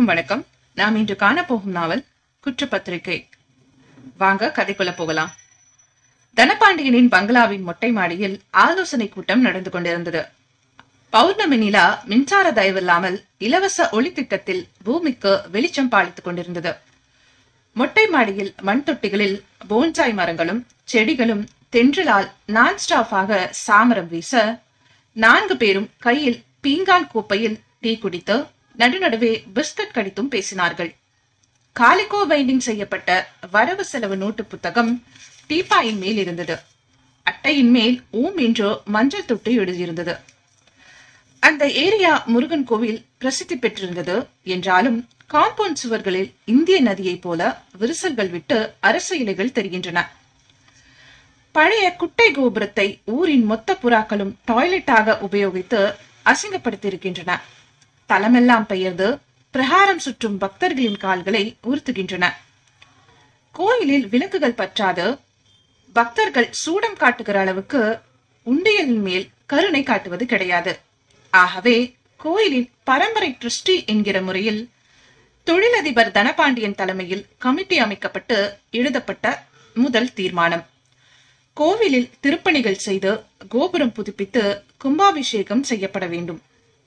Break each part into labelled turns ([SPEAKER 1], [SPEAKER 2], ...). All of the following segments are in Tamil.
[SPEAKER 1] வணக்கம் நாம் இன்று காணப்போகும் நாவல் குற்றப்பத்திரிகை வாங்க கதைக்குள்ள போகலாம் தனபாண்டியனின் பங்களாவின் மொட்டை மாடியில் ஆலோசனை கூட்டம் நடந்து கொண்டிருந்தது பௌர்ணமி நிலா மின்சார தயவில்லாமல் இலவச ஒளி திட்டத்தில் பூமிக்கு வெளிச்சம் பாலித்துக் கொண்டிருந்தது மொட்டை மாடியில் மண் தொட்டிகளில் போன்சாய் மரங்களும் செடிகளும் தென்றலால் நான் ஸ்டாஃபாக சாமரம் வீச நான்கு பேரும் கையில் பீங்கான் கோப்பையில் டீ குடித்து நடுநடுவே பிஸ்கட் கடித்தும் பேசினார்கள் காலிகோ பைண்டிங் செய்யப்பட்ட வரவு செலவு நோட்டு புத்தகம் டீப்பாயின் மேல் இருந்தது அட்டையின் மேல் ஊம் என்று மஞ்சள் தொட்டு எழுதியிருந்தது அந்த ஏரியா முருகன் கோவில் பிரசித்தி பெற்றிருந்தது என்றாலும் காம்பவுண்ட் சுவர்களில் இந்திய நதியைப் போல விரிசல்கள் விட்டு அரசு இலைகள் தெரிகின்றன பழைய குட்டை கோபுரத்தை ஊரின் மொத்த புறாக்களும் டாய்லெட்டாக உபயோகித்து அசிங்கப்படுத்தியிருக்கின்றன தலமெல்லாம் பெயர்ந்து பிரகாரம் சுற்றும் பக்தர்களின் கால்களை உறுத்துகின்றன கோயிலில் விளக்குகள் பற்றாது பக்தர்கள் சூடம் காட்டுகிற அளவுக்கு உண்டியலின் மேல் கருணை காட்டுவது கிடையாது ஆகவே கோயிலின் பரம்பரை ட்ரஸ்டி என்கிற முறையில் தொழிலதிபர் தனபாண்டியன் தலைமையில் கமிட்டி அமைக்கப்பட்டு எழுதப்பட்ட முதல் தீர்மானம் கோவிலில் திருப்பணிகள் செய்து கோபுரம் புதுப்பித்து கும்பாபிஷேகம் செய்யப்பட வேண்டும்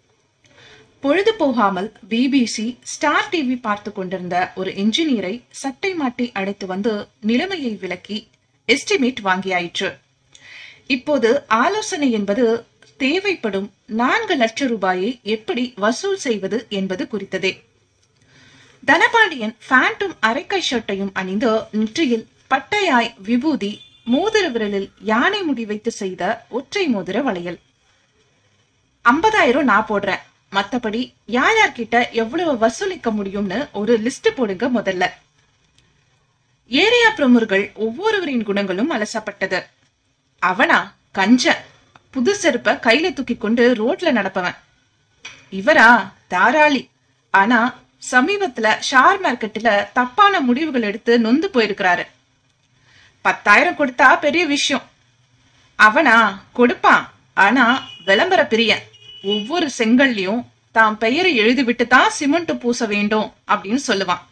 [SPEAKER 1] பொழுது போகாமல் பிபிசி ஸ்டார் டிவி பார்த்து கொண்டிருந்த ஒரு என்ஜினியரை சட்டை மாட்டி அழைத்து வந்து நிலைமையை விளக்கி எஸ்டிமேட் வாங்கியாயிற்று இப்போது ஆலோசனை என்பது தேவைப்படும் நான்கு லட்சம் ரூபாயை எப்படி வசூல் செய்வது என்பது குறித்ததே தனபாண்டியன் ஃபேண்டும் அரைக்கை ஷர்ட்டையும் அணிந்து நெற்றியில் பட்டையாய் விபூதி மோதிர விரலில் யானை முடி வைத்து செய்த ஒற்றை மோதிர வளையல் ஐம்பதாயிரம் நான் போடுறேன் மத்தபடி யார் யார்கிட்ட எவ்வளவு வசூலிக்க முடியும்னு ஒரு லிஸ்ட் போடுங்க முதல்ல ஏரியா பிரமுகர்கள் ஒவ்வொருவரின் குணங்களும் அலசப்பட்டது அவனா கஞ்ச புது செருப்ப கையில தூக்கி கொண்டு ரோட்ல நடப்பவன் இவரா தாராளி ஆனா சமீபத்துல ஷார் மார்க்கெட்ல தப்பான முடிவுகள் எடுத்து நொந்து போயிருக்கிறாரு பத்தாயிரம் கொடுத்தா பெரிய விஷயம் அவனா கொடுப்பான் ஆனா விளம்பர பிரியன் ஒவ்வொரு செங்கல்லையும் தான் பெயரை எழுதிவிட்டு தான் சிமெண்ட் பூச வேண்டும் அப்படின்னு சொல்லுவான்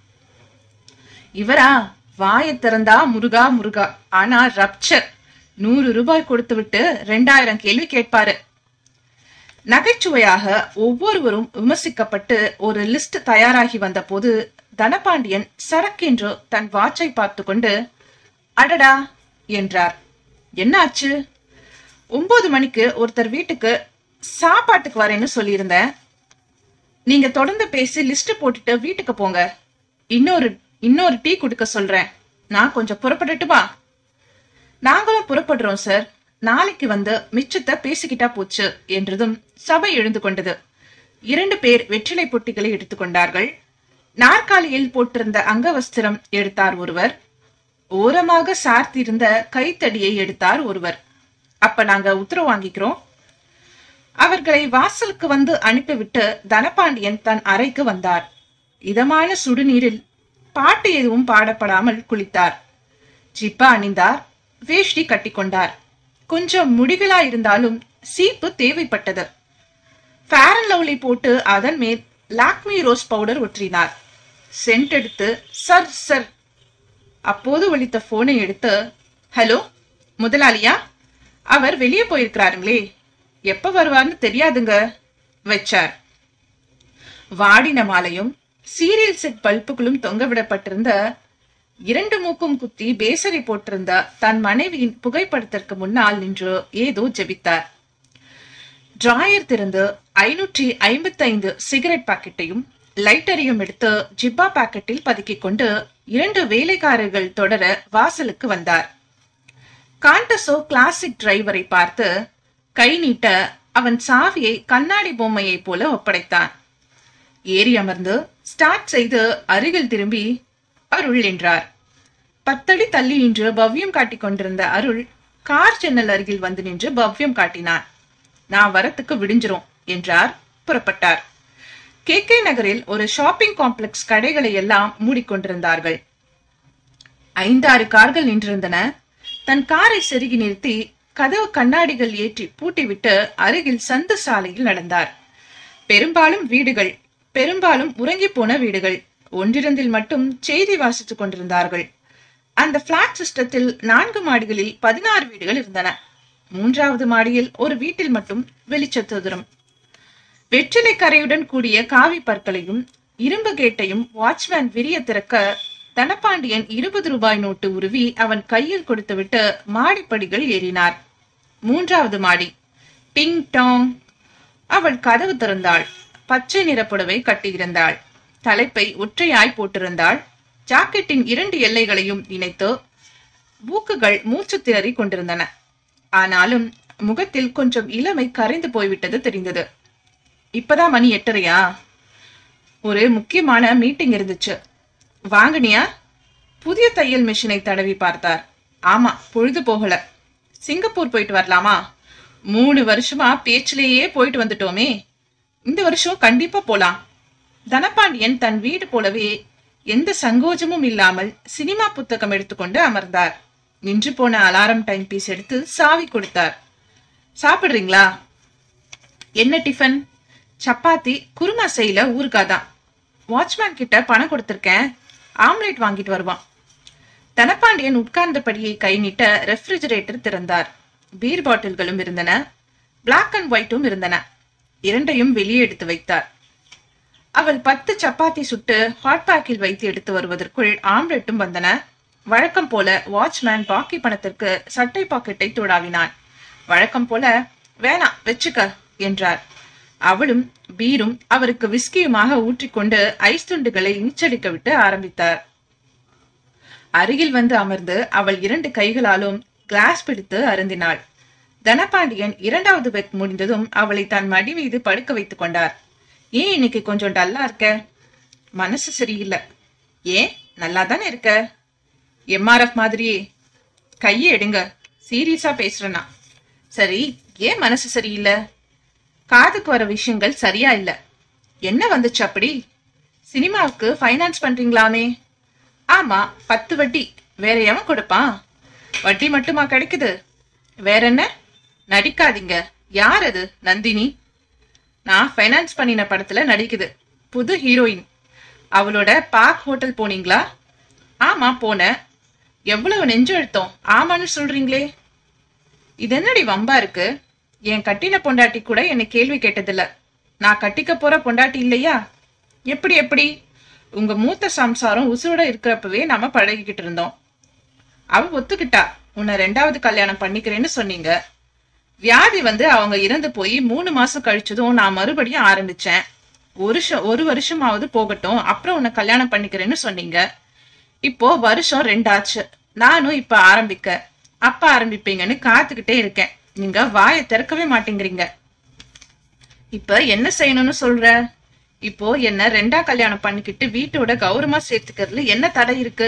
[SPEAKER 1] இவரா வாயை திறந்தா முருகா முருகா ஆனா ரப்சர் நூறு ரூபாய் கொடுத்து விட்டு ரெண்டாயிரம் கேள்வி கேட்பாரு நகைச்சுவையாக ஒவ்வொருவரும் விமர்சிக்கப்பட்டு ஒரு லிஸ்ட் தயாராகி வந்த போது தனபாண்டியன் சரக்கென்று தன் வாட்சை பார்த்து கொண்டு அடடா என்றார் என்னாச்சு ஒன்பது மணிக்கு ஒருத்தர் வீட்டுக்கு சாப்பாட்டுக்கு வரேன்னு சொல்லியிருந்தேன் நீங்க தொடர்ந்து பேசி லிஸ்ட் போட்டுட்டு வீட்டுக்கு போங்க இன்னொரு இன்னொரு டீ கொடுக்க சொல்றேன் நான் கொஞ்சம் புறப்படட்டுமா நாங்களும் புறப்படுறோம் சார் நாளைக்கு வந்து மிச்சத்தை பேசிக்கிட்டா போச்சு என்றதும் சபை எழுந்து கொண்டது இரண்டு பேர் வெற்றிலை பொட்டிகளை எடுத்துக்கொண்டார்கள் நாற்காலியில் போட்டிருந்த அங்கவஸ்திரம் எடுத்தார் ஒருவர் ஓரமாக சார்த்திருந்த கைத்தடியை எடுத்தார் ஒருவர் அப்ப நாங்க உத்தரவு வாங்கிக்கிறோம் அவர்களை வாசலுக்கு வந்து அனுப்பிவிட்டு தனபாண்டியன் தன் அறைக்கு வந்தார் இதமான சுடுநீரில் பாட்டு எதுவும் பாடப்படாமல் குளித்தார் ஜிப்பா அணிந்தார் வேஷ்டி கட்டிக்கொண்டார் கொஞ்சம் முடிகளா இருந்தாலும் சீப்பு தேவைப்பட்டது ஃபேர் அண்ட் லவ்லி போட்டு அதன் மேல் லாக்மி ரோஸ் பவுடர் ஒற்றினார் சென்ட் எடுத்து சர் சர் அப்போது ஒலித்த போனை எடுத்து ஹலோ முதலாளியா அவர் வெளியே போயிருக்கிறாருங்களே எப்ப வருவார்னு தெரியாதுங்க வச்சார் வாடின மாலையும் சீரியல் செட் பல்புகளும் தொங்கவிடப்பட்டிருந்த இரண்டு மூக்கும் குத்தி பேசரி போட்டிருந்த தன் மனைவியின் புகைப்படத்திற்கு முன்னால் நின்று ஏதோ ஜெபித்தார் டிராயர் திறந்து ஐநூற்றி ஐம்பத்தி ஐந்து சிகரெட் பாக்கெட்டையும் லைட்டரையும் எடுத்து ஜிப்பா பாக்கெட்டில் பதுக்கிக் கொண்டு இரண்டு வேலைக்காரர்கள் தொடர வாசலுக்கு வந்தார் காண்டசோ கிளாசிக் டிரைவரை பார்த்து கை நீட்ட அவன் சாவியை கண்ணாடி பொம்மையை போல ஒப்படைத்தான் ஏறி அமர்ந்து ஸ்டார்ட் செய்து அருகில் திரும்பி அருள் என்றார் பத்தடி தள்ளி நின்று பவ்யம் காட்டிக் கொண்டிருந்த அருள் கார் ஜன்னல் அருகில் வந்து நின்று பவ்யம் காட்டினான் நான் வரத்துக்கு விடிஞ்சிரும் என்றார் புறப்பட்டார் கே கே நகரில் ஒரு ஷாப்பிங் காம்ப்ளெக்ஸ் கடைகளை எல்லாம் மூடிக்கொண்டிருந்தார்கள் ஐந்தாறு கார்கள் நின்றிருந்தன தன் காரை செருகி நிறுத்தி கதவு கண்ணாடிகள் ஏற்றி பூட்டிவிட்டு அருகில் சந்து சாலையில் நடந்தார் பெரும்பாலும் வீடுகள் பெரும்பாலும் உறங்கி போன வீடுகள் ஒன்றிரண்டில் மட்டும் செய்தி வாசித்துக் கொண்டிருந்தார்கள் அந்த பிளாட் சிஸ்டத்தில் நான்கு மாடிகளில் பதினாறு வீடுகள் இருந்தன மூன்றாவது மாடியில் ஒரு வீட்டில் மட்டும் வெளிச்சத்துதிரம் வெற்றிலை கரையுடன் கூடிய காவி பற்களையும் இரும்பு கேட்டையும் வாட்ச்மேன் விரிய திறக்க தனபாண்டியன் இருபது ரூபாய் நோட்டு உருவி அவன் கையில் கொடுத்துவிட்டு மாடிப்படிகள் ஏறினார் மூன்றாவது மாடி டிங் டாங் அவள் கதவு திறந்தாள் பச்சை நிற புடவை கட்டியிருந்தாள் தலைப்பை ஒற்றையாய் போட்டிருந்தாள் ஜாக்கெட்டின் இரண்டு எல்லைகளையும் இணைத்து மூக்குகள் மூச்சு திணறி கொண்டிருந்தன ஆனாலும் முகத்தில் கொஞ்சம் இளமை கரைந்து போய்விட்டது தெரிந்தது இப்பதான் மணி எட்டரையா ஒரு முக்கியமான மீட்டிங் இருந்துச்சு வாங்கினியா புதிய தையல் மிஷினை தடவி பார்த்தார் ஆமா பொழுது போகல சிங்கப்பூர் போயிட்டு வரலாமா மூணு வருஷமா பேச்சிலேயே போயிட்டு வந்துட்டோமே இந்த வருஷம் கண்டிப்பா போலாம் தனபாண்டியன் தன் வீடு போலவே எந்த சங்கோஜமும் இல்லாமல் சினிமா புத்தகம் எடுத்துக்கொண்டு அமர்ந்தார் நின்று போன அலாரம் டைம் பீஸ் எடுத்து சாவி கொடுத்தார் சாப்பிடுறீங்களா என்ன டிஃபன் சப்பாத்தி குருமா செய்யல ஊருக்காதான் வாட்ச்மேன் கிட்ட பணம் கொடுத்திருக்கேன் ஆம்லேட் வாங்கிட்டு வருவான் தனபாண்டியன் உட்கார்ந்தபடியே கை நீட்ட ரெஃப்ரிஜரேட்டர் திறந்தார் பீர் பாட்டில்களும் இருந்தன பிளாக் அண்ட் ஒயிட்டும் இருந்தன இரண்டையும் வெளியே எடுத்து வைத்தார் அவள் பத்து சப்பாத்தி சுட்டு ஹாட் பேக்கில் வைத்து எடுத்து வருவதற்குள் ஆம்லெட்டும் வந்தன வழக்கம் போல வாட்ச்மேன் பாக்கி பணத்திற்கு சட்டை பாக்கெட்டை துடாவினான் வழக்கம் போல வேணாம் வச்சுக்க என்றார் அவளும் பீரும் அவருக்கு விஸ்கியுமாக ஊற்றிக்கொண்டு ஐஸ் துண்டுகளை நீச்சடிக்க விட்டு ஆரம்பித்தார் அருகில் வந்து அமர்ந்து அவள் இரண்டு கைகளாலும் கிளாஸ் பிடித்து அருந்தினாள் தனபாண்டியன் இரண்டாவது பெக் முடிந்ததும் அவளை தன் மடி மீது படுக்க வைத்துக் கொண்டார் ஏன் இன்னைக்கு கொஞ்சம் டல்லா இருக்க மனசு சரியில்லை ஏன் நல்லா தானே இருக்க எம்ஆர்எஃப் மாதிரியே கையை எடுங்க சீரியஸா பேசுறேனா சரி ஏன் மனசு சரியில்லை காதுக்கு வர விஷயங்கள் சரியா இல்ல என்ன வந்துச்சு அப்படி சினிமாவுக்கு ஃபைனான்ஸ் பண்றீங்களாமே ஆமா பத்து வட்டி வேற எவன் கொடுப்பான் வட்டி மட்டுமா கிடைக்குது வேற என்ன நடிக்காதீங்க யார் அது நந்தினி நான் ஃபைனான்ஸ் பண்ணின படத்துல நடிக்குது புது ஹீரோயின் அவளோட பார்க் ஹோட்டல் போனீங்களா ஆமா போனேன் எவ்வளவு நெஞ்சு அழுத்தம் ஆமான்னு சொல்றீங்களே இது என்னடி வம்பா இருக்கு என் கட்டின பொண்டாட்டி கூட என்னை கேள்வி கேட்டதில்ல நான் கட்டிக்க போற பொண்டாட்டி இல்லையா எப்படி எப்படி உங்க மூத்த சம்சாரம் உசுரோட இருக்கிறப்பவே நாம பழகிக்கிட்டு இருந்தோம் அவ ஒத்துக்கிட்டா உன்னை ரெண்டாவது கல்யாணம் பண்ணிக்கிறேன்னு சொன்னீங்க வியாதி வந்து அவங்க இறந்து போய் மூணு மாசம் கழிச்சதும் நான் மறுபடியும் ஆரம்பிச்சேன் ஒரு வருஷம் ஒரு வருஷமாவது போகட்டும் அப்புறம் உன்னை கல்யாணம் பண்ணிக்கிறேன்னு சொன்னீங்க இப்போ வருஷம் ரெண்டாச்சு நானும் இப்ப ஆரம்பிக்க அப்ப ஆரம்பிப்பீங்கன்னு காத்துக்கிட்டே இருக்கேன் நீங்க வாயை திறக்கவே மாட்டேங்கிறீங்க இப்ப என்ன செய்யணும்னு சொல்ற இப்போ என்ன ரெண்டா கல்யாணம் பண்ணிக்கிட்டு வீட்டோட கௌரவமா சேர்த்துக்கிறதுல என்ன தடை இருக்கு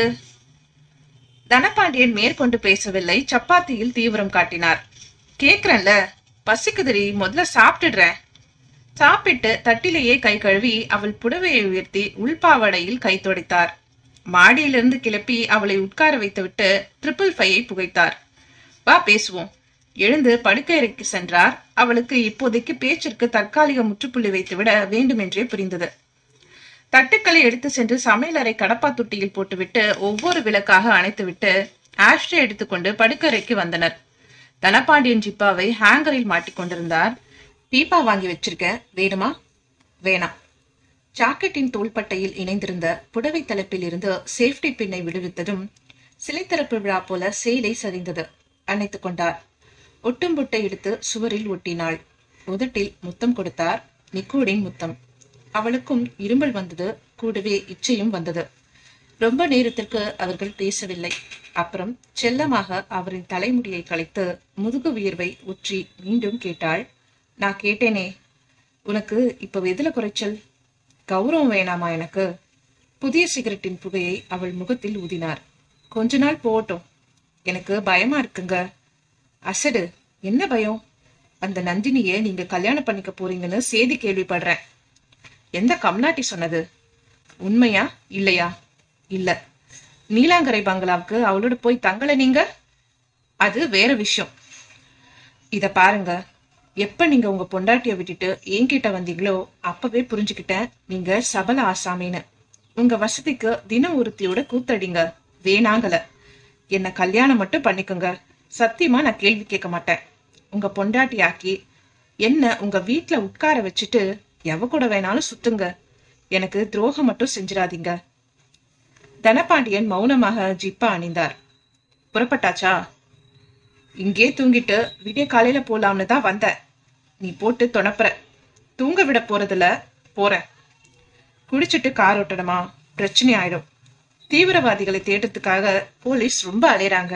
[SPEAKER 1] தனபாண்டியன் மேற்கொண்டு பேசவில்லை சப்பாத்தியில் தீவிரம் காட்டினார் கேக்குறேன்ல பசிக்குதுடி முதல்ல சாப்பிட்டுடுறேன் சாப்பிட்டு தட்டிலேயே கை கழுவி அவள் புடவையை உயர்த்தி உள்பாவடையில் கை துடைத்தார் மாடியிலிருந்து கிளப்பி அவளை உட்கார வைத்துவிட்டு ட்ரிபிள் ஃபைவை புகைத்தார் வா பேசுவோம் எழுந்து படுக்கையறைக்கு சென்றார் அவளுக்கு இப்போதைக்கு பேச்சிற்கு தற்காலிக முற்றுப்புள்ளி வைத்துவிட வேண்டுமென்றே புரிந்தது தட்டுக்களை எடுத்து சென்று சமையலறை கடப்பா தொட்டியில் போட்டுவிட்டு ஒவ்வொரு விளக்காக அணைத்துவிட்டு ஆஷ்ட்ரே எடுத்துக்கொண்டு படுக்கறைக்கு வந்தனர் தனபாண்டியன் ஜிப்பாவை ஹேங்கரில் மாட்டிக்கொண்டிருந்தார் பீப்பா வாங்கி வச்சிருக்கேன் வேணுமா வேணாம் ஜாக்கெட்டின் தோள்பட்டையில் இணைந்திருந்த புடவை தலைப்பில் இருந்து சேஃப்டி பின்னை விடுவித்ததும் சிலை திறப்பு விழா போல சேலை சரிந்தது அணைத்துக் கொண்டார் ஒட்டும் புட்டை எடுத்து சுவரில் ஒட்டினாள் உதட்டில் முத்தம் கொடுத்தார் நிக்கோடின் முத்தம் அவளுக்கும் இருமல் வந்தது கூடவே இச்சையும் வந்தது ரொம்ப நேரத்திற்கு அவர்கள் பேசவில்லை அப்புறம் செல்லமாக அவரின் தலைமுடியை கலைத்து முதுகு வியர்வை உற்றி மீண்டும் கேட்டாள் நான் கேட்டேனே உனக்கு இப்ப எதுல குறைச்சல் கௌரவம் வேணாமா எனக்கு புதிய சிகரெட்டின் புகையை அவள் முகத்தில் ஊதினார் கொஞ்ச நாள் போகட்டும் எனக்கு பயமா இருக்குங்க அசடு என்ன பயம் அந்த நந்தினியை நீங்க கல்யாணம் பண்ணிக்க போறீங்கன்னு செய்தி கேள்விப்படுறேன் எந்த கம்நாட்டி சொன்னது உண்மையா இல்லையா இல்ல நீலாங்கரை பங்களாவுக்கு அவளோட போய் தங்கல நீங்க அது வேற விஷயம் இத பாருங்க எப்ப நீங்க உங்க பொண்டாட்டிய விட்டுட்டு என்கிட்ட வந்தீங்களோ அப்பவே புரிஞ்சுக்கிட்டேன் நீங்க சபல ஆசாமின்னு உங்க வசதிக்கு தின ஒருத்தியோட கூத்தடிங்க வேணாங்கல என்ன கல்யாணம் மட்டும் பண்ணிக்கோங்க சத்தியமா நான் கேள்வி கேட்க மாட்டேன் உங்க பொண்டாட்டி ஆக்கி என்ன உங்க வீட்ல உட்கார வச்சுட்டு எவ கூட வேணாலும் சுத்துங்க எனக்கு துரோகம் மட்டும் செஞ்சிடாதீங்க தனபாண்டியன் மௌனமாக ஜிப்பா அணிந்தார் புறப்பட்டாச்சா இங்கே தூங்கிட்டு விடிய காலையில போலாம்னு தான் வந்தேன் நீ போட்டு தொணப்புற தூங்க விட போறதுல போற குடிச்சிட்டு கார் ஓட்டணுமா பிரச்சனை ஆயிடும் தீவிரவாதிகளை தேடுறதுக்காக போலீஸ் ரொம்ப அலையறாங்க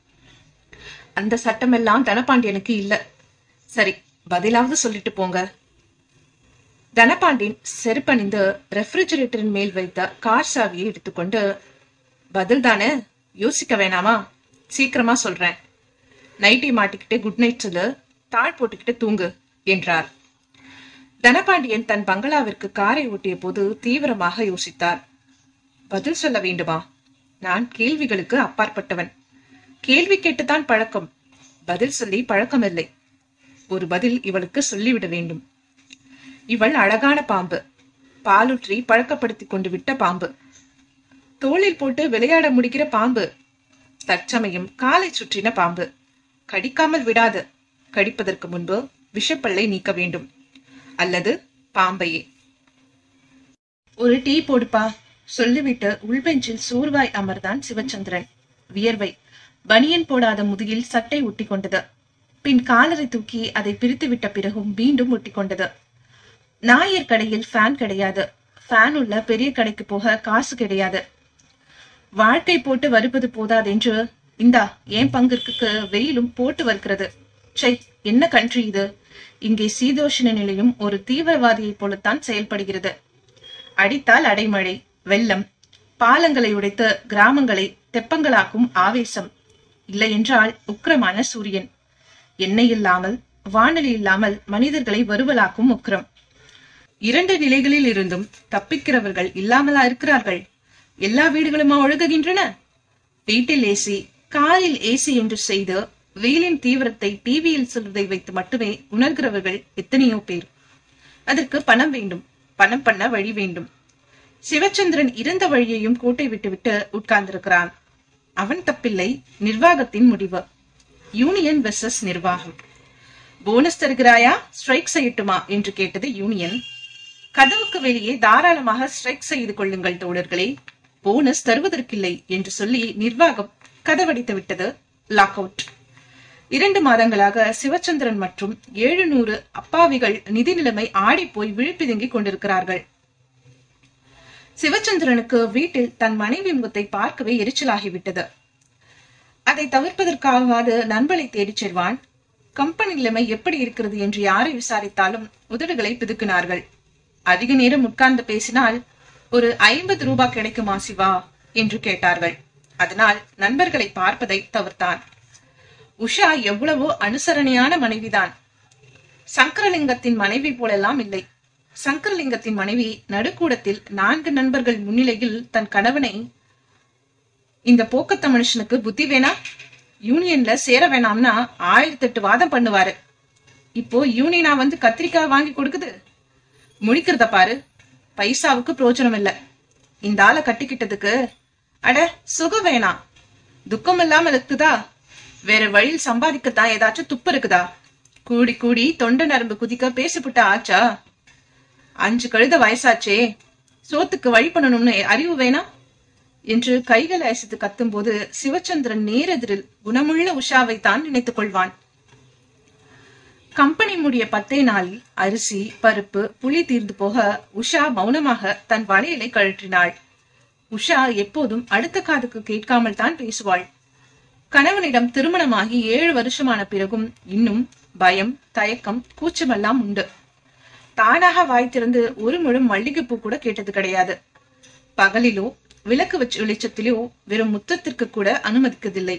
[SPEAKER 1] அந்த சட்டமெல்லாம் தனபாண்டியனுக்கு இல்ல சரி பதிலாவது சொல்லிட்டு போங்க தனபாண்டியன் செருப்பணிந்து ரெஃப்ரிஜரேட்டரின் மேல் வைத்த கார் சாவியை எடுத்துக்கொண்டு பதில் தானே யோசிக்க வேணாமா சீக்கிரமா சொல்றேன் நைட்டி மாட்டிக்கிட்டு குட் நைட் சொல்லு தாழ் போட்டுக்கிட்டு தூங்கு என்றார் தனபாண்டியன் தன் பங்களாவிற்கு காரை ஓட்டிய போது தீவிரமாக யோசித்தார் பதில் சொல்ல வேண்டுமா நான் கேள்விகளுக்கு அப்பாற்பட்டவன் கேள்வி கேட்டுத்தான் பழக்கம் பதில் சொல்லி பழக்கமில்லை ஒரு பதில் இவளுக்கு சொல்லிவிட வேண்டும் இவள் அழகான பாம்பு பாலுற்றி பழக்கப்படுத்தி கொண்டு விட்ட பாம்பு தோளில் போட்டு விளையாட முடிக்கிற பாம்பு தற்சமயம் காலை சுற்றின பாம்பு கடிக்காமல் விடாது கடிப்பதற்கு முன்பு விஷப்பல்லை நீக்க வேண்டும் அல்லது பாம்பையே ஒரு டீ போடுப்பா சொல்லிவிட்டு உள்பெஞ்சில் சோர்வாய் அமர்ந்தான் சிவச்சந்திரன் வியர்வை பனியன் போடாத முதுகில் சட்டை ஒட்டி கொண்டது பின் காலரை தூக்கி அதை பிரித்து விட்ட பிறகும் மீண்டும் ஒட்டி கொண்டது நாயர் கடையில் ஃபேன் கிடையாது ஃபேன் உள்ள பெரிய கடைக்கு போக காசு கிடையாது வாழ்க்கை போட்டு வருவது போதாதென்று இந்தா என் பங்கிற்கு வெயிலும் போட்டு வருகிறது சை என்ன கண்ட்ரி இது இங்கே சீதோஷண நிலையும் ஒரு தீவிரவாதியைப் போலத்தான் செயல்படுகிறது அடித்தால் அடைமழை வெள்ளம் பாலங்களை உடைத்து கிராமங்களை தெப்பங்களாக்கும் ஆவேசம் இல்லையென்றால் உக்கிரமான சூரியன் எண்ணெய் இல்லாமல் வானொலி இல்லாமல் மனிதர்களை வருவலாக்கும் உக்கிரம் இரண்டு நிலைகளில் இருந்தும் தப்பிக்கிறவர்கள் இல்லாமலா இருக்கிறார்கள் எல்லா வீடுகளுமா ஒழுகுகின்றன வீட்டில் ஏசி காரில் ஏசி என்று செய்து வெயிலின் தீவிரத்தை டிவியில் சொல்வதை வைத்து மட்டுமே உணர்கிறவர்கள் எத்தனையோ பேர் அதற்கு பணம் வேண்டும் பணம் பண்ண வழி வேண்டும் சிவச்சந்திரன் இருந்த வழியையும் கோட்டை விட்டுவிட்டு உட்கார்ந்திருக்கிறான் அவன் தப்பில்லை நிர்வாகத்தின் முடிவு யூனியன் வெர்சஸ் நிர்வாகம் போனஸ் தருகிறாயா ஸ்ட்ரைக் செய்யட்டுமா என்று கேட்டது யூனியன் கதவுக்கு வெளியே தாராளமாக ஸ்ட்ரைக் செய்து கொள்ளுங்கள் தோழர்களே போனஸ் தருவதற்கில்லை என்று சொல்லி நிர்வாகம் கதவடித்து விட்டது லாக் அவுட் இரண்டு மாதங்களாக சிவச்சந்திரன் மற்றும் ஏழு நூறு அப்பாவிகள் நிதி நிலைமை ஆடிப்போய் விழிப்பிதுங்கிக் கொண்டிருக்கிறார்கள் சிவச்சந்திரனுக்கு வீட்டில் தன் மனைவி முகத்தை பார்க்கவே எரிச்சலாகிவிட்டது அதை தவிர்ப்பதற்காகவாது நண்பனை தேடிச் செல்வான் கம்பெனி நிலைமை எப்படி இருக்கிறது என்று யாரை விசாரித்தாலும் உதடுகளை பிதுக்கினார்கள் அதிக நேரம் உட்கார்ந்து பேசினால் ஒரு ஐம்பது ரூபாய் கிடைக்குமா சிவா என்று கேட்டார்கள் அதனால் நண்பர்களை பார்ப்பதை தவிர்த்தான் உஷா எவ்வளவோ அனுசரணையான மனைவிதான் சங்கரலிங்கத்தின் மனைவி போலெல்லாம் இல்லை சங்கரலிங்கத்தின் மனைவி நடுக்கூடத்தில் நான்கு நண்பர்கள் முன்னிலையில் தன் கணவனை இந்த போக்கத்த மனுஷனுக்கு புத்தி வேணா யூனியன்ல சேர வேணாம்னா ஆயிரத்தி எட்டு வாதம் பண்ணுவாரு இப்போ யூனியனா வந்து கத்திரிக்காய் வாங்கி கொடுக்குது முடிக்கிறத பாரு பைசாவுக்கு பிரோஜனம் இல்ல இந்த ஆளை கட்டிக்கிட்டதுக்கு அட சுகம் வேணாம் துக்கம் இல்லாம இருக்குதா வேற வழியில் சம்பாதிக்கத்தான் ஏதாச்சும் துப்பு இருக்குதா கூடி கூடி தொண்டை நரம்பு குதிக்க பேசிப்புட்ட ஆச்சா அஞ்சு கழுத வயசாச்சே சோத்துக்கு வழி பண்ணணும்னு அறிவு வேணா என்று கைகளை அசைத்து கத்தும்போது சிவச்சந்திரன் நேரெதிரில் குணமுள்ள உஷாவை தான் நினைத்துக் கொள்வான் கம்பெனி முடிய பத்தே நாளில் அரிசி பருப்பு புளி தீர்ந்து போக உஷா மௌனமாக தன் வளையலை கழற்றினாள் உஷா எப்போதும் அடுத்த காதுக்கு கேட்காமல் தான் பேசுவாள் கணவனிடம் திருமணமாகி ஏழு வருஷமான பிறகும் இன்னும் பயம் தயக்கம் கூச்சமெல்லாம் உண்டு தானாக வாய் திறந்து ஒரு முழும் மல்லிகைப்பூ கூட கேட்டது கிடையாது பகலிலோ விளக்கு வச்சு வெளிச்சத்திலோ வெறும் முத்தத்திற்கு கூட அனுமதிக்கதில்லை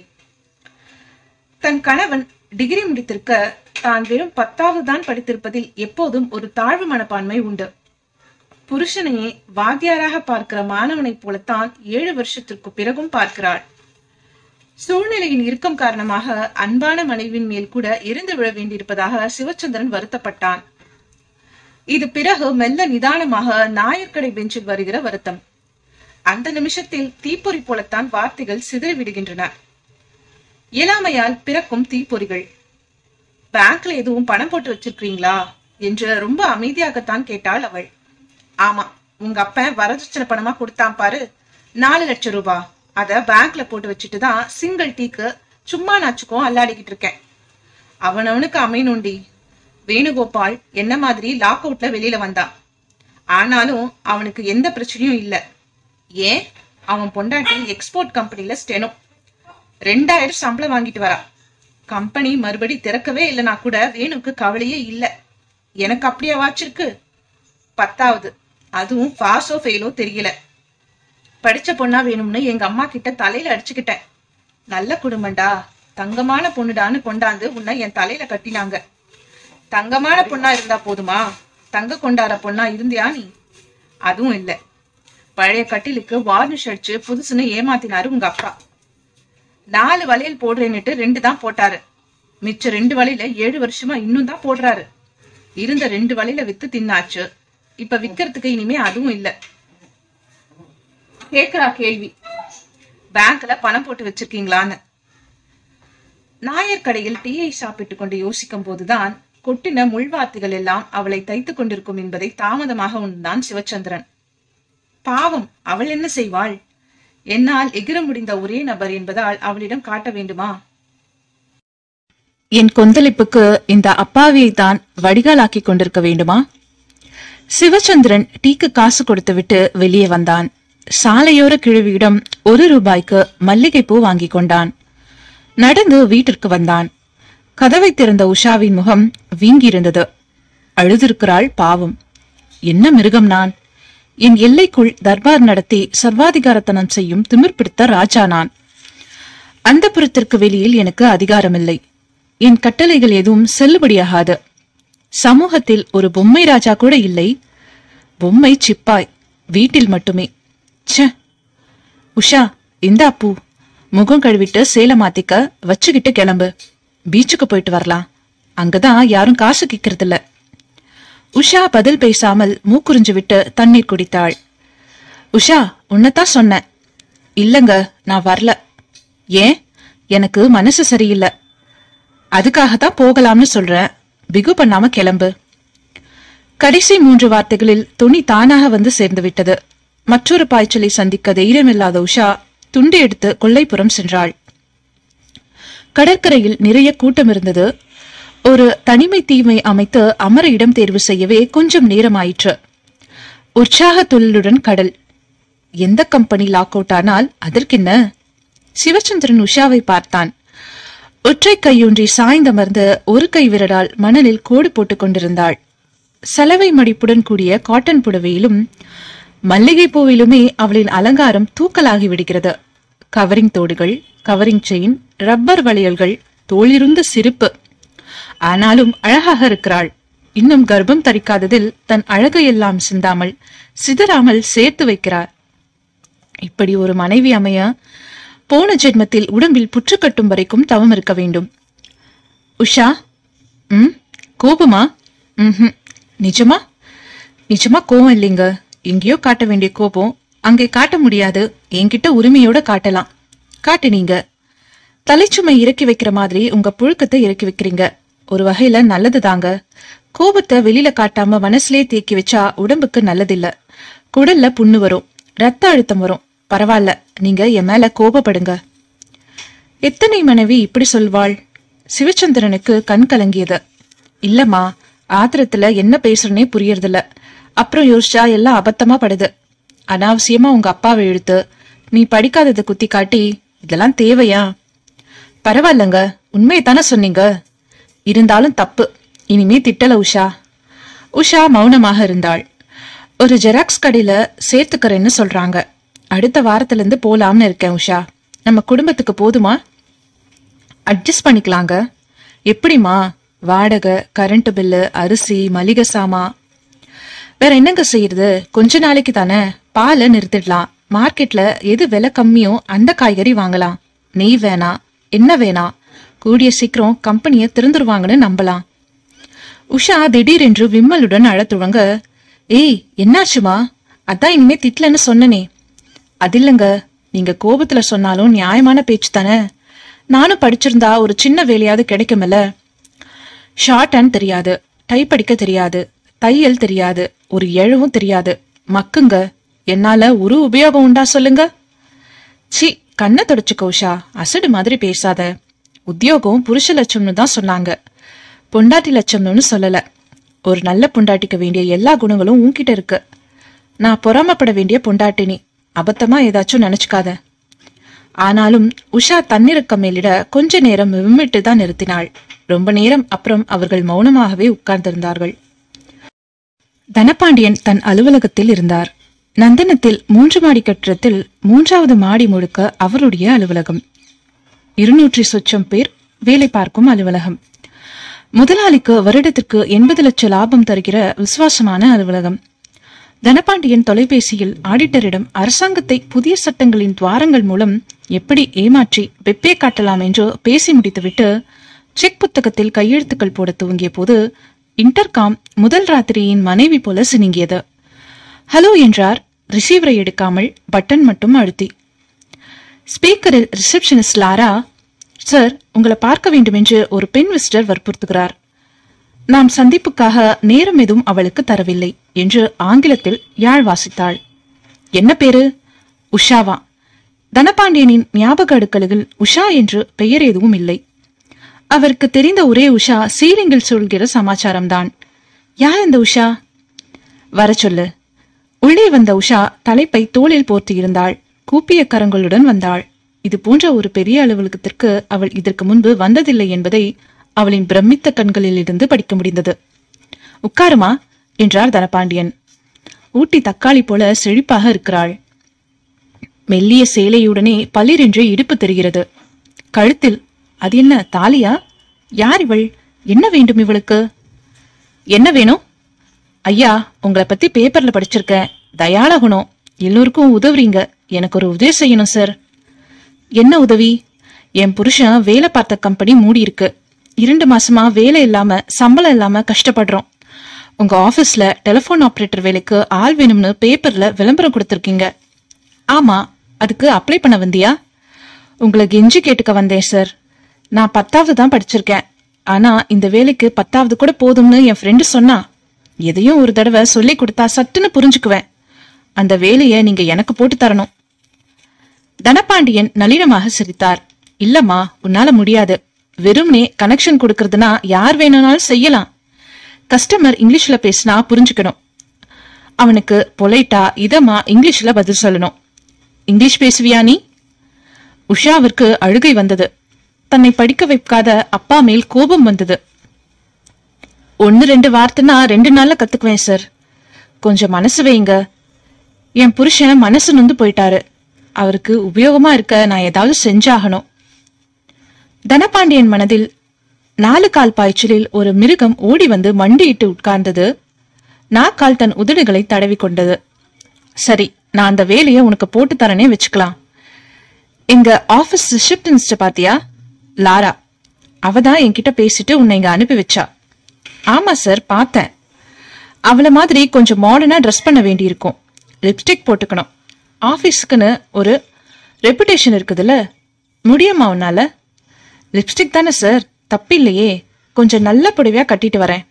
[SPEAKER 1] தன் கணவன் டிகிரி முடித்திருக்க தான் வெறும் பத்தாவது தான் படித்திருப்பதில் எப்போதும் ஒரு தாழ்வு மனப்பான்மை உண்டு புருஷனையே வாத்தியாராக பார்க்கிற மாணவனைப் போலத்தான் ஏழு வருஷத்திற்கு பிறகும் பார்க்கிறாள் சூழ்நிலையின் இறுக்கம் காரணமாக அன்பான மனைவின் மேல் கூட எரிந்து விழ வேண்டியிருப்பதாக சிவச்சந்திரன் வருத்தப்பட்டான் இது பிறகு மெல்ல நிதானமாக நாயர்கடை பெஞ்சில் வருகிற வருத்தம் அந்த நிமிஷத்தில் தீப்பொறி போலத்தான் வார்த்தைகள் சிதறி விடுகின்றன இயலாமையால் பிறக்கும் தீப்பொறிகள் பேங்க்ல எதுவும் பணம் போட்டு வச்சிருக்கீங்களா என்று ரொம்ப அமைதியாகத்தான் கேட்டாள் அவள் ஆமா உங்க அப்பன் வரதட்சணை பணமா கொடுத்தான் பாரு நாலு லட்சம் ரூபாய் அத பேங்க்ல போட்டு வச்சுட்டு தான் சிங்கிள் டீக்கு சும்மா நாச்சுக்கும் அல்லாடிக்கிட்டு இருக்கேன் அவனவனுக்கு அமையணுண்டி வேணுகோபால் என்ன மாதிரி லாக் அவுட்ல வெளியில வந்தான் ஆனாலும் அவனுக்கு எந்த பிரச்சனையும் இல்ல ஏன் அவன் பொண்டாட்டி எக்ஸ்போர்ட் கம்பெனில ஸ்டெனோ ரெண்டாயிரம் சம்பளம் வாங்கிட்டு வரா கம்பெனி மறுபடி திறக்கவே இல்லைனா கூட வேணுக்கு கவலையே இல்ல எனக்கு அப்படியே வாச்சிருக்கு பத்தாவது அதுவும் பாஸோ ஃபெயிலோ தெரியல படிச்ச பொண்ணா வேணும்னு எங்க அம்மா கிட்ட தலையில அடிச்சுக்கிட்டேன் நல்ல குடும்பம்டா தங்கமான பொண்ணுடான்னு கொண்டாந்து உன்னை என் தலையில கட்டினாங்க தங்கமான பொண்ணா இருந்தா போதுமா தங்க கொண்டாட பொண்ணா இருந்தியா நீ அதுவும் இல்ல பழைய கட்டிலுக்கு வார்னிஷ் அடிச்சு புதுசுன்னு ஏமாத்தினாரு உங்க அப்பா நாலு வளையல் போடுறேன்னுட்டு ரெண்டு தான் போட்டாரு மிச்ச ரெண்டு வலையில ஏழு வருஷமா இன்னும் தான் போடுறாரு இருந்த ரெண்டு வலையில வித்து தின்னாச்சு இப்ப விக்கிறதுக்கு இனிமே அதுவும் இல்ல கேக்குறா கேள்வி பேங்க்ல பணம் போட்டு வச்சிருக்கீங்களான்னு நாயர் கடையில் டீயை சாப்பிட்டுக் கொண்டு யோசிக்கும் போதுதான் கொட்டின முள்வார்த்தைகள் எல்லாம் அவளை தைத்துக் கொண்டிருக்கும் என்பதை தாமதமாக உணர்ந்தான் சிவச்சந்திரன் பாவம் அவள் என்ன செய்வாள் என்னால் எகிர முடிந்த ஒரே நபர் என்பதால் அவளிடம் காட்ட வேண்டுமா
[SPEAKER 2] என் கொந்தளிப்புக்கு இந்த அப்பாவியை தான் வடிகாலாக்கிக் கொண்டிருக்க வேண்டுமா சிவச்சந்திரன் டீக்கு காசு கொடுத்துவிட்டு வெளியே வந்தான் சாலையோர கிழவியிடம் ஒரு ரூபாய்க்கு மல்லிகைப்பூ வாங்கிக் கொண்டான் நடந்து வீட்டிற்கு வந்தான் கதவை திறந்த உஷாவின் முகம் வீங்கியிருந்தது அழுதிருக்கிறாள் பாவம் என்ன மிருகம் நான் என் எல்லைக்குள் தர்பார் நடத்தி சர்வாதிகாரத்தனம் செய்யும் திமிர் பிடித்த ராஜா நான் அந்த புறத்திற்கு வெளியில் எனக்கு அதிகாரமில்லை என் கட்டளைகள் எதுவும் செல்லுபடியாகாது சமூகத்தில் ஒரு பொம்மை ராஜா கூட இல்லை பொம்மை சிப்பாய் வீட்டில் மட்டுமே ச்சே உஷா இந்தா பூ முகம் கழுவிட்டு சேலை மாத்திக்க வச்சுக்கிட்டு கிளம்பு பீச்சுக்கு போயிட்டு வரலாம் அங்கதான் யாரும் காசு கேட்கறதில்ல உஷா பதில் பேசாமல் மூக்குறிஞ்சு விட்டு தண்ணீர் குடித்தாள் உஷா உன்னைத்தான் சொன்னேன் இல்லங்க நான் வரல ஏன் எனக்கு மனசு சரியில்லை அதுக்காகத்தான் போகலாம்னு சொல்றேன் பிகு பண்ணாம கிளம்பு கடைசி மூன்று வார்த்தைகளில் துணி தானாக வந்து சேர்ந்து விட்டது மற்றொரு பாய்ச்சலை சந்திக்க தைரியமில்லாத உஷா துண்டு எடுத்து கொல்லைப்புறம் சென்றாள் கடற்கரையில் நிறைய கூட்டம் இருந்தது ஒரு தனிமை தீமை அமைத்து அமர இடம் தேர்வு செய்யவே கொஞ்சம் நேரமாயிற்று உற்சாக தொழிலுடன் கடல் எந்த கம்பெனி லாக் அவுட் ஆனால் அதற்கென்ன சிவச்சந்திரன் உஷாவை பார்த்தான் ஒற்றை கையொன்றி சாய்ந்தமர்ந்து ஒரு கை விரலால் மணலில் கோடு போட்டுக் கொண்டிருந்தாள் சலவை மடிப்புடன் கூடிய காட்டன் புடவையிலும் மல்லிகை பூவிலுமே அவளின் அலங்காரம் தூக்கலாகி விடுகிறது கவரிங் தோடுகள் கவரிங் செயின் ரப்பர் வளையல்கள் தோளிருந்த சிரிப்பு ஆனாலும் அழகாக இருக்கிறாள் இன்னும் கர்ப்பம் தரிக்காததில் தன் அழகையெல்லாம் சிந்தாமல் சிதறாமல் சேர்த்து வைக்கிறார் இப்படி ஒரு மனைவி அமைய போன ஜென்மத்தில் உடம்பில் புற்று கட்டும் வரைக்கும் தவம் இருக்க வேண்டும் உஷா ம் கோபமா ம் நிஜமா நிஜமா கோபம் இல்லைங்க எங்கேயோ காட்ட வேண்டிய கோபம் அங்கே காட்ட முடியாது என்கிட்ட உரிமையோட காட்டலாம் காட்டு நீங்க தலைச்சுமை இறக்கி வைக்கிற மாதிரி உங்க புழுக்கத்தை இறக்கி வைக்கிறீங்க ஒரு வகையில நல்லது தாங்க கோபத்தை வெளியில காட்டாம மனசுலயே தேக்கி வச்சா உடம்புக்கு நல்லதில்ல குடல்ல புண்ணு வரும் ரத்த அழுத்தம் வரும் பரவாயில்ல நீங்க என் மேல கோபப்படுங்க எத்தனை மனைவி இப்படி சொல்வாள் சிவச்சந்திரனுக்கு கண் கலங்கியது இல்லம்மா ஆத்திரத்துல என்ன பேசுறனே புரியறதில்ல அப்புறம் யோசிச்சா எல்லாம் அபத்தமா படுது அனாவசியமா உங்க அப்பாவை இழுத்து நீ படிக்காததை குத்தி காட்டி இதெல்லாம் தேவையா பரவாயில்லங்க உண்மையை தானே சொன்னீங்க இருந்தாலும் தப்பு இனிமே திட்டல உஷா உஷா மௌனமாக இருந்தாள் ஒரு ஜெராக்ஸ் கடையில சேர்த்துக்கிறேன்னு சொல்றாங்க அடுத்த வாரத்துல இருந்து போலாம்னு இருக்கேன் உஷா நம்ம குடும்பத்துக்கு போதுமா அட்ஜஸ்ட் பண்ணிக்கலாங்க எப்படிமா வாடகை கரண்ட் பில்லு அரிசி மளிகை சாமா வேற என்னங்க செய்யறது கொஞ்ச நாளைக்கு தானே பாலை நிறுத்திடலாம் மார்க்கெட்ல எது விலை கம்மியோ அந்த காய்கறி வாங்கலாம் நீ வேணா என்ன வேணா கூடிய சீக்கிரம் கம்பெனியை திறந்துருவாங்கன்னு நம்பலாம் உஷா திடீரென்று விம்மலுடன் அழத் துவங்க ஏய் என்னாச்சுமா அதான் இனிமே திட்டலன்னு சொன்னனே அதில்லைங்க நீங்க கோபத்துல சொன்னாலும் நியாயமான பேச்சு தானே நானும் படிச்சிருந்தா ஒரு சின்ன வேலையாவது கிடைக்குமில்ல ஷார்ட் ஹேண்ட் தெரியாது டைப் அடிக்க தெரியாது தையல் தெரியாது ஒரு எழுவும் தெரியாது மக்குங்க என்னால ஒரு உபயோகம் உண்டா சொல்லுங்க சி கண்ணை தொடச்சுக்கோ உஷா அசடு மாதிரி பேசாத உத்தியோகம் புருஷ லட்சம்னு தான் சொன்னாங்க பொண்டாட்டி லட்சம்னு சொல்லல ஒரு நல்ல பொண்டாட்டிக்கு வேண்டிய எல்லா குணங்களும் உன்கிட்ட இருக்கு நான் பொறாமப்பட வேண்டிய பொண்டாட்டினி அபத்தமா ஏதாச்சும் நினைச்சுக்காத ஆனாலும் உஷா தன்னிறக்க மேலிட கொஞ்ச நேரம் விம்மிட்டு தான் நிறுத்தினாள் ரொம்ப நேரம் அப்புறம் அவர்கள் மௌனமாகவே உட்கார்ந்திருந்தார்கள் தனபாண்டியன் தன் அலுவலகத்தில் இருந்தார் நந்தனத்தில் மூன்று மாடி கட்டிடத்தில் மூன்றாவது மாடி முழுக்க அவருடைய அலுவலகம் இருநூற்றி சொச்சம் பேர் வேலை பார்க்கும் அலுவலகம் முதலாளிக்கு வருடத்திற்கு எண்பது லட்சம் லாபம் தருகிற விசுவாசமான அலுவலகம் தனபாண்டியன் தொலைபேசியில் ஆடிட்டரிடம் அரசாங்கத்தை புதிய சட்டங்களின் துவாரங்கள் மூலம் எப்படி ஏமாற்றி வெப்பே காட்டலாம் என்று பேசி முடித்துவிட்டு செக் புத்தகத்தில் கையெழுத்துக்கள் போட துவங்கிய போது இன்டர்காம் முதல் ராத்திரியின் மனைவி போல சினுங்கியது ஹலோ என்றார் ரிசீவரை எடுக்காமல் பட்டன் மட்டும் அழுத்தி ஸ்பீக்கரில் ரிசப்ஷனிஸ்ட் லாரா சார் உங்களை பார்க்க வேண்டும் என்று ஒரு பெண் விசிட்டர் வற்புறுத்துகிறார் நாம் சந்திப்புக்காக நேரம் எதுவும் அவளுக்கு தரவில்லை என்று ஆங்கிலத்தில் யாழ் வாசித்தாள் என்ன பேரு உஷாவா தனபாண்டியனின் ஞாபக அடுக்கலையில் உஷா என்று பெயர் எதுவும் இல்லை அவருக்கு தெரிந்த ஒரே உஷா சீலிங்கில் சொல்கிற சமாச்சாரம்தான் யார் இந்த உஷா வர சொல்லு உள்ளே வந்த உஷா தலைப்பை தோளில் போர்த்து இருந்தாள் கூப்பிய கரங்களுடன் வந்தாள் இது போன்ற ஒரு பெரிய அலுவலகத்திற்கு அவள் இதற்கு முன்பு வந்ததில்லை என்பதை அவளின் பிரமித்த கண்களிலிருந்து படிக்க முடிந்தது உட்காருமா என்றார் தனபாண்டியன் ஊட்டி தக்காளி போல செழிப்பாக இருக்கிறாள் மெல்லிய சேலையுடனே பளிரென்று இடுப்பு தெரிகிறது கழுத்தில் அது என்ன தாலியா யார் இவள் என்ன வேண்டும் இவளுக்கு என்ன வேணும் ஐயா உங்களை பத்தி பேப்பர்ல படிச்சிருக்கேன் தயாள குணம் எல்லோருக்கும் உதவுறீங்க எனக்கு ஒரு உதவி செய்யணும் சார் என்ன உதவி என் புருஷன் வேலை பார்த்த கம்பெனி மூடி இருக்கு இரண்டு மாசமா வேலை இல்லாம சம்பளம் இல்லாம கஷ்டப்படுறோம் உங்க ஆபீஸ்ல டெலிபோன் ஆபரேட்டர் வேலைக்கு ஆள் வேணும்னு பேப்பர்ல விளம்பரம் கொடுத்திருக்கீங்க ஆமா அதுக்கு அப்ளை பண்ண வந்தியா உங்களை கெஞ்சி கேட்டுக்க வந்தேன் சார் நான் பத்தாவது தான் படிச்சிருக்கேன் ஆனா இந்த வேலைக்கு பத்தாவது கூட போதும்னு என் ஃப்ரெண்டு சொன்னா எதையும் ஒரு தடவை சொல்லி கொடுத்தா சட்டுன்னு புரிஞ்சுக்குவேன் அந்த வேலையை நீங்க எனக்கு போட்டு தரணும் தனபாண்டியன் நளினமாக சிரித்தார் இல்லம்மா உன்னால முடியாது வெறும்னே கனெக்ஷன் கொடுக்கறதுனா யார் வேணும்னாலும் செய்யலாம் கஸ்டமர் இங்கிலீஷ்ல பேசினா புரிஞ்சுக்கணும் அவனுக்கு பொலைட்டா இதமா இங்கிலீஷ்ல பதில் சொல்லணும் இங்கிலீஷ் பேசுவியா நீ உஷாவிற்கு அழுகை வந்தது தன்னை படிக்க வைக்காத அப்பா மேல் கோபம் வந்தது ஒன்னு ரெண்டு வார்த்தைனா ரெண்டு நாள்ல கத்துக்குவேன் சார் கொஞ்சம் மனசு வைங்க என் புருஷன் மனசு நொந்து போயிட்டாரு அவருக்கு உபயோகமா இருக்க நான் ஏதாவது செஞ்சாகணும் தனபாண்டியன் மனதில் நாலு கால் பாய்ச்சலில் ஒரு மிருகம் ஓடி வந்து மண்டியிட்டு உட்கார்ந்தது நாக்கால் தன் உதடுகளை தடவி கொண்டது சரி நான் அந்த வேலையை உனக்கு போட்டு தரனே வச்சுக்கலாம் எங்க ஆபீஸ் ரிசப்ஷனிஸ்ட பாத்தியா லாரா அவ தான் என்கிட்ட பேசிட்டு உன்னை இங்க அனுப்பி வச்சா ஆமா சார் பார்த்தேன் அவள மாதிரி கொஞ்சம் மாடர்னா ட்ரெஸ் பண்ண வேண்டியிருக்கும் லிப்ஸ்டிக் போட்டுக்கணும் ஆஃபீஸுக்குன்னு ஒரு ரெப்புடேஷன் இருக்குதுல்ல முடியுமா உன்னால லிப்ஸ்டிக் தானே சார் தப்பில்லையே கொஞ்சம் நல்ல புடவையா கட்டிட்டு வரேன்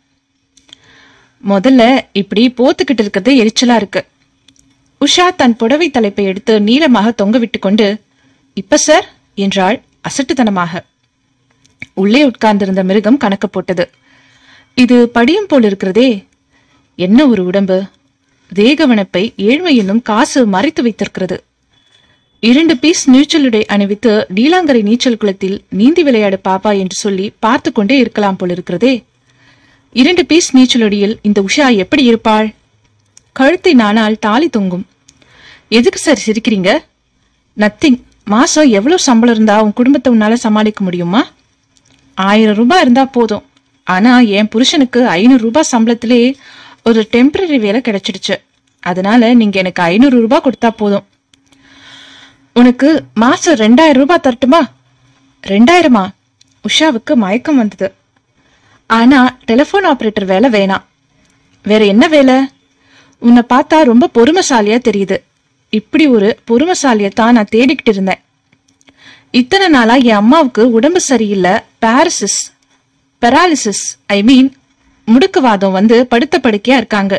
[SPEAKER 2] முதல்ல இப்படி போத்துக்கிட்டு இருக்கிறது எரிச்சலா இருக்கு உஷா தன் புடவை தலைப்பை எடுத்து நீளமாக தொங்க விட்டு கொண்டு இப்ப சார் என்றாள் அசட்டுத்தனமாக உள்ளே உட்கார்ந்திருந்த மிருகம் கணக்கு போட்டது இது படியும் போல் இருக்கிறதே என்ன ஒரு உடம்பு தேகவனப்பை ஏழ்மை என்னும் காசு மறைத்து வைத்திருக்கிறது இரண்டு பீஸ் நீச்சலுடை அணிவித்து நீலாங்கரை நீச்சல் குளத்தில் நீந்தி விளையாடு பாப்பா என்று சொல்லி பார்த்து கொண்டே இருக்கலாம் போல் இருக்கிறதே இரண்டு பீஸ் நீச்சலுடையில் இந்த உஷா எப்படி இருப்பாள் கழுத்தை நானால் தாலி தொங்கும் எதுக்கு சார் சிரிக்கிறீங்க நத்திங் மாசம் எவ்வளவு சம்பளம் இருந்தா உன் குடும்பத்தை உன்னால சமாளிக்க முடியுமா ஆயிரம் ரூபாய் இருந்தா போதும் ஆனா என் புருஷனுக்கு ஐநூறு ரூபாய் சம்பளத்திலே ஒரு டெம்பரரி வேலை கிடைச்சிடுச்சு அதனால நீங்க எனக்கு ஐநூறு ரூபாய் கொடுத்தா போதும் உனக்கு மாசம் ரெண்டாயிரம் ரூபாய் தரட்டுமா ரெண்டாயிரமா உஷாவுக்கு மயக்கம் வந்தது ஆனா டெலிஃபோன் ஆபரேட்டர் வேலை வேணாம் வேற என்ன வேலை உன்னை பார்த்தா ரொம்ப பொறுமைசாலியா தெரியுது இப்படி ஒரு பொறுமைசாலியை தான் நான் தேடிக்கிட்டு இருந்தேன் இத்தனை நாளா என் அம்மாவுக்கு உடம்பு சரியில்லை பாரசிஸ் பெராலிசிஸ் ஐ மீன் முடுக்குவாதம் வந்து படுத்த படுக்கையா இருக்காங்க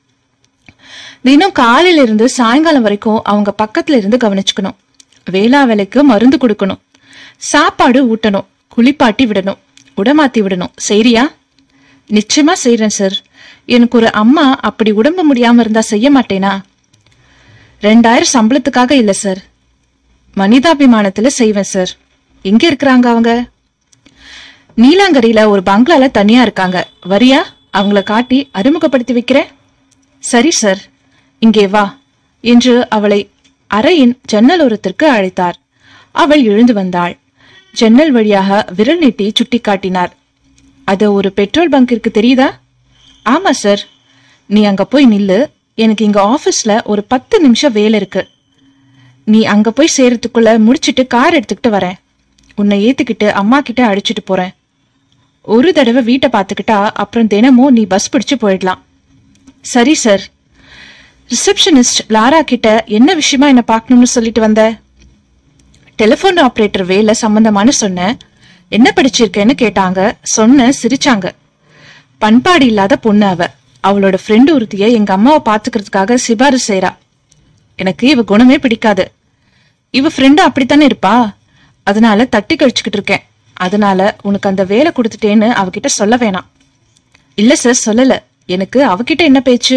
[SPEAKER 2] தினம் காலையில இருந்து சாயங்காலம் வரைக்கும் அவங்க பக்கத்துல இருந்து கவனிச்சுக்கணும் வேளா வேலைக்கு மருந்து கொடுக்கணும் சாப்பாடு ஊட்டணும் குளிப்பாட்டி விடணும் உடமாத்தி விடணும் சரியா நிச்சயமா செய்றேன் சார் எனக்கு ஒரு அம்மா அப்படி உடம்பு முடியாம இருந்தா செய்ய மாட்டேனா ரெண்டாயிரம் சம்பளத்துக்காக இல்ல சார் மனிதாபிமானத்துல செய்வேன் சார் எங்க இருக்கிறாங்க அவங்க நீலாங்கரையில ஒரு பங்களால தனியா இருக்காங்க வரியா அவங்கள காட்டி அறிமுகப்படுத்தி வைக்கிறேன் சரி சார் இங்கே வா என்று அவளை அறையின் ஜன்னலோரத்திற்கு அழைத்தார் அவள் எழுந்து வந்தாள் ஜன்னல் வழியாக விரல் நீட்டி சுட்டி காட்டினார் அது ஒரு பெட்ரோல் பங்கிற்கு தெரியுதா ஆமா சார் நீ அங்க போய் நில்லு எனக்கு இங்க ஆபீஸ்ல ஒரு பத்து நிமிஷம் வேலை இருக்கு நீ அங்க போய் சேரத்துக்குள்ள முடிச்சிட்டு கார் எடுத்துக்கிட்டு வரேன் உன்னை ஏத்துக்கிட்டு அம்மா கிட்ட அடிச்சிட்டு போறேன் ஒரு தடவை வீட்டை பார்த்துக்கிட்டா அப்புறம் தினமும் நீ பஸ் பிடிச்சு போயிடலாம் சரி சார் ரிசப்ஷனிஸ்ட் லாரா கிட்ட என்ன விஷயமா என்ன பார்க்கணும்னு சொல்லிட்டு வந்த டெலிபோன் ஆபரேட்டர் வேலை சம்பந்தமான சொன்னேன் என்ன படிச்சிருக்கேன்னு கேட்டாங்க சொன்ன சிரிச்சாங்க பண்பாடு இல்லாத பொண்ணு அவ அவளோட ஃப்ரெண்டு ஒருத்திய எங்க அம்மாவை பாத்துக்கிறதுக்காக சிபாரிசு செய்றா எனக்கு இவ குணமே பிடிக்காது இவ ஃப்ரெண்டு அப்படித்தானே இருப்பா அதனால தட்டி கழிச்சுக்கிட்டு இருக்கேன் அதனால உனக்கு அந்த வேலை கொடுத்துட்டேன்னு அவகிட்ட சொல்ல வேணாம் இல்ல சார் சொல்லல எனக்கு அவகிட்ட என்ன பேச்சு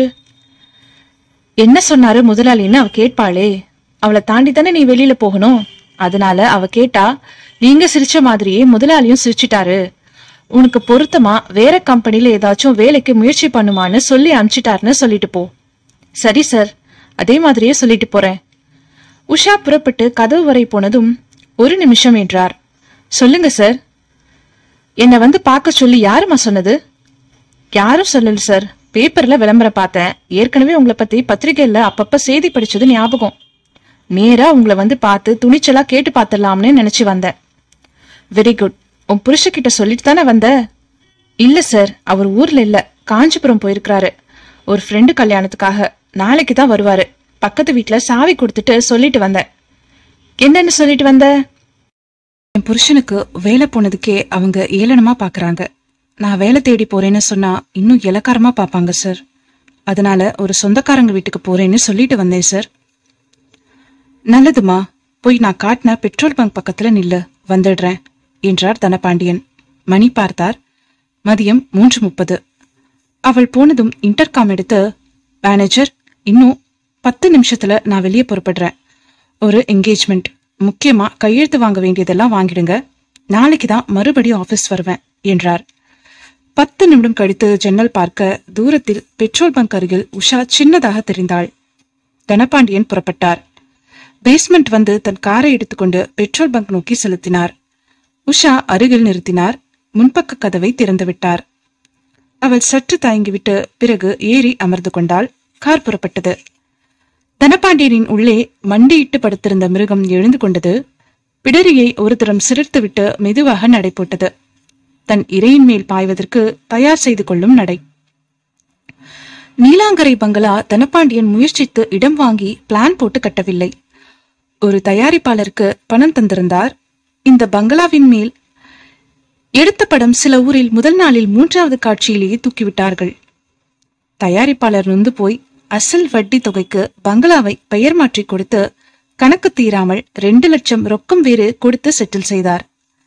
[SPEAKER 2] என்ன சொன்னாரு முதலாளின்னு அவ கேட்பாளே அவளை தாண்டி தானே நீ வெளியில போகணும் அதனால அவ கேட்டா நீங்க சிரிச்ச மாதிரியே முதலாளியும் சிரிச்சிட்டாரு உனக்கு பொருத்தமா வேற கம்பெனில ஏதாச்சும் வேலைக்கு முயற்சி பண்ணுமான்னு சொல்லி அனுப்பிச்சிட்டாருன்னு சொல்லிட்டு போ சரி சார் அதே மாதிரியே சொல்லிட்டு போறேன் உஷா புறப்பட்டு கதவு வரை போனதும் ஒரு நிமிஷம் என்றார் சொல்லுங்க சார் என்னை வந்து பார்க்க சொல்லி யாரும்மா சொன்னது யாரும் சொல்லல சார் பேப்பர்ல விளம்பரம் பார்த்தேன் ஏற்கனவே உங்களை பத்தி பத்திரிக்கையில அப்பப்ப செய்தி படிச்சது ஞாபகம் நேரா உங்களை வந்து பார்த்து துணிச்சலா கேட்டு பார்த்துடலாம்னு நினைச்சு வந்தேன் வெரி குட் உன் புருஷகிட்ட சொல்லிட்டு தானே வந்த இல்ல சார் அவர் ஊர்ல இல்ல காஞ்சிபுரம் போயிருக்கிறாரு ஒரு ஃப்ரெண்டு கல்யாணத்துக்காக நாளைக்கு தான் வருவாரு பக்கத்து வீட்ல சாவி கொடுத்துட்டு சொல்லிட்டு வந்தேன் என்னன்னு சொல்லிட்டு வந்த என் புருஷனுக்கு வேலை போனதுக்கே அவங்க ஏளனமா பாக்குறாங்க நான் வேலை தேடி போறேன்னு சொன்னா இன்னும் இலக்காரமா பாப்பாங்க சார் அதனால ஒரு சொந்தக்காரங்க வீட்டுக்கு போறேன்னு சொல்லிட்டு வந்தேன் சார் நல்லதுமா போய் நான் காட்டின பெட்ரோல் பங்க் பக்கத்துல நில்லு வந்துடுறேன் என்றார் தனபாண்டியன் மணி பார்த்தார் மதியம் மூன்று முப்பது அவள் போனதும் இன்டர்காம் எடுத்து மேனேஜர் இன்னும் பத்து நிமிஷத்துல நான் வெளியே புறப்படுறேன் ஒரு என்கேஜ்மெண்ட் முக்கியமா கையெழுத்து வாங்க வேண்டியதெல்லாம் வாங்கிடுங்க நாளைக்கு தான் மறுபடியும் ஆபீஸ் வருவேன் என்றார் பத்து நிமிடம் கழித்து ஜன்னல் பார்க்க தூரத்தில் பெட்ரோல் பங்க் அருகில் உஷா சின்னதாக தெரிந்தாள் தனபாண்டியன் புறப்பட்டார் பேஸ்மெண்ட் வந்து தன் காரை எடுத்துக்கொண்டு பெட்ரோல் பங்க் நோக்கி செலுத்தினார் உஷா அருகில் நிறுத்தினார் முன்பக்க கதவை திறந்து விட்டார் அவள் சற்று தயங்கிவிட்டு பிறகு ஏறி அமர்ந்து கொண்டாள் கார் புறப்பட்டது தனபாண்டியனின் உள்ளே மண்டியிட்டு படுத்திருந்த மிருகம் எழுந்து கொண்டது பிடரியை ஒரு தரம் சிரித்துவிட்டு மெதுவாக நடை போட்டது தன் இரையின் மேல் பாய்வதற்கு தயார் செய்து கொள்ளும் நடை நீலாங்கரை பங்களா தனபாண்டியன் முயற்சித்து இடம் வாங்கி பிளான் போட்டு கட்டவில்லை ஒரு தயாரிப்பாளருக்கு பணம் தந்திருந்தார் இந்த பங்களாவின் மேல் எடுத்த படம் சில ஊரில் முதல் நாளில் மூன்றாவது காட்சியிலேயே தூக்கிவிட்டார்கள் தயாரிப்பாளர் நொந்து போய் அசல் வட்டி தொகைக்கு பங்களாவை பெயர் மாற்றி கொடுத்து கணக்கு தீராமல் ரெண்டு லட்சம் ரொக்கம் வேறு கொடுத்து செட்டில் செய்தார்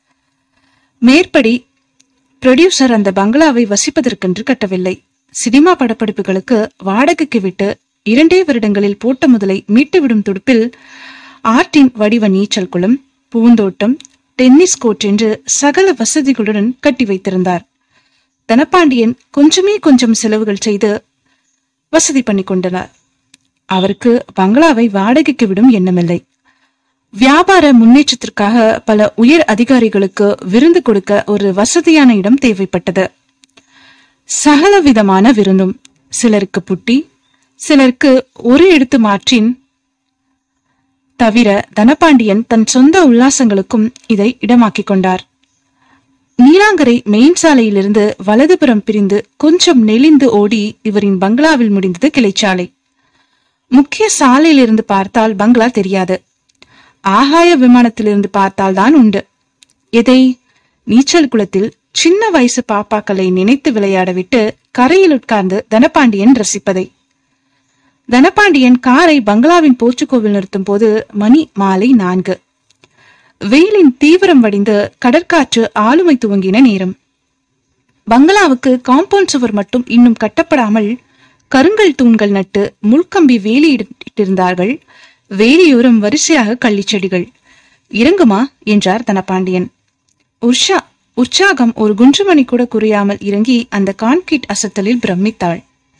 [SPEAKER 2] மேற்படி புரொடியூசர் அந்த பங்களாவை வசிப்பதற்கென்று கட்டவில்லை சினிமா படப்பிடிப்புகளுக்கு வாடகைக்கு விட்டு இரண்டே வருடங்களில் போட்ட முதலை மீட்டுவிடும் துடுப்பில் ஆர்ட்டின் வடிவ நீச்சல் குளம் பூந்தோட்டம் டென்னிஸ் கோர்ட் என்று சகல வசதிகளுடன் கட்டி வைத்திருந்தார் தனபாண்டியன் கொஞ்சமே கொஞ்சம் செலவுகள் செய்து வசதி பண்ணி கொண்டனர் அவருக்கு பங்களாவை வாடகைக்கு விடும் எண்ணமில்லை வியாபார முன்னேற்றத்திற்காக பல உயர் அதிகாரிகளுக்கு விருந்து கொடுக்க ஒரு வசதியான இடம் தேவைப்பட்டது சகல விதமான விருந்தும் சிலருக்கு புட்டி சிலருக்கு ஒரு எடுத்து மாற்றின் தவிர தனபாண்டியன் தன் சொந்த உல்லாசங்களுக்கும் இதை இடமாக்கிக் கொண்டார் நீலாங்கரை மெயின் சாலையிலிருந்து வலதுபுறம் பிரிந்து கொஞ்சம் நெளிந்து ஓடி இவரின் பங்களாவில் முடிந்தது கிளைச்சாலை முக்கிய சாலையிலிருந்து பார்த்தால் பங்களா தெரியாது ஆகாய விமானத்திலிருந்து பார்த்தால் தான் உண்டு எதை நீச்சல் குளத்தில் சின்ன வயசு பாப்பாக்களை நினைத்து விளையாட விட்டு கரையில் உட்கார்ந்து தனபாண்டியன் ரசிப்பதை தனபாண்டியன் காரை பங்களாவின் போர்ச்சுகோவில் நிறுத்தும் போது மணி மாலை நான்கு வெயிலின் தீவிரம் வடிந்து கடற்காற்று ஆளுமை துவங்கின நேரம் பங்களாவுக்கு காம்பவுண்ட் சுவர் மட்டும் இன்னும் கட்டப்படாமல் கருங்கல் தூண்கள் நட்டு முள்கம்பி வேலியிட்டிருந்தார்கள் வேலியோரம் வரிசையாக கள்ளிச்செடிகள் இறங்குமா என்றார் தனபாண்டியன் உற்சா உற்சாகம் ஒரு குன்றுமணி கூட குறையாமல் இறங்கி அந்த கான்கிரீட் அசத்தலில் பிரமித்தாள்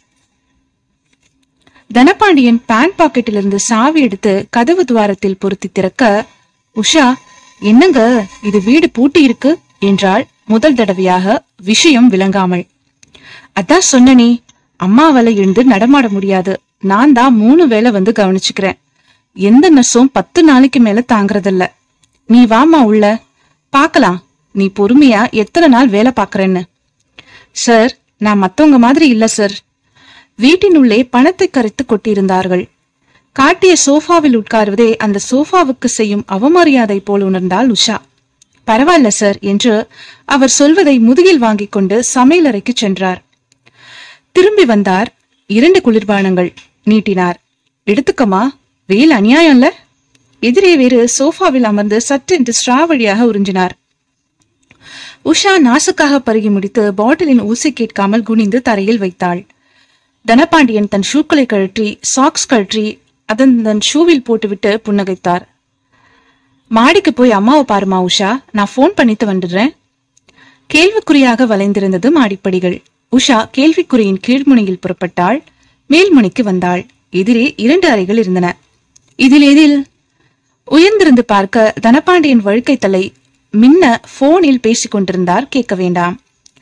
[SPEAKER 2] தனபாண்டியன் பேண்ட் பாக்கெட்டிலிருந்து சாவி எடுத்து கதவு துவாரத்தில் பொருத்தி திறக்க உஷா என்னங்க இது வீடு பூட்டி இருக்கு என்றாள் முதல் தடவையாக விஷயம் விளங்காமல் அதான் சொன்னனே அம்மாவால எழுந்து நடமாட முடியாது நான் தான் மூணு வேளை வந்து கவனிச்சுக்கிறேன் எந்த நர்ஸும் பத்து நாளைக்கு மேல தாங்கறதில்ல நீ வாமா உள்ள பார்க்கலாம் நீ பொறுமையா எத்தனை நாள் வேலை பார்க்கறேன்னு சார் நான் மத்தவங்க மாதிரி இல்ல சார் வீட்டினுள்ளே பணத்தை கரைத்து கொட்டியிருந்தார்கள் காட்டிய சோஃபாவில் உட்காருவதே அந்த சோஃபாவுக்கு செய்யும் அவமரியாதை போல் உணர்ந்தாள் உஷா பரவாயில்ல சார் என்று அவர் சொல்வதை முதுகில் வாங்கிக் கொண்டு சமையலறைக்கு சென்றார் திரும்பி வந்தார் இரண்டு குளிர்பானங்கள் நீட்டினார் எடுத்துக்கமா வெயில் அநியாயம்ல எதிரே வேறு சோஃபாவில் அமர்ந்து சற்றென்று ஸ்ட்ரா வழியாக உறிஞ்சினார் உஷா நாசுக்காக பருகி முடித்து பாட்டிலின் ஊசி கேட்காமல் குனிந்து தரையில் வைத்தாள் தனபாண்டியன் தன் ஷூக்களை கழற்றி சாக்ஸ் கழற்றி அதன் தன் ஷூவில் போட்டுவிட்டு புன்னகைத்தார் மாடிக்கு போய் அம்மாவை பாருமா உஷா நான் ஃபோன் பண்ணிட்டு வந்துடுறேன் கேள்விக்குறியாக வளைந்திருந்தது மாடிப்படிகள் உஷா கேள்விக்குறியின் கீழ்முனையில் புறப்பட்டாள் மேல்முனைக்கு வந்தாள் எதிரே இரண்டு அறைகள் இருந்தன இதில் எதில் உயர்ந்திருந்து பார்க்க தனபாண்டியன் வழுக்கை தலை மின்ன போனில் பேசிக் கொண்டிருந்தார் கேட்க வேண்டாம்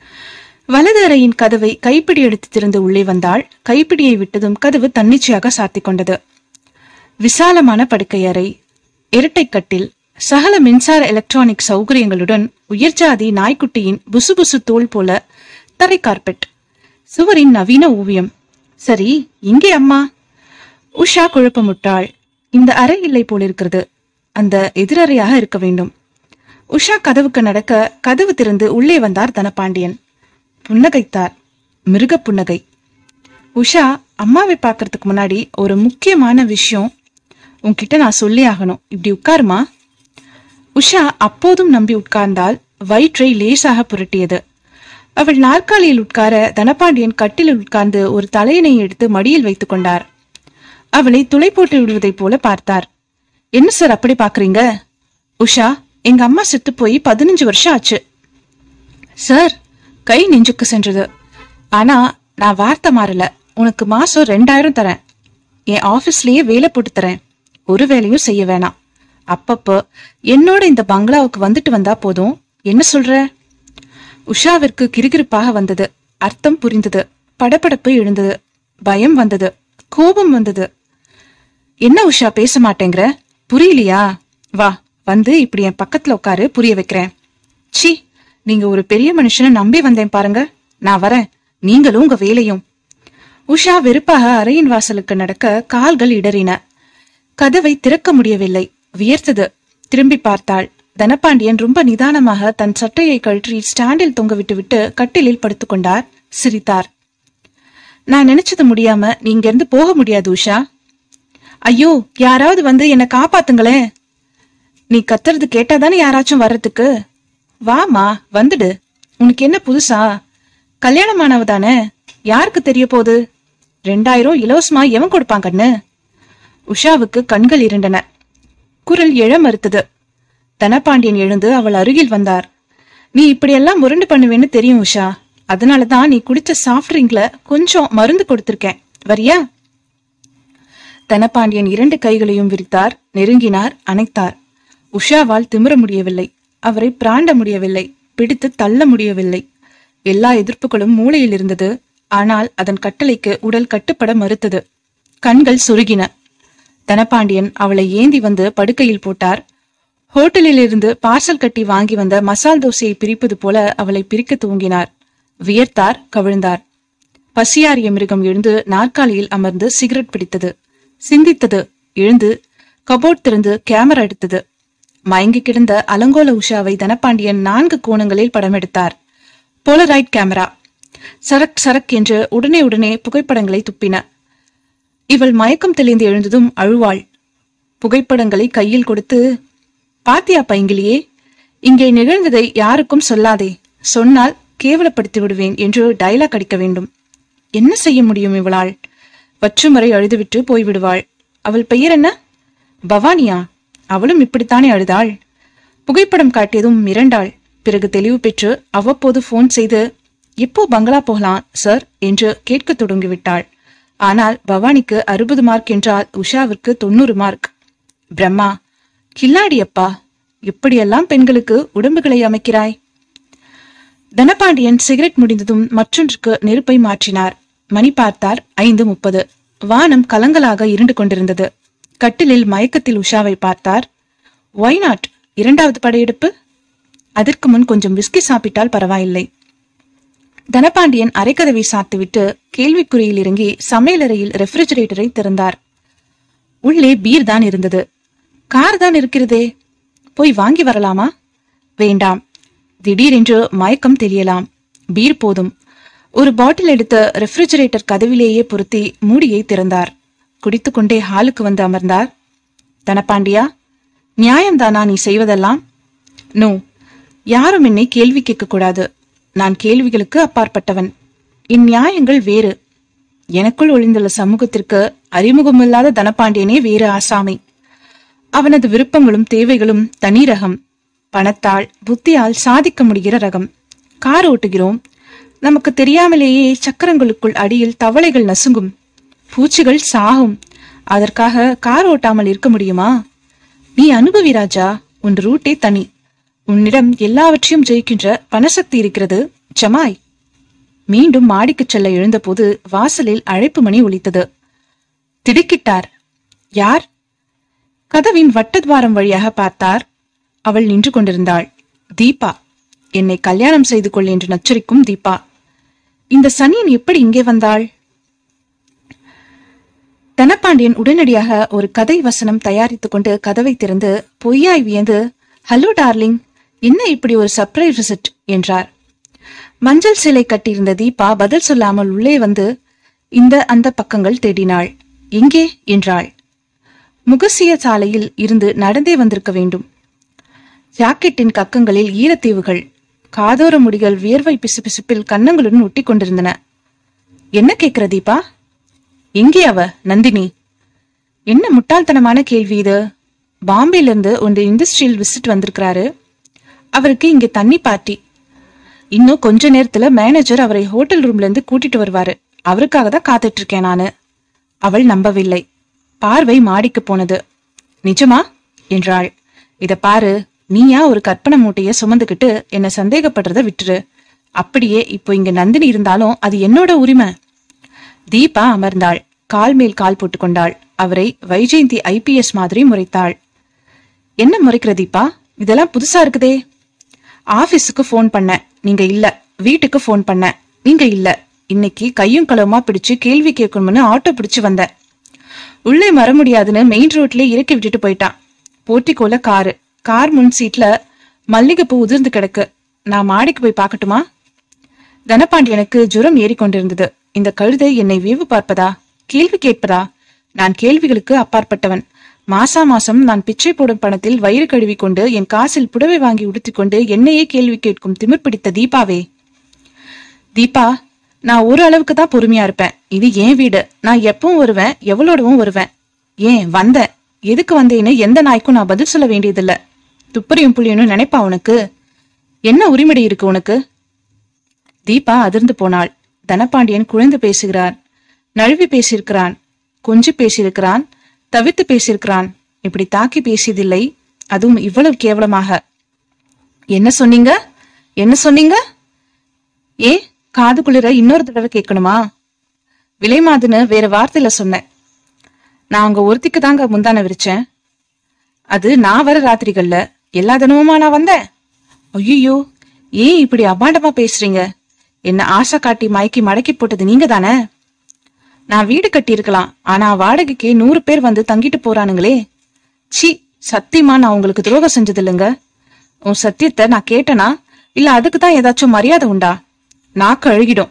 [SPEAKER 2] வலது அறையின் கதவை கைப்பிடி எடுத்து திறந்து உள்ளே வந்தாள் கைப்பிடியை விட்டதும் கதவு தன்னிச்சையாக சாத்திக் கொண்டது விசாலமான படுக்கை அறை இரட்டை கட்டில் சகல மின்சார எலக்ட்ரானிக் சௌகரியங்களுடன் உயர்ஜாதி நாய்க்குட்டியின் புசுபுசு தோல் போல தரை கார்பெட் சுவரின் நவீன ஓவியம் சரி இங்கே அம்மா உஷா குழப்பமுட்டாள் இந்த அறை இல்லை போலிருக்கிறது அந்த எதிரறையாக இருக்க வேண்டும் உஷா கதவுக்கு நடக்க கதவு திறந்து உள்ளே வந்தார் தனபாண்டியன் புன்னகைத்தார் மிருக புன்னகை உஷா அம்மாவை பார்க்கறதுக்கு முன்னாடி ஒரு முக்கியமான விஷயம் உன்கிட்ட நான் சொல்லி ஆகணும் இப்படி உட்காருமா உஷா அப்போதும் நம்பி உட்கார்ந்தால் வயிற்றை லேசாக புரட்டியது அவள் நாற்காலியில் உட்கார தனபாண்டியன் கட்டிலில் உட்கார்ந்து ஒரு தலையணை எடுத்து மடியில் வைத்துக் கொண்டார் அவளை துளை போட்டு விடுவதைப் போல பார்த்தார் என்ன சார் அப்படி பாக்குறீங்க உஷா எங்க அம்மா செத்து போய் பதினஞ்சு வருஷம் ஆச்சு சார் கை நெஞ்சுக்கு சென்றது ஆனா நான் வார்த்தை மாறல உனக்கு மாசம் ரெண்டாயிரம் தரேன் என் ஆபீஸ்லயே வேலை போட்டு தரேன் ஒரு வேலையும் செய்ய வேணாம் அப்பப்போ என்னோட இந்த பங்களாவுக்கு வந்துட்டு வந்தா போதும் என்ன சொல்ற உஷாவிற்கு கிறுகிறுப்பாக வந்தது அர்த்தம் புரிந்தது படபடப்பு எழுந்தது பயம் வந்தது கோபம் வந்தது என்ன உஷா பேச மாட்டேங்கிற புரியலையா வா வந்து இப்படி என் பக்கத்துல உட்காரு புரிய வைக்கிறேன் சி நீங்க ஒரு பெரிய மனுஷனை நம்பி வந்தேன் பாருங்க நான் வரேன் நீங்களும் உங்க வேலையும் உஷா வெறுப்பாக அறையின் வாசலுக்கு நடக்க கால்கள் இடறின கதவை திறக்க முடியவில்லை வியர்த்தது திரும்பி பார்த்தாள் தனபாண்டியன் ரொம்ப நிதானமாக தன் சட்டையை கழற்றி ஸ்டாண்டில் தொங்கவிட்டு விட்டு கட்டிலில் படுத்துக்கொண்டார் சிரித்தார் நான் நினைச்சது முடியாம நீங்க இருந்து போக முடியாது உஷா ஐயோ யாராவது வந்து என்ன காப்பாத்துங்களேன் நீ கத்துறது கேட்டாதானே யாராச்சும் வர்றதுக்கு வாமா வந்துடு உனக்கு என்ன புதுசா கல்யாணமானவ தானே யாருக்கு தெரிய போகுது ரெண்டாயிரம் இலவசமா எவன் கொடுப்பான் கண்ணு உஷாவுக்கு கண்கள் இருண்டன குரல் எழ மறுத்தது தனபாண்டியன் எழுந்து அவள் அருகில் வந்தார் நீ இப்படியெல்லாம் முரண்டு பண்ணுவேன்னு தெரியும் உஷா அதனாலதான் நீ குடிச்ச சாஃப்ட் ட்ரிங்க்ல கொஞ்சம் மருந்து கொடுத்திருக்கேன் வரியா தனபாண்டியன் இரண்டு கைகளையும் விரித்தார் நெருங்கினார் அணைத்தார் உஷாவால் திமிர முடியவில்லை அவரை பிராண்ட முடியவில்லை பிடித்து தள்ள முடியவில்லை எல்லா எதிர்ப்புகளும் மூளையில் இருந்தது ஆனால் அதன் கட்டளைக்கு உடல் கட்டுப்பட மறுத்தது கண்கள் சுருகின தனபாண்டியன் அவளை ஏந்தி வந்து படுக்கையில் போட்டார் ஹோட்டலில் இருந்து பார்சல் கட்டி வாங்கி வந்த மசால் தோசையை பிரிப்பது போல அவளை பிரிக்க தூங்கினார் வியர்த்தார் கவிழ்ந்தார் பசியாரிய மிருகம் எழுந்து நாற்காலியில் அமர்ந்து சிகரெட் பிடித்தது சிந்தித்தது எழுந்து கபோர்ட் திறந்து கேமரா எடுத்தது மயங்கி கிடந்த அலங்கோல உஷாவை தனபாண்டியன் நான்கு கோணங்களில் படம் எடுத்தார் போலராய்ட் கேமரா சரக் சரக் என்று உடனே உடனே புகைப்படங்களை துப்பின இவள் மயக்கம் தெளிந்து எழுந்ததும் அழுவாள் புகைப்படங்களை கையில் கொடுத்து பாத்தியா பைங்கிலியே இங்கே நிகழ்ந்ததை யாருக்கும் சொல்லாதே சொன்னால் கேவலப்படுத்தி விடுவேன் என்று டைலாக் அடிக்க வேண்டும் என்ன செய்ய முடியும் இவளாள் வற்றுமுறை அழுதுவிட்டு போய்விடுவாள் அவள் பெயர் என்ன பவானியா அவளும் இப்படித்தானே அழுதாள் புகைப்படம் காட்டியதும் மிரண்டாள் பிறகு தெளிவு பெற்று அவ்வப்போது போன் செய்து எப்போ பங்களா போகலாம் சார் என்று கேட்கத் தொடங்கிவிட்டாள் ஆனால் பவானிக்கு அறுபது மார்க் என்றால் உஷாவிற்கு தொண்ணூறு மார்க் பிரம்மா கில்லாடியப்பா எப்படியெல்லாம் பெண்களுக்கு உடம்புகளை அமைக்கிறாய் தனபாண்டியன் சிகரெட் முடிந்ததும் மற்றொன்றுக்கு நெருப்பை மாற்றினார் மணி பார்த்தார் ஐந்து முப்பது வானம் கலங்கலாக இருண்டு கொண்டிருந்தது கட்டிலில் மயக்கத்தில் உஷாவை பார்த்தார் ஒய் நாட் இரண்டாவது படையெடுப்பு அதற்கு முன் கொஞ்சம் விஸ்கி சாப்பிட்டால் பரவாயில்லை தனபாண்டியன் அரைக்கதவை சாத்துவிட்டு கேள்விக்குறியில் இறங்கி சமையலறையில் ரெஃப்ரிஜரேட்டரை திறந்தார் உள்ளே பீர் தான் இருந்தது கார் தான் இருக்கிறதே போய் வாங்கி வரலாமா வேண்டாம் திடீரென்று மயக்கம் தெரியலாம் பீர் போதும் ஒரு பாட்டில் எடுத்து ரெஃப்ரிஜரேட்டர் கதவிலேயே பொருத்தி மூடியை திறந்தார் குடித்துக்கொண்டே ஹாலுக்கு வந்து அமர்ந்தார் தனபாண்டியா நியாயம்தானா நீ செய்வதெல்லாம் நோ யாரும் என்னை கேள்வி கேட்கக்கூடாது நான் கேள்விகளுக்கு அப்பாற்பட்டவன் என் நியாயங்கள் வேறு எனக்குள் ஒளிந்துள்ள சமூகத்திற்கு அறிமுகமில்லாத தனபாண்டியனே வேறு ஆசாமி அவனது விருப்பங்களும் தேவைகளும் தனி ரகம் பணத்தால் புத்தியால் சாதிக்க முடிகிற ரகம் கார் ஓட்டுகிறோம் நமக்கு தெரியாமலேயே சக்கரங்களுக்குள் அடியில் தவளைகள் நசுங்கும் பூச்சிகள் சாகும் அதற்காக கார் ஓட்டாமல் இருக்க முடியுமா நீ அனுபவி ராஜா உன் ரூட்டே தனி உன்னிடம் எல்லாவற்றையும் ஜெயிக்கின்ற பணசக்தி இருக்கிறது ஜமாய் மீண்டும் மாடிக்குச் செல்ல எழுந்தபோது வாசலில் அழைப்பு மணி ஒலித்தது திடுக்கிட்டார் யார் கதவின் வட்டத்வாரம் வழியாக பார்த்தார் அவள் நின்று கொண்டிருந்தாள் தீபா என்னை கல்யாணம் செய்து கொள் என்று நச்சரிக்கும் தீபா இந்த சனியன் எப்படி இங்கே வந்தாள் தனபாண்டியன் உடனடியாக ஒரு கதை வசனம் தயாரித்துக் கொண்டு கதவை திறந்து பொய்யாய் வியந்து ஹலோ டார்லிங் என்ன இப்படி ஒரு சர்ப்ரைஸ் விசிட் என்றார் மஞ்சள் சிலை கட்டியிருந்த தீபா பதில் சொல்லாமல் உள்ளே வந்து இந்த அந்த பக்கங்கள் தேடினாள் எங்கே என்றாள் முகசிய சாலையில் இருந்து நடந்தே வந்திருக்க வேண்டும் ஜாக்கெட்டின் கக்கங்களில் ஈரத்தீவுகள் காதோர முடிகள் வியர்வை பிசுபிசுப்பில் கன்னங்களுடன் ஒட்டி கொண்டிருந்தன என்ன கேக்குற தீபா எங்கே அவ நந்தினி என்ன முட்டாள்தனமான கேள்வி இது பாம்பேல இருந்து ஒரு இண்டஸ்ட்ரியல் விசிட் வந்திருக்கிறாரு அவருக்கு இங்க தண்ணி பார்ட்டி இன்னும் கொஞ்ச நேரத்துல மேனேஜர் அவரை ஹோட்டல் ரூம்ல இருந்து கூட்டிட்டு வருவாரு அவருக்காக தான் காத்துட்டு இருக்கேன் நானு அவள் நம்பவில்லை பார்வை மாடிக்கு போனது நிஜமா என்றாள் இத பாரு நீயா ஒரு கற்பனை மூட்டைய சுமந்துக்கிட்டு என்ன சந்தேகப்படுறத விட்டுரு அப்படியே இப்போ இங்க நந்தினி இருந்தாலும் அது என்னோட உரிமை தீபா அமர்ந்தாள் கால் மேல் கால் போட்டுக்கொண்டாள் அவரை வைஜெயந்தி ஐபிஎஸ் மாதிரி முறைத்தாள் என்ன முறைக்கிற தீபா இதெல்லாம் புதுசா இருக்குதே ஆபீஸுக்கு ஃபோன் பண்ணேன் நீங்க இல்ல வீட்டுக்கு ஃபோன் பண்ணேன் நீங்க இல்ல இன்னைக்கு கையும் களவுமா பிடிச்சு கேள்வி கேட்கணும்னு ஆட்டோ பிடிச்சு வந்தேன் உள்ளே வர முடியாதுன்னு மெயின் ரோட்ல இறக்கி விட்டுட்டு போயிட்டான் போர்ட்டிக்கோல காரு கார் முன் சீட்ல மல்லிகைப்பூ உதிர்ந்து கிடக்கு நான் மாடிக்கு போய் பார்க்கட்டுமா தனபாண்டியனுக்கு ஜுரம் ஏறிக்கொண்டிருந்தது இந்த கழுதை என்னை வேவு பார்ப்பதா கேள்வி கேட்பதா நான் கேள்விகளுக்கு அப்பாற்பட்டவன் மாசா மாசம் நான் பிச்சை போடும் பணத்தில் வயிறு கழுவி கொண்டு என் காசில் புடவை வாங்கி உடுத்திக்கொண்டு என்னையே கேள்வி கேட்கும் திமிர் பிடித்த தீபாவே தீபா நான் ஒரு அளவுக்கு தான் பொறுமையா இருப்பேன் இது என் வீடு நான் எப்பவும் வருவேன் எவ்வளோடவும் வருவேன் ஏன் வந்தேன் எதுக்கு வந்தேன்னு எந்த நாய்க்கும் நான் பதில் சொல்ல வேண்டியதில்ல துப்பறியும் புள்ளியனும் நினைப்பா உனக்கு என்ன உரிமடி இருக்கு உனக்கு தீபா அதிர்ந்து போனாள் தனபாண்டியன் குழைந்து பேசுகிறார் நழுவி பேசியிருக்கிறான் கொஞ்சி பேசியிருக்கிறான் தவித்து பேசியிருக்கிறான் இப்படி தாக்கி பேசியதில்லை அதுவும் இவ்வளவு கேவலமாக என்ன சொன்னீங்க என்ன சொன்னீங்க ஏ காது குளிர இன்னொரு தடவை கேட்கணுமா விலைமாதுன்னு வேற வார்த்தையில சொன்னேன்
[SPEAKER 1] நான் அங்க ஒருத்திக்கு தாங்க முந்தான விரிச்சேன் அது நான் வர ராத்திரிகள்ல எல்லா தினமுமா நான் வந்தேன் ஐயோ ஏன் இப்படி அபாண்டமா பேசுறீங்க என்ன ஆசை காட்டி மயக்கி மடக்கி போட்டது நீங்க தானே நான் வீடு கட்டியிருக்கலாம் ஆனா வாடகைக்கு நூறு பேர் வந்து தங்கிட்டு போறானுங்களே சி சத்தியமா நான் உங்களுக்கு துரோகம் செஞ்சது இல்லைங்க உன் சத்தியத்தை நான் கேட்டனா இல்ல அதுக்கு தான் ஏதாச்சும் மரியாதை உண்டா நாக்கு அழுகிடும்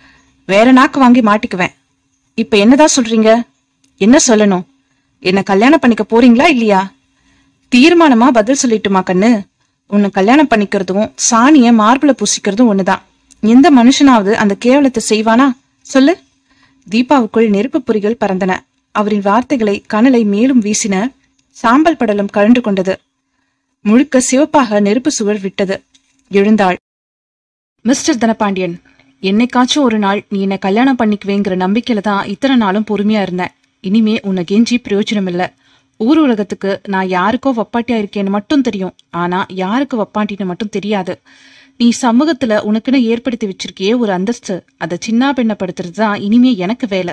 [SPEAKER 1] வேற நாக்கு வாங்கி மாட்டிக்குவேன் இப்ப என்னதான் சொல்றீங்க என்ன சொல்லணும் என்ன கல்யாணம் பண்ணிக்க போறீங்களா இல்லையா தீர்மானமா பதில் சொல்லிட்டுமா கண்ணு உன்னை கல்யாணம் பண்ணிக்கிறதும் சாணிய மார்பிள பூசிக்கிறதும் ஒண்ணுதான் எந்த மனுஷனாவது அந்த கேவலத்தை செய்வானா சொல்லு தீபாவுக்குள் நெருப்பு பொறிகள் பறந்தன அவரின் வார்த்தைகளை கனலை மேலும் வீசின சாம்பல் படலம் கழன்று கொண்டது முழுக்க சிவப்பாக நெருப்பு சுவர் விட்டது எழுந்தாள் மிஸ்டர் தனபாண்டியன் என்னைக்காச்சும் ஒரு நாள் நீ என்ன கல்யாணம் பண்ணிக்குவேங்கிற நம்பிக்கையில தான் இத்தனை நாளும் பொறுமையா இருந்தேன் இனிமே உன்னை கெஞ்சி பிரயோஜனம் இல்ல ஊர் உலகத்துக்கு நான் யாருக்கோ வப்பாட்டியா இருக்கேன்னு மட்டும் தெரியும் ஆனா யாருக்கு வப்பாட்டின்னு மட்டும் தெரியாது நீ சமூகத்துல உனக்குன்னு ஏற்படுத்தி வச்சிருக்கியே ஒரு அந்தஸ்து அதை சின்ன பெண்ணப்படுத்துறது தான் இனிமே எனக்கு வேலை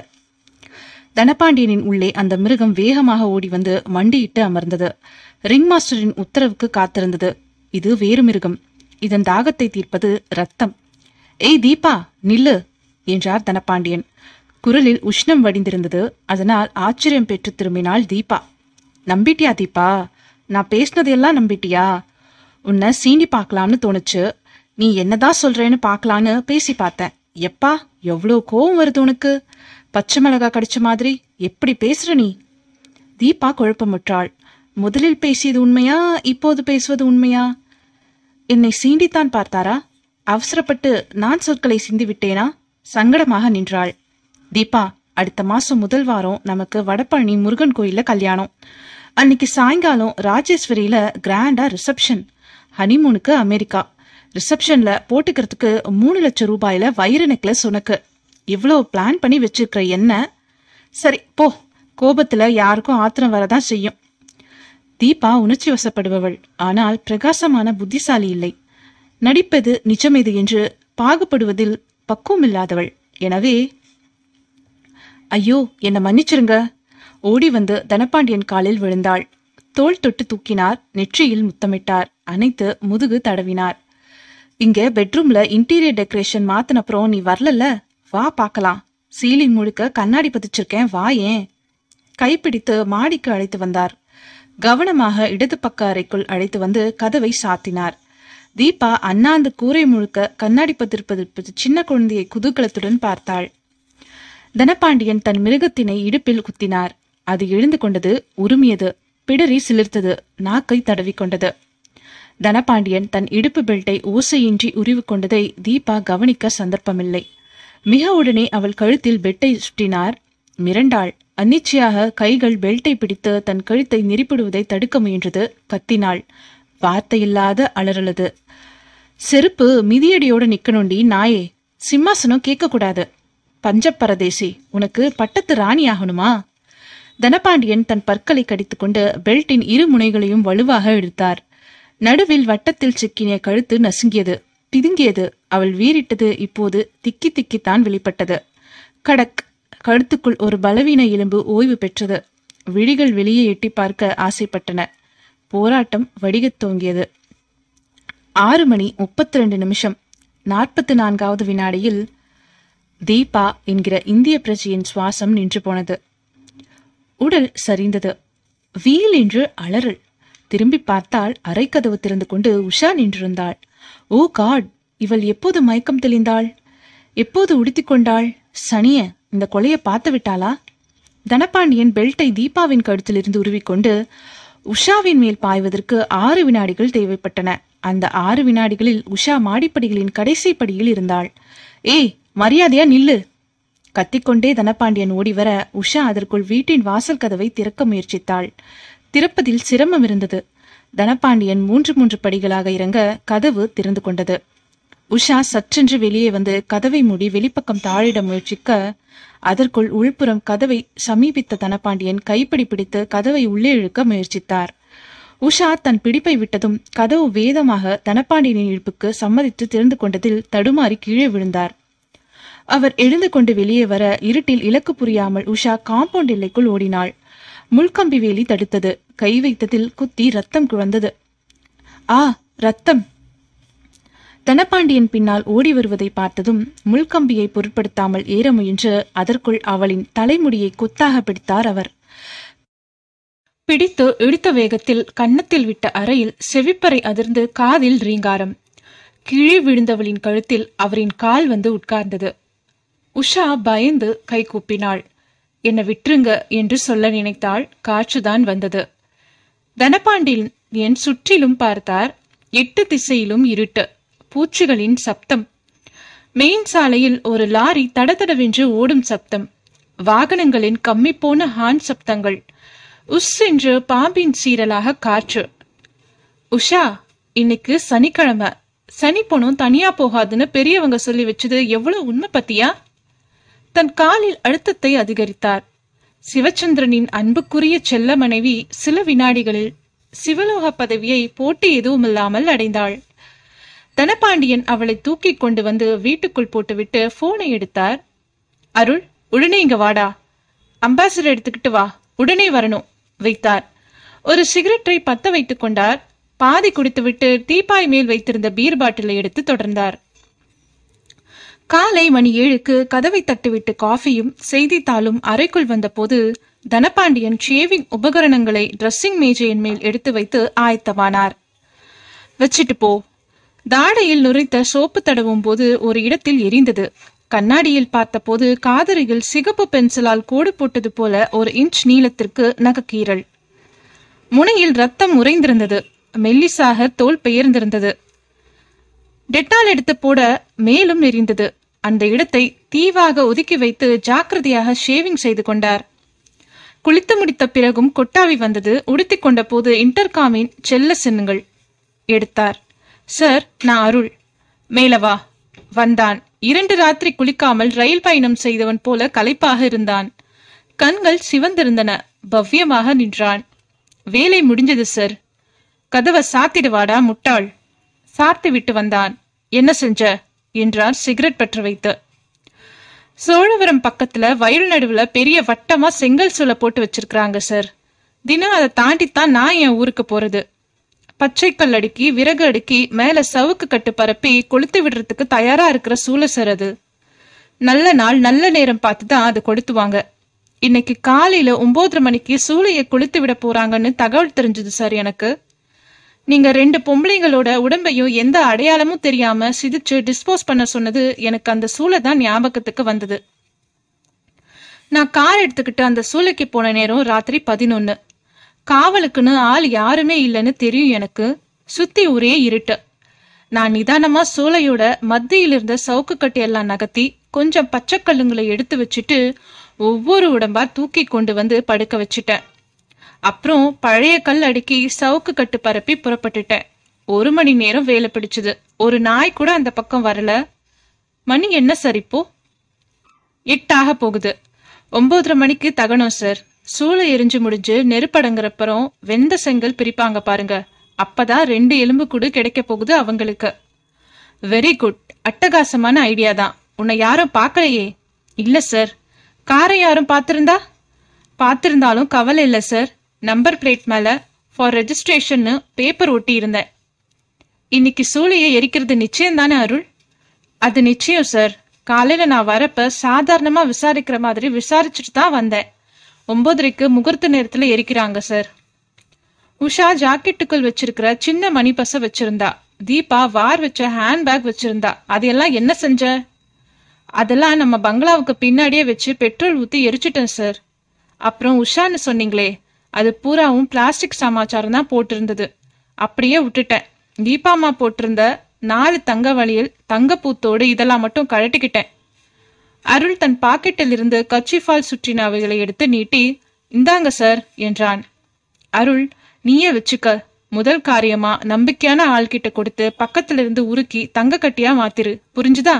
[SPEAKER 1] தனபாண்டியனின் உள்ளே அந்த மிருகம் வேகமாக ஓடி வந்து மண்டியிட்டு அமர்ந்தது ரிங் மாஸ்டரின் உத்தரவுக்கு காத்திருந்தது இது வேறு மிருகம் இதன் தாகத்தை தீர்ப்பது ரத்தம் ஏய் தீபா நில்லு என்றார் தனபாண்டியன் குரலில் உஷ்ணம் வடிந்திருந்தது அதனால் ஆச்சரியம் பெற்று திரும்பினாள் தீபா நம்பிட்டியா தீபா நான் பேசினதையெல்லாம் நம்பிட்டியா உன்னை சீண்டி பார்க்கலாம்னு தோணுச்சு நீ என்னதான் சொல்றேன்னு பார்க்கலான்னு பேசி பார்த்தேன் எப்பா எவ்வளோ கோவம் வருது உனக்கு பச்சை மிளகா கடிச்ச மாதிரி எப்படி பேசுற நீ தீபா குழப்பமுற்றாள் முதலில் பேசியது உண்மையா இப்போது பேசுவது உண்மையா என்னை சீண்டித்தான் பார்த்தாரா அவசரப்பட்டு நான் சொற்களை சிந்தி விட்டேனா சங்கடமாக நின்றாள் தீபா அடுத்த மாசம் முதல் வாரம் நமக்கு வடபழனி முருகன் கோயில்ல கல்யாணம் அன்னைக்கு சாயங்காலம் ராஜேஸ்வரியில கிராண்டா ரிசப்ஷன் ஹனிமூனுக்கு அமெரிக்கா ரிசப்ஷன்ல போட்டுக்கிறதுக்கு மூணு லட்சம் ரூபாயில வைர நெக்லஸ் உனக்கு இவ்வளோ பிளான் பண்ணி வச்சிருக்கிற என்ன சரி போ கோபத்துல யாருக்கும் ஆத்திரம் வரதான் செய்யும் தீபா உணர்ச்சி வசப்படுபவள் ஆனால் பிரகாசமான புத்திசாலி இல்லை நடிப்பது நிஜமெது என்று பாகுபடுவதில் பக்குவமில்லாதவள் எனவே ஐயோ என்னை மன்னிச்சிருங்க ஓடி வந்து தனபாண்டியன் காலில் விழுந்தாள் தோள் தொட்டு தூக்கினார் நெற்றியில் முத்தமிட்டார் அனைத்து முதுகு தடவினார் இங்க பெட்ரூம்ல இன்டீரியர் டெக்கரேஷன் மாத்தினப்புறம் நீ வரலல்ல வா பார்க்கலாம் சீலிங் முழுக்க கண்ணாடி பதிச்சிருக்கேன் வா ஏன் கைப்பிடித்து மாடிக்கு அழைத்து வந்தார் கவனமாக இடது பக்க அறைக்குள் அழைத்து வந்து கதவை சாத்தினார் தீபா அண்ணாந்து கூரை முழுக்க கண்ணாடி பதிர்ப்பது சின்ன குழந்தையை குதூகலத்துடன் பார்த்தாள் தனபாண்டியன் தன் மிருகத்தினை இடுப்பில் குத்தினார் அது எழுந்து கொண்டது உருமியது பிடரி சிலிர்த்தது நாக்கை தடவிக்கொண்டது தனபாண்டியன் தன் இடுப்பு பெல்ட்டை ஓசையின்றி உருவி கொண்டதை தீபா கவனிக்க சந்தர்ப்பமில்லை மிக உடனே அவள் கழுத்தில் பெட்டை சுற்றினார் மிரண்டாள் அன்னிச்சையாக கைகள் பெல்ட்டை பிடித்து தன் கழுத்தை நெறிப்பிடுவதை தடுக்க முயன்றது கத்தினாள் வார்த்தையில்லாத அலறலது செருப்பு மிதியடியோட நிக்கணுண்டி நாயே சிம்மாசனம் கேட்கக்கூடாது பஞ்சப்பரதேசி உனக்கு பட்டத்து ராணி ஆகணுமா தனபாண்டியன் தன் பற்களை கடித்துக்கொண்டு பெல்ட்டின் இரு முனைகளையும் வலுவாக இழுத்தார் நடுவில் வட்டத்தில் சிக்கின கழுத்து நசுங்கியது பிதுங்கியது அவள் வீறிட்டது இப்போது திக்கி திக்கித்தான் வெளிப்பட்டது கடக் கழுத்துக்குள் ஒரு பலவீன எலும்பு ஓய்வு பெற்றது விழிகள் வெளியே எட்டி பார்க்க ஆசைப்பட்டன போராட்டம் வடிகத் துவங்கியது ஆறு மணி முப்பத்தி ரெண்டு நிமிஷம் நாற்பத்தி நான்காவது வினாடியில் தீபா என்கிற இந்திய பிரஜையின் சுவாசம் நின்று போனது உடல் சரிந்தது வீல் என்று அலறல் திரும்பி பார்த்தால் அரைக்கதவு திறந்து கொண்டு உஷா நின்றிருந்தாள் ஓ காட் இவள் எப்போது மயக்கம் தெளிந்தாள் எப்போது உடுத்திக் கொண்டாள் சனிய இந்த கொலையை பார்த்து விட்டாளா தனபாண்டியன் பெல்ட்டை தீபாவின் கழுத்திலிருந்து உருவிக்கொண்டு உஷாவின் மேல் பாய்வதற்கு ஆறு வினாடிகள் தேவைப்பட்டன அந்த ஆறு வினாடிகளில் உஷா மாடிப்படிகளின் கடைசி படியில் இருந்தாள் ஏய் மரியாதையா நில்லு கத்திக்கொண்டே தனபாண்டியன் ஓடிவர உஷா அதற்குள் வீட்டின் வாசல் கதவை திறக்க முயற்சித்தாள் திறப்பதில் சிரமம் இருந்தது தனபாண்டியன் மூன்று மூன்று படிகளாக இறங்க கதவு திறந்து கொண்டது உஷா சற்றென்று வெளியே வந்து கதவை மூடி வெளிப்பக்கம் தாழிட முயற்சிக்க அதற்குள் உள்புறம் கதவை சமீபித்த தனபாண்டியன் கைப்பிடி பிடித்து கதவை உள்ளே இழுக்க முயற்சித்தார் உஷா தன் பிடிப்பை விட்டதும் கதவு வேதமாக தனபாண்டியனின் இழுப்புக்கு சம்மதித்து திறந்து கொண்டதில் தடுமாறி கீழே விழுந்தார் அவர் எழுந்து கொண்டு வெளியே வர இருட்டில் இலக்கு புரியாமல் உஷா காம்பவுண்ட் எல்லைக்குள் ஓடினாள்
[SPEAKER 2] முள்கம்பி வேலி தடுத்தது கை வைத்ததில் குத்தி ரத்தம் குழந்தது ஆ ரத்தம் தனபாண்டியன் பின்னால் ஓடி வருவதை பார்த்ததும் முள்கம்பியை பொருட்படுத்தாமல் ஏற முயன்று அதற்குள் அவளின் தலைமுடியை கொத்தாக பிடித்தார் அவர் பிடித்து இடித்த வேகத்தில் கன்னத்தில் விட்ட அறையில் செவிப்பறை அதிர்ந்து காதில் ரீங்காரம் கீழே விழுந்தவளின் கழுத்தில் அவரின் கால் வந்து உட்கார்ந்தது உஷா பயந்து கை கூப்பினாள் என்னை விட்டுருங்க என்று சொல்ல நினைத்தாள் காற்றுதான் வந்தது தனபாண்டியன் என் சுற்றிலும் பார்த்தார் எட்டு திசையிலும் இருட்டு பூச்சிகளின் சப்தம் மெயின் சாலையில் ஒரு லாரி தடதடவென்று ஓடும் சப்தம் வாகனங்களின் கம்மிப்போன ஹார்ன் சப்தங்கள் உஸ் என்று பாம்பின் சீரலாக காற்று உஷா இன்னைக்கு சனிக்கிழமை சனி பொண்ணும் தனியா போகாதுன்னு பெரியவங்க சொல்லி வச்சது எவ்வளவு உண்மை பத்தியா தன் காலில் அழுத்தத்தை அதிகரித்தார் சிவச்சந்திரனின் அன்புக்குரிய செல்ல மனைவி சில வினாடிகளில் சிவலோக பதவியை போட்டி எதுவுமில்லாமல் அடைந்தாள் தனபாண்டியன் அவளை தூக்கிக் கொண்டு வந்து வீட்டுக்குள் போட்டுவிட்டு போனை எடுத்தார் அருள் உடனே இங்க வாடா அம்பாசிடர் எடுத்துக்கிட்டு வா உடனே வரணும் வைத்தார் ஒரு சிகரெட்டை பத்த வைத்துக் கொண்டார் பாதி குடித்துவிட்டு தீப்பாய் மேல் வைத்திருந்த பீர் பாட்டிலை எடுத்து தொடர்ந்தார் காலை மணி ஏழுக்கு கதவை தட்டிவிட்டு காஃபியும் செய்தித்தாளும் அறைக்குள் வந்தபோது தனபாண்டியன் ஷேவிங் உபகரணங்களை ட்ரெஸ்ஸிங் மேஜையின் மேல் எடுத்து வைத்து ஆயத்தமானார் வச்சிட்டு போ தாடையில் நுரைத்த சோப்பு தடவும் போது ஒரு இடத்தில் எரிந்தது கண்ணாடியில் பார்த்தபோது காதறியில் சிகப்பு பென்சிலால் கோடு போட்டது போல ஒரு இன்ச் நீளத்திற்கு நகக்கீரல் முனையில் ரத்தம் உறைந்திருந்தது மெல்லிசாக தோல் பெயர்ந்திருந்தது டெட்டால் எடுத்து போட மேலும் எரிந்தது அந்த இடத்தை தீவாக ஒதுக்கி வைத்து ஜாக்கிரதையாக ஷேவிங் செய்து கொண்டார் குளித்து முடித்த பிறகும் கொட்டாவி வந்தது உடுத்திக் கொண்ட போது இன்டர்காமின் செல்ல சின்னங்கள் எடுத்தார் சார் நான் அருள் மேலவா வந்தான் இரண்டு ராத்திரி குளிக்காமல் ரயில் பயணம் செய்தவன் போல களைப்பாக இருந்தான் கண்கள் சிவந்திருந்தன பவ்யமாக நின்றான் வேலை முடிஞ்சது சார் கதவை சாத்திடுவாடா முட்டாள் சார்த்து விட்டு வந்தான் என்ன செஞ்ச என்றார் சிகரெட் பற்ற வைத்து சோழவரம் பக்கத்துல வயல் நடுவுல பெரிய வட்டமா செங்கல் சூளை போட்டு வச்சிருக்காங்க சார் தினம் அதை தாண்டித்தான் நான் என் ஊருக்கு போறது பச்சைக்கல் அடுக்கி விறகு அடுக்கி மேல சவுக்கு கட்டு பரப்பி கொளுத்து விடுறதுக்கு தயாரா இருக்கிற சூளை சார் அது நல்ல நாள் நல்ல நேரம் பார்த்து தான் அது கொளுத்துவாங்க இன்னைக்கு காலையில ஒன்பதரை மணிக்கு சூளையை கொளுத்து விட போறாங்கன்னு தகவல் தெரிஞ்சது சார் எனக்கு நீங்க ரெண்டு பொம்பளைங்களோட உடம்பையும் எந்த அடையாளமும் தெரியாம சிதிச்சு டிஸ்போஸ் பண்ண சொன்னது எனக்கு அந்த சூளை தான் ஞாபகத்துக்கு வந்தது நான் கார் எடுத்துக்கிட்டு அந்த சூளைக்கு போன நேரம் ராத்திரி பதினொன்னு காவலுக்குன்னு ஆள் யாருமே இல்லைன்னு தெரியும் எனக்கு சுத்தி ஒரே இருட்டு நான் நிதானமா சூளையோட மத்தியில் இருந்த சவுக்கு கட்டியெல்லாம் நகர்த்தி கொஞ்சம் பச்சைக்கல்லுங்களை எடுத்து வச்சுட்டு ஒவ்வொரு உடம்பா தூக்கி கொண்டு வந்து படுக்க வச்சுட்டேன் அப்புறம் பழைய கல் அடுக்கி சவுக்கு கட்டு பரப்பி புறப்பட்டுட்டேன் ஒரு மணி நேரம் வேலை பிடிச்சது ஒரு நாய் கூட அந்த பக்கம் வரல மணி என்ன சார் இப்போ எட்டாக போகுது ஒன்பதரை மணிக்கு தகனம் சார் சூளை எரிஞ்சு முடிஞ்சு நெருப்படங்குறப்பறம் வெந்த செங்கல் பிரிப்பாங்க பாருங்க அப்பதான் ரெண்டு எலும்பு கூடு கிடைக்க போகுது அவங்களுக்கு வெரி குட் அட்டகாசமான ஐடியா தான் உன்னை யாரும் பார்க்கலையே இல்ல சார் காரை யாரும் பார்த்திருந்தா பார்த்திருந்தாலும் கவலை இல்லை சார் நம்பர் பிளேட் மேல ஃபார் ரெஜிஸ்ட்ரேஷன்னு பேப்பர் ஒட்டி இருந்தேன் இன்னைக்கு சூளையை எரிக்கிறது நிச்சயம் தானே அருள் அது நிச்சயம் சார் காலையில நான் வரப்ப சாதாரணமா விசாரிக்கிற மாதிரி விசாரிச்சுட்டு தான் வந்தேன் ஒன்பதரைக்கு முகூர்த்த நேரத்துல எரிக்கிறாங்க சார் உஷா ஜாக்கெட்டுக்குள் வச்சிருக்கிற சின்ன மணிப்பச வச்சிருந்தா தீபா வார் வச்ச ஹேண்ட்பேக் வச்சிருந்தா அதையெல்லாம் என்ன செஞ்ச அதெல்லாம் நம்ம பங்களாவுக்கு பின்னாடியே வச்சு பெட்ரோல் ஊத்தி எரிச்சிட்டேன் சார் அப்புறம் உஷான்னு சொன்னீங்களே அது பூராவும் பிளாஸ்டிக் சமாச்சாரம் தான் போட்டிருந்தது அப்படியே விட்டுட்டேன் தீபாமா போட்டிருந்த நாலு தங்க வளையல் தங்கப்பூத்தோடு இதெல்லாம் மட்டும் கழட்டிக்கிட்டேன் அருள் தன் பாக்கெட்டில் இருந்து கச்சிஃபால் சுற்றின அவைகளை எடுத்து நீட்டி இந்தாங்க சார் என்றான் அருள் நீயே வச்சுக்க முதல் காரியமா நம்பிக்கையான ஆள்கிட்ட கொடுத்து பக்கத்துல இருந்து உருக்கி தங்க கட்டியா மாத்திரு புரிஞ்சுதா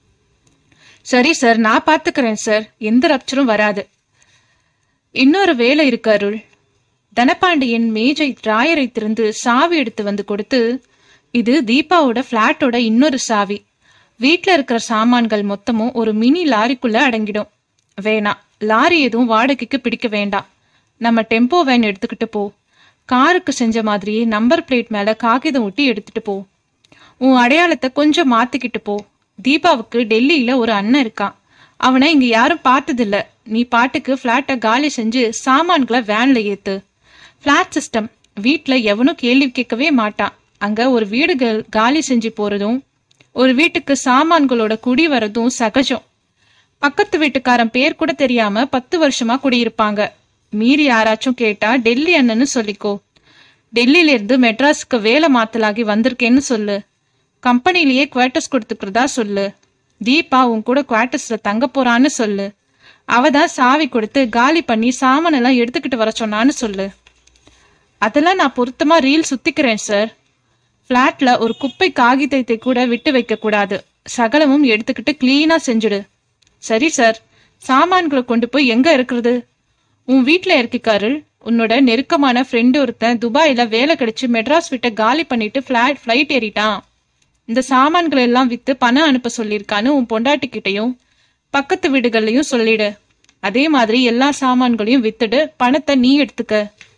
[SPEAKER 2] சரி சார் நான் பாத்துக்கிறேன் சார் எந்த ரப்சரும் வராது இன்னொரு வேலை இருக்கு அருள் தனபாண்டியன் மேஜை டிராயரை திறந்து சாவி எடுத்து வந்து கொடுத்து இது தீபாவோட பிளாட்டோட இன்னொரு சாவி வீட்ல இருக்கிற சாமான்கள் மொத்தமும் ஒரு மினி லாரிக்குள்ள அடங்கிடும் வேணாம் லாரி எதுவும் வாடகைக்கு பிடிக்க வேண்டாம்
[SPEAKER 3] நம்ம டெம்போ வேன் எடுத்துக்கிட்டு போ காருக்கு செஞ்ச மாதிரியே நம்பர் பிளேட் மேல காகிதம் ஒட்டி எடுத்துட்டு போ உன் அடையாளத்தை கொஞ்சம் மாத்திக்கிட்டு போ தீபாவுக்கு டெல்லியில ஒரு அண்ணன் இருக்கான் அவனை இங்க யாரும் பார்த்ததில்ல நீ பாட்டுக்கு ஃப்ளாட்டை காலி செஞ்சு சாமான்களை வேன்ல ஏத்து ஃப்ளாட் சிஸ்டம் வீட்ல எவனும் கேள்வி கேட்கவே மாட்டான் அங்க ஒரு வீடுகள் காலி செஞ்சு போறதும் ஒரு வீட்டுக்கு சாமான்களோட குடி வரதும் சகஜம் பக்கத்து வீட்டுக்காரன் பேர் கூட தெரியாம பத்து வருஷமா குடியிருப்பாங்க மீறி யாராச்சும் கேட்டா டெல்லி அண்ணன்னு சொல்லிக்கோ டெல்லியில இருந்து மெட்ராஸுக்கு வேலை மாத்தலாகி வந்திருக்கேன்னு சொல்லு கம்பெனிலேயே குவார்ட்டர்ஸ் கொடுத்துக்கிறதா சொல்லு தீபா உன் கூட குவார்ட்டர்ஸ்ல தங்க போறான்னு சொல்லு அவ தான் சாவி கொடுத்து காலி பண்ணி சாமானெல்லாம் எடுத்துக்கிட்டு வர சொன்னான்னு சொல்லு அதெல்லாம் நான் பொருத்தமா ரீல் சுத்திக்கிறேன் சார் ஃப்ளாட்ல ஒரு குப்பை காகிதத்தை கூட விட்டு வைக்க கூடாது சகலமும் எடுத்துக்கிட்டு கிளீனா செஞ்சுடு சரி சார் சாமான்களை கொண்டு போய் எங்க இருக்கிறது உன் வீட்ல இருக்கிக்காரு உன்னோட நெருக்கமான ஃப்ரெண்டு ஒருத்தன் துபாயில வேலை கிடைச்சு மெட்ராஸ் விட்ட காலி பண்ணிட்டு ஃபிளைட் ஃப்ளைட் ஏறிட்டான் இந்த சாமான்களை எல்லாம் வித்து பணம் அனுப்ப சொல்லியிருக்கான்னு உன் பொண்டாட்டிக்கிட்டையும் பக்கத்து வீடுகள்லயும் சொல்லிடு அதே மாதிரி எல்லா சாமான்களையும் வித்துடு பணத்தை நீ எடுத்துக்க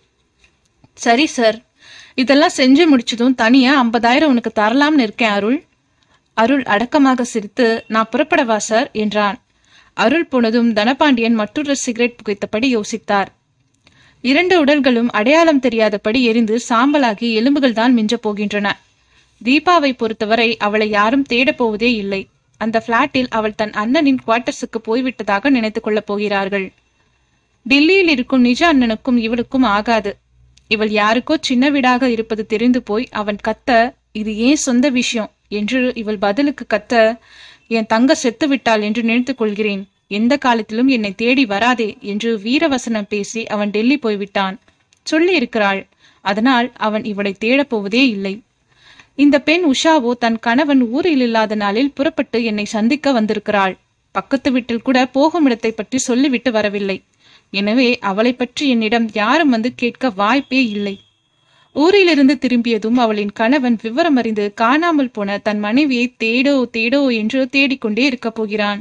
[SPEAKER 3] சரி சார் இதெல்லாம் செஞ்சு முடிச்சதும் தனியா ஐம்பதாயிரம் உனக்கு தரலாம்னு இருக்கேன் அருள் அருள் அடக்கமாக சிரித்து நான் புறப்படவா சார் என்றான் அருள் போனதும் தனபாண்டியன் மற்றொரு சிகரெட் புகைத்தபடி யோசித்தார் இரண்டு உடல்களும் அடையாளம் தெரியாதபடி எரிந்து சாம்பலாகி எலும்புகள் தான் மிஞ்சப் போகின்றன தீபாவை பொறுத்தவரை அவளை யாரும் தேடப் போவதே இல்லை அந்த பிளாட்டில் அவள் தன் அண்ணனின் குவார்ட்டர்ஸுக்கு போய்விட்டதாக நினைத்துக் கொள்ளப் போகிறார்கள் டெல்லியில் இருக்கும் நிஜ அண்ணனுக்கும் இவளுக்கும் ஆகாது இவள் யாருக்கோ சின்ன வீடாக இருப்பது தெரிந்து போய் அவன் கத்த இது ஏன் சொந்த விஷயம் என்று இவள் பதிலுக்கு கத்த என் தங்க செத்து விட்டாள் என்று நினைத்துக் கொள்கிறேன் எந்த காலத்திலும் என்னை தேடி வராதே என்று வீரவசனம் பேசி அவன் டெல்லி போய்விட்டான் சொல்லி இருக்கிறாள் அதனால் அவன் இவளை தேடப் போவதே இல்லை இந்த பெண் உஷாவோ தன் கணவன் ஊரில் இல்லாத நாளில் புறப்பட்டு என்னை சந்திக்க வந்திருக்கிறாள் பக்கத்து வீட்டில் கூட போகும் இடத்தை பற்றி சொல்லிவிட்டு வரவில்லை எனவே அவளை பற்றி என்னிடம் யாரும் வந்து கேட்க வாய்ப்பே இல்லை ஊரிலிருந்து திரும்பியதும் அவளின் கணவன் விவரம் அறிந்து காணாமல் போன தன் மனைவியை தேடோ தேடோ என்று தேடிக்கொண்டே இருக்கப் போகிறான்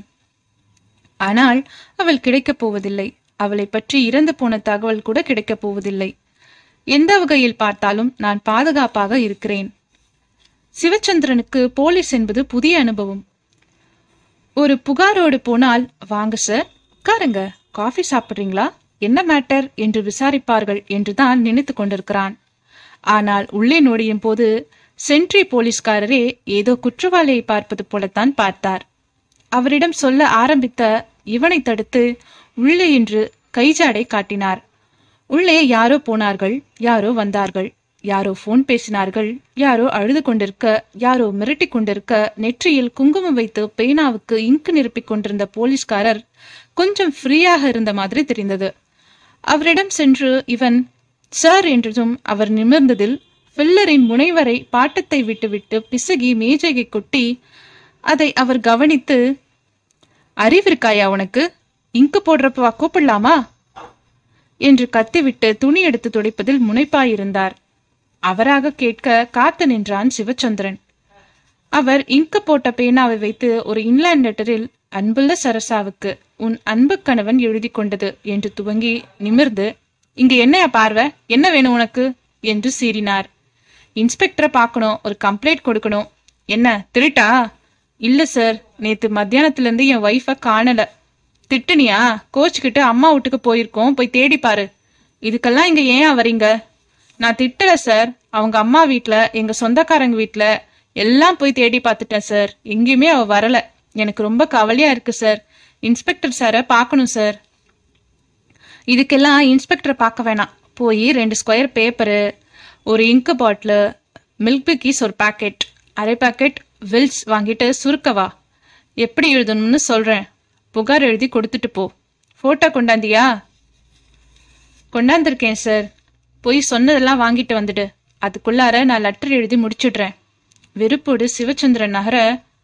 [SPEAKER 3] ஆனால் அவள் கிடைக்கப் போவதில்லை அவளை பற்றி இறந்து போன தகவல் கூட கிடைக்கப் போவதில்லை எந்த வகையில் பார்த்தாலும் நான் பாதுகாப்பாக இருக்கிறேன் சிவச்சந்திரனுக்கு போலீஸ் என்பது புதிய அனுபவம் ஒரு புகாரோடு போனால் வாங்க சார் உட்காருங்க காஃபி சாப்பிடுறீங்களா என்ன மேட்டர் என்று விசாரிப்பார்கள் என்றுதான் நினைத்து கொண்டிருக்கிறான் ஆனால் உள்ளே நுழையும் போது சென்ட்ரி போலீஸ்காரரே ஏதோ குற்றவாளியை பார்ப்பது போலத்தான் பார்த்தார் அவரிடம் சொல்ல ஆரம்பித்த இவனை தடுத்து உள்ளே என்று கைஜாடை காட்டினார் உள்ளே யாரோ போனார்கள் யாரோ வந்தார்கள் யாரோ போன் பேசினார்கள் யாரோ அழுது கொண்டிருக்க யாரோ மிரட்டிக் கொண்டிருக்க நெற்றியில் குங்குமம் வைத்து பேனாவுக்கு இங்கு நிரப்பிக் கொண்டிருந்த போலீஸ்காரர் கொஞ்சம் ஃப்ரீயாக இருந்த மாதிரி தெரிந்தது அவரிடம் சென்று இவன் சார் என்றதும் அவர் நிமிர்ந்ததில் ஃபில்லரின் முனைவரை பாட்டத்தை விட்டுவிட்டு பிசகி மேஜையை கொட்டி அதை அவர் கவனித்து அறிவிருக்காயா உனக்கு இங்கு போடுறப்ப கூப்பிடலாமா என்று கத்திவிட்டு துணி எடுத்து துடைப்பதில் முனைப்பாயிருந்தார் அவராக கேட்க காத்து நின்றான் சிவச்சந்திரன் அவர் இங்கு போட்ட பேனாவை வைத்து ஒரு இன்லேண்ட் லெட்டரில் அன்புள்ள சரசாவுக்கு உன் அன்பு கணவன் எழுதி கொண்டது என்று துவங்கி நிமிர்ந்து இங்க என்னையா பார்வை என்ன வேணும் உனக்கு என்று சீறினார் இன்ஸ்பெக்டரை பார்க்கணும் ஒரு கம்ப்ளைண்ட் கொடுக்கணும் என்ன திருட்டா இல்ல சார் நேத்து மத்தியானத்துல இருந்து என் ஒய்ஃப காணல திட்டுனியா கோச்சுக்கிட்டு அம்மா வீட்டுக்கு போயிருக்கோம் போய் தேடி பாரு இதுக்கெல்லாம் இங்க ஏன் வரீங்க நான் திட்டல சார் அவங்க அம்மா வீட்ல எங்க சொந்தக்காரங்க வீட்ல எல்லாம் போய் தேடி பார்த்துட்டேன் சார் எங்கேயுமே அவ வரல எனக்கு ரொம்ப கவலையா இருக்கு சார் இன்ஸ்பெக்டர் சாரை பார்க்கணும் சார் இதுக்கெல்லாம் இன்ஸ்பெக்டரை பார்க்க வேணாம் போய் ரெண்டு ஸ்கொயர் பேப்பரு ஒரு இங்கு பாட்டிலு மில்க் பிக்கீஸ் ஒரு பாக்கெட் அரை பாக்கெட் வில்ஸ் வாங்கிட்டு சுருக்கவா எப்படி எழுதணும்னு சொல்றேன் புகார் எழுதி கொடுத்துட்டு போ போட்டோ கொண்டாந்தியா கொண்டாந்துருக்கேன் சார் போய் சொன்னதெல்லாம் வாங்கிட்டு வந்துடு அதுக்குள்ளார நான் லெட்டர் எழுதி முடிச்சிடுறேன் வெறுப்போடு சிவச்சந்திரன் நகர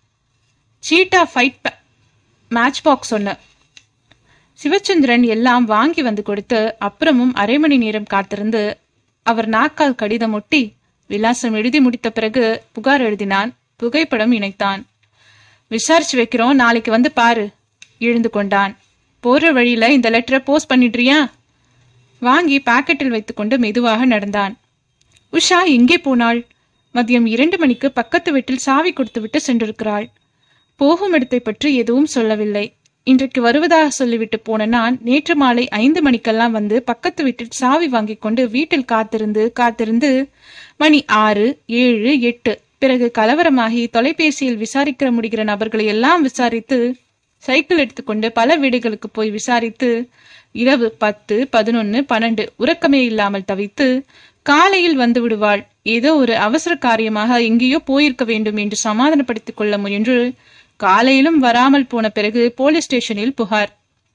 [SPEAKER 3] சீட்டா ஃபைட் மேட்ச் பாக்ஸ் ஒன்று சிவச்சந்திரன் எல்லாம் வாங்கி வந்து கொடுத்து அப்புறமும் அரை மணி நேரம் காத்திருந்து அவர் நாக்கால் கடிதம் ஒட்டி விலாசம் எழுதி முடித்த பிறகு புகார் எழுதினான் புகைப்படம் இணைத்தான் விசாரிச்சு வைக்கிறோம் நாளைக்கு வந்து பாரு எழுந்து கொண்டான் போற வழியில இந்த லெட்டரை போஸ்ட் பண்ணிடுறியா வாங்கி பாக்கெட்டில் வைத்துக்கொண்டு மெதுவாக நடந்தான் உஷா எங்கே போனாள் மதியம் இரண்டு மணிக்கு பக்கத்து வீட்டில் சாவி கொடுத்துவிட்டு சென்றிருக்கிறாள் போகும் இடத்தை பற்றி எதுவும் சொல்லவில்லை இன்றைக்கு வருவதாக சொல்லிவிட்டு போன நான் நேற்று மாலை ஐந்து மணிக்கெல்லாம் வந்து பக்கத்து வீட்டில் சாவி வாங்கிக் கொண்டு வீட்டில் காத்திருந்து காத்திருந்து மணி ஆறு ஏழு எட்டு பிறகு கலவரமாகி தொலைபேசியில் விசாரிக்க முடிகிற நபர்களை எல்லாம் விசாரித்து சைக்கிள் எடுத்துக்கொண்டு பல வீடுகளுக்கு போய் விசாரித்து இரவு பத்து பதினொன்னு பன்னெண்டு உறக்கமே இல்லாமல் தவித்து காலையில் வந்து விடுவாள் ஏதோ ஒரு அவசர காரியமாக எங்கேயோ போயிருக்க வேண்டும் என்று சமாதானப்படுத்திக் கொள்ள முயன்று காலையிலும் வராமல் போன பிறகு போலீஸ் ஸ்டேஷனில் புகார்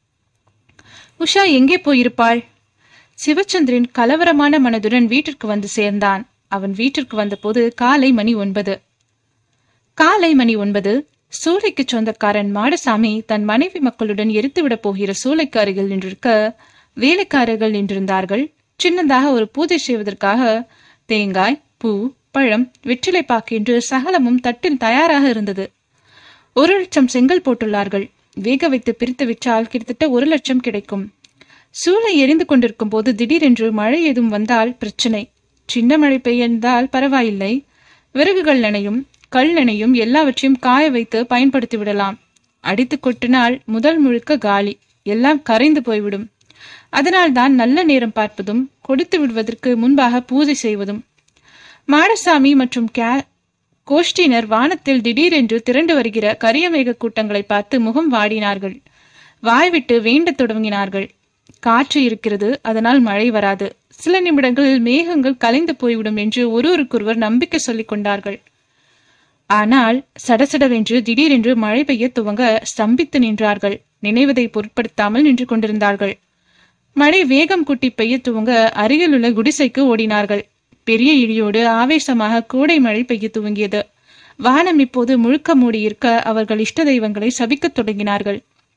[SPEAKER 3] உஷா எங்கே போயிருப்பாள் சிவச்சந்திரன் கலவரமான மனதுடன் வீட்டிற்கு வந்து சேர்ந்தான் அவன் வீட்டிற்கு வந்தபோது காலை மணி ஒன்பது காலை மணி ஒன்பது சூளைக்கு சொந்தக்காரன் மாடசாமி தன் மனைவி மக்களுடன் எரித்துவிடப் போகிற சூளைக்கு அருகில் நின்றிருக்க வேலைக்காரர்கள் நின்றிருந்தார்கள் சின்னதாக ஒரு பூஜை செய்வதற்காக தேங்காய் பூ பழம் வெற்றிலை பாக்கு என்று சகலமும் தட்டில் தயாராக இருந்தது ஒரு லட்சம் செங்கல் போட்டுள்ளார்கள் வேக வைத்து பிரித்து விற்றால் கிட்டத்தட்ட ஒரு லட்சம் கிடைக்கும் சூளை எரிந்து கொண்டிருக்கும் போது திடீரென்று மழை எதுவும் வந்தால் பிரச்சனை சின்ன மழை பெய்யந்தால் பரவாயில்லை விறகுகள் நனையும் கல் நனையும் எல்லாவற்றையும் காய வைத்து பயன்படுத்தி விடலாம் அடித்து கொட்டினால் முதல் முழுக்க காலி எல்லாம் கரைந்து போய்விடும் அதனால் தான் நல்ல நேரம் பார்ப்பதும் கொடுத்து விடுவதற்கு முன்பாக பூஜை செய்வதும் மாடசாமி மற்றும் கே கோஷ்டியினர் வானத்தில் திடீரென்று திரண்டு வருகிற கரியமேக கூட்டங்களை பார்த்து முகம் வாடினார்கள் வாய்விட்டு வேண்டத் தொடங்கினார்கள் காற்று இருக்கிறது அதனால் மழை வராது சில நிமிடங்களில் மேகங்கள் கலைந்து போய்விடும் என்று ஒருவருக்கொருவர் நம்பிக்கை சொல்லிக் கொண்டார்கள் ஆனால் சடசடவென்று திடீரென்று மழை பெய்ய துவங்க ஸ்தம்பித்து நின்றார்கள் நினைவதை பொருட்படுத்தாமல் நின்று கொண்டிருந்தார்கள் மழை வேகம் கூட்டி பெய்ய துவங்க அருகிலுள்ள குடிசைக்கு ஓடினார்கள் பெரிய இடியோடு ஆவேசமாக கோடை மழை பெய்ய துவங்கியது வானம் இப்போது முழுக்க மூடியிருக்க அவர்கள் இஷ்ட தெய்வங்களை சபிக்கத் தொடங்கினார்கள்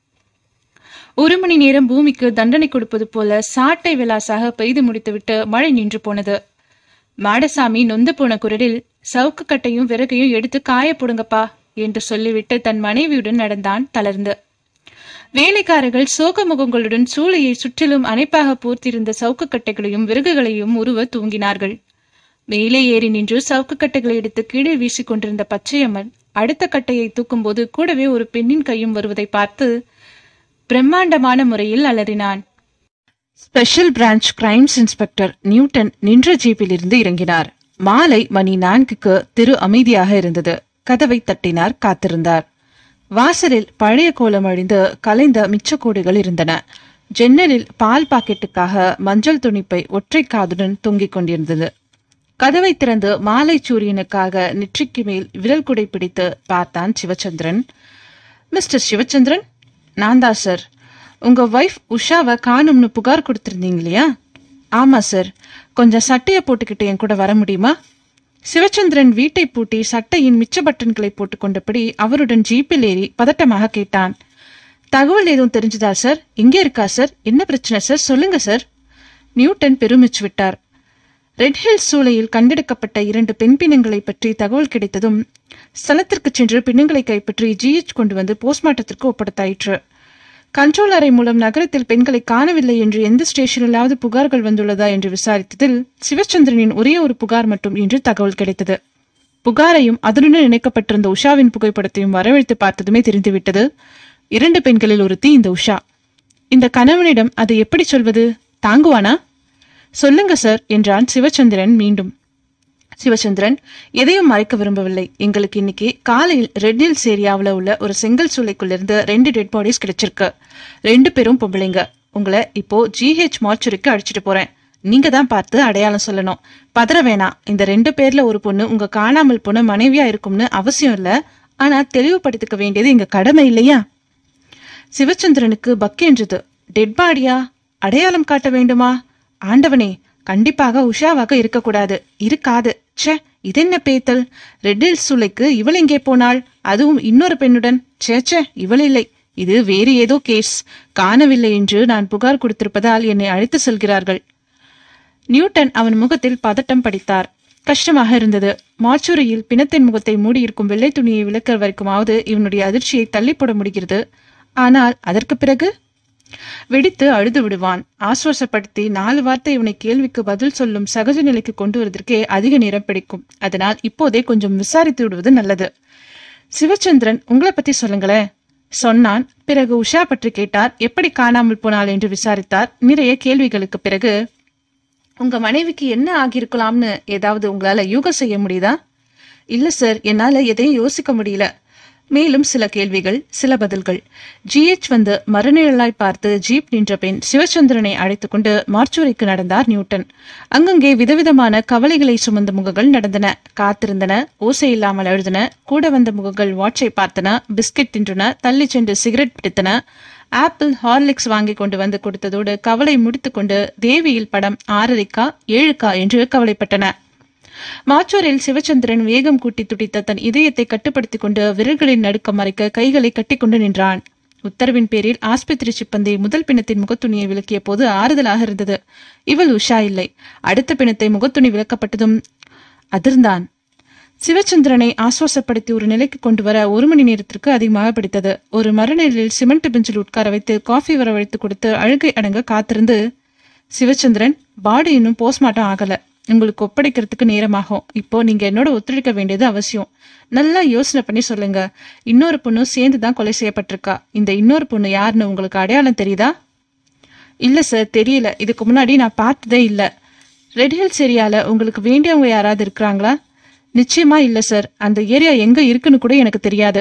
[SPEAKER 3] ஒரு மணி நேரம் பூமிக்கு தண்டனை கொடுப்பது போல சாட்டை விலாசாக பெய்து முடித்துவிட்டு மழை நின்று போனது மாடசாமி நொந்து போன குரலில் சவுக்கு கட்டையும் விறகையும் எடுத்து காய போடுங்கப்பா என்று சொல்லிவிட்டு தன் மனைவியுடன் நடந்தான் தளர்ந்து வேலைக்காரர்கள் சோக முகங்களுடன் சூளையை சுற்றிலும் அணைப்பாக பூர்த்திருந்த சவுக்கு கட்டைகளையும் விறகுகளையும் உருவ தூங்கினார்கள் மேலே ஏறி நின்று சவுக்கு கட்டைகளை எடுத்து கீழே வீசிக் கொண்டிருந்த பச்சையம்மன் அடுத்த கட்டையை தூக்கும்போது கூடவே ஒரு பெண்ணின் கையும் வருவதை பார்த்து பிரம்மாண்டமான முறையில் அலறினான்
[SPEAKER 2] special branch crimes inspector Newton நின்ற ஜீப்பிலிருந்து இறங்கினார் மாலை மணி நான்குக்கு திரு அமைதியாக இருந்தது கதவை தட்டினார் காத்திருந்தார் வாசலில் பழைய கோலம் அழிந்து கலைந்த மிச்சக்கூடுகள் இருந்தன ஜன்னலில் பால் பாக்கெட்டுக்காக மஞ்சள் துணிப்பை ஒற்றை காதுடன் தொங்கிக் கொண்டிருந்தது கதவை திறந்து மாலை சூரியனுக்காக நெற்றிக்கு மேல் விரல் குடை பிடித்து பார்த்தான் சிவச்சந்திரன் மிஸ்டர் சிவச்சந்திரன் நான் தான் சார் உங்க ஒய்ஃப் உஷாவை காணும்னு புகார் கொடுத்திருந்தீங்க இல்லையா ஆமா சார் கொஞ்சம் சட்டையை போட்டுக்கிட்டு என் கூட வர முடியுமா சிவச்சந்திரன் வீட்டை பூட்டி சட்டையின் மிச்ச பட்டன்களை போட்டுக்கொண்டபடி அவருடன் ஜீப்பில் ஏறி பதட்டமாக கேட்டான் தகவல் எதுவும் தெரிஞ்சுதா சார் இங்கே இருக்கா சார் என்ன பிரச்சனை சார் சொல்லுங்க சார் நியூட்டன் பெருமிச்சு விட்டார் ரெட் ஹில்ஸ் சூளையில் கண்டெடுக்கப்பட்ட இரண்டு பெண் பிணங்களை பற்றி தகவல் கிடைத்ததும் ஸ்தலத்திற்கு சென்று பிணங்களை கைப்பற்றி ஜிஎச் கொண்டு வந்து போஸ்ட்மார்ட்டத்திற்கு ஒப்படைத்தாயிற்று கண்ட்ரோல் அறை மூலம் நகரத்தில் பெண்களை காணவில்லை என்று எந்த ஸ்டேஷனிலாவது புகார்கள் வந்துள்ளதா என்று விசாரித்ததில் சிவச்சந்திரனின் ஒரே ஒரு புகார் மட்டும் என்று தகவல் கிடைத்தது புகாரையும் அதனுடன் இணைக்கப்பட்டிருந்த உஷாவின் புகைப்படத்தையும் வரவழைத்து பார்த்ததுமே தெரிந்துவிட்டது இரண்டு பெண்களில் ஒருத்தி இந்த உஷா இந்த கணவனிடம் அதை எப்படி சொல்வது தாங்குவானா சொல்லுங்க சார் என்றான் சிவச்சந்திரன் மீண்டும் சிவச்சந்திரன் எதையும் மறைக்க விரும்பவில்லை எங்களுக்கு இன்னைக்கு காலையில் ரெட் ஹில்ஸ் ஏரியாவில் உள்ள ஒரு செங்கல் சூளைக்குள்ளிருந்து ரெண்டு டெட் பாடிஸ் கிடைச்சிருக்கு ரெண்டு பேரும் பொம்பளைங்க உங்களை இப்போ ஜிஹெச் மார்ச்சுரிக்கு அழைச்சிட்டு போறேன் நீங்க தான் பார்த்து அடையாளம் சொல்லணும் பதற வேணாம் இந்த ரெண்டு பேர்ல ஒரு பொண்ணு உங்க காணாமல் போன மனைவியா இருக்கும்னு அவசியம் இல்ல ஆனா தெளிவுபடுத்திக்க வேண்டியது எங்க கடமை இல்லையா சிவச்சந்திரனுக்கு பக்கென்றது டெட் பாடியா அடையாளம் காட்ட வேண்டுமா ஆண்டவனே கண்டிப்பாக உஷாவாக இருக்கக்கூடாது இருக்காது ச்சே இதென்ன பேத்தல் ரெட்டில் சூளைக்கு இவள் எங்கே போனாள் அதுவும் இன்னொரு பெண்ணுடன் ச்சே ச்சே இவள் இல்லை இது வேறு ஏதோ கேஸ் காணவில்லை என்று நான் புகார் கொடுத்திருப்பதால் என்னை அழைத்து செல்கிறார்கள் நியூட்டன் அவன் முகத்தில் பதட்டம் படித்தார் கஷ்டமாக இருந்தது மாச்சூரியில் பிணத்தின் முகத்தை மூடியிருக்கும் வெள்ளை துணியை விளக்க வரைக்குமாவது இவனுடைய அதிர்ச்சியை தள்ளி போட முடிகிறது ஆனால் அதற்கு பிறகு வெடித்து அழுது விடுவான் ஆசுவாசப்படுத்தி நாலு வார்த்தை இவனை கேள்விக்கு பதில் சொல்லும் சகஜ நிலைக்கு கொண்டு வருவதற்கே அதிக நேரம் பிடிக்கும் அதனால் இப்போதே கொஞ்சம் விசாரித்து விடுவது நல்லது சிவச்சந்திரன் உங்களை பத்தி சொல்லுங்களேன் சொன்னான் பிறகு உஷா பற்றி கேட்டார் எப்படி காணாமல் போனாள் என்று விசாரித்தார் நிறைய கேள்விகளுக்கு பிறகு உங்க மனைவிக்கு என்ன ஆகியிருக்கலாம்னு ஏதாவது உங்களால யூகம் செய்ய முடியுதா இல்ல சார் என்னால எதையும் யோசிக்க முடியல மேலும் சில கேள்விகள் சில பதில்கள் ஜிஎச் வந்து மறுநிழலாய் பார்த்து ஜீப் நின்ற பின் சிவச்சந்திரனை அழைத்துக் கொண்டு மார்ச்சுரிக்கு நடந்தார் நியூட்டன் அங்கங்கே விதவிதமான கவலைகளை சுமந்த முகங்கள் நடந்தன காத்திருந்தன ஓசை இல்லாமல் எழுதின கூட வந்த முகங்கள் வாட்சை பார்த்தன பிஸ்கட் தின்றன தள்ளி சென்று சிகரெட் பிடித்தன ஆப்பிள் ஹார்லிக்ஸ் வாங்கி கொண்டு வந்து கொடுத்ததோடு கவலை முடித்துக்கொண்டு தேவியில் படம் ஆறரைக்கா ஏழுக்கா என்று கவலைப்பட்டன மாச்சூரில் சிவச்சந்திரன் வேகம் கூட்டி துடித்த தன் இதயத்தை கட்டுப்படுத்திக் கொண்டு விரல்களின் நடுக்கம் மறைக்க கைகளை கட்டிக்கொண்டு நின்றான் உத்தரவின் பேரில் ஆஸ்பத்திரி சிப்பந்தி முதல் பிணத்தின் முகத்துணியை விளக்கிய போது ஆறுதலாக இருந்தது இவள் உஷா இல்லை அடுத்த பிணத்தை முகத்துணி விளக்கப்பட்டதும் அதிர்ந்தான் சிவச்சந்திரனை ஆசுவாசப்படுத்தி ஒரு நிலைக்கு கொண்டு வர ஒரு மணி நேரத்திற்கு அதிகமாக பிடித்தது ஒரு மறுநிலையில் சிமெண்ட் பெஞ்சில் உட்கார வைத்து காஃபி வரவழைத்து கொடுத்து அழுகை அடங்க காத்திருந்து சிவச்சந்திரன் பாடி இன்னும் போஸ்ட்மார்ட்டம் ஆகல உங்களுக்கு ஒப்படைக்கிறதுக்கு நேரமாகும் இப்போ நீங்க என்னோட ஒத்துழைக்க வேண்டியது அவசியம் நல்லா யோசனை பண்ணி சொல்லுங்க இன்னொரு பொண்ணு சேர்ந்து தான் கொலை செய்யப்பட்டிருக்கா இந்த இன்னொரு பொண்ணு யாருன்னு உங்களுக்கு அடையாளம் தெரியுதா இல்ல சார் தெரியல இதுக்கு முன்னாடி நான் பார்த்ததே இல்ல ரெட் ஹில்ஸ் ஏரியால உங்களுக்கு வேண்டியவங்க யாராவது இருக்கிறாங்களா நிச்சயமா இல்ல சார் அந்த ஏரியா எங்க இருக்குன்னு கூட எனக்கு தெரியாது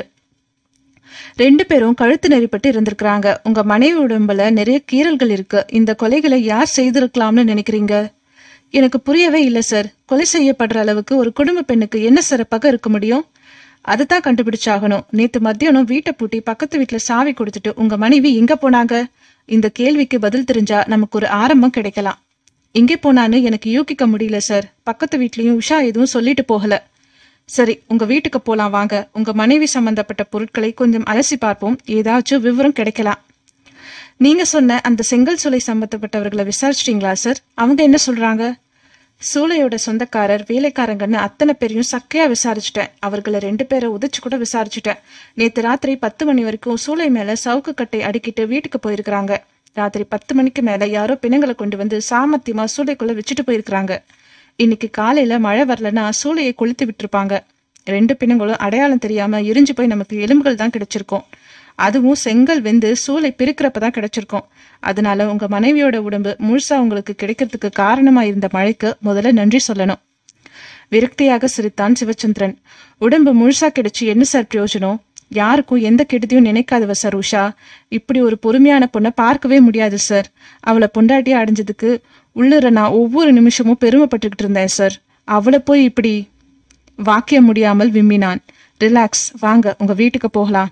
[SPEAKER 2] ரெண்டு பேரும் கழுத்து நெறிப்பட்டு இருந்திருக்கிறாங்க உங்க மனைவி உடம்புல நிறைய கீறல்கள் இருக்கு இந்த கொலைகளை யார் செய்திருக்கலாம்னு நினைக்கிறீங்க எனக்கு புரியவே இல்லை சார் கொலை செய்யப்படுற அளவுக்கு ஒரு குடும்ப பெண்ணுக்கு என்ன சிறப்பாக இருக்க முடியும் அதை தான் கண்டுபிடிச்சாகணும் நேத்து மத்தியானம் வீட்டை பூட்டி பக்கத்து வீட்டுல சாவி கொடுத்துட்டு உங்க மனைவி எங்க போனாங்க இந்த கேள்விக்கு பதில் தெரிஞ்சா நமக்கு ஒரு ஆரம்பம் கிடைக்கலாம் எங்கே போனான்னு எனக்கு யூகிக்க முடியல சார் பக்கத்து வீட்லயும் உஷா எதுவும் சொல்லிட்டு போகல சரி உங்க வீட்டுக்கு போலாம் வாங்க உங்க மனைவி சம்பந்தப்பட்ட பொருட்களை கொஞ்சம் அலசி பார்ப்போம் ஏதாச்சும் விவரம் கிடைக்கலாம் நீங்க சொன்ன அந்த செங்கல் சூளை சம்பந்தப்பட்டவர்களை விசாரிச்சிட்டீங்களா சார் அவங்க என்ன சொல்றாங்க சூளையோட சொந்தக்காரர் வேலைக்காரங்கன்னு அத்தனை பேரையும் சக்கையா விசாரிச்சுட்டேன் அவர்களை ரெண்டு பேரை உதைச்சு கூட விசாரிச்சுட்டேன் நேத்து ராத்திரி பத்து மணி வரைக்கும் சூளை மேல சவுக்கு கட்டை அடுக்கிட்டு வீட்டுக்கு போயிருக்கிறாங்க ராத்திரி பத்து மணிக்கு மேல யாரோ பிணங்களை கொண்டு வந்து சாமர்த்தியமா சூளைக்குள்ள வச்சுட்டு போயிருக்கிறாங்க இன்னைக்கு காலையில மழை வரலன்னா சூளையை கொளுத்து விட்டுருப்பாங்க ரெண்டு பிணங்களும் அடையாளம் தெரியாம எரிஞ்சு போய் நமக்கு எலும்புகள் தான் கிடைச்சிருக்கும் அதுவும் செங்கல் வெந்து சூளை பிரிக்கிறப்ப தான் கிடைச்சிருக்கும் அதனால உங்க மனைவியோட உடம்பு முழுசா உங்களுக்கு கிடைக்கிறதுக்கு காரணமா இருந்த மழைக்கு முதல்ல நன்றி சொல்லணும் விரக்தியாக சிரித்தான் சிவச்சந்திரன் உடம்பு முழுசா கிடைச்சு என்ன சார் பிரயோஜனம் யாருக்கும் எந்த கெடுதியும் நினைக்காதவ சார் உஷா இப்படி ஒரு பொறுமையான பொண்ணை பார்க்கவே முடியாது சார் அவளை பொண்டாட்டியா அடைஞ்சதுக்கு உள்ளுர நான் ஒவ்வொரு நிமிஷமும் பெருமைப்பட்டுக்கிட்டு இருந்தேன் சார் அவளை போய் இப்படி வாக்கிய முடியாமல் விம்மினான் ரிலாக்ஸ் வாங்க உங்க வீட்டுக்கு போகலாம்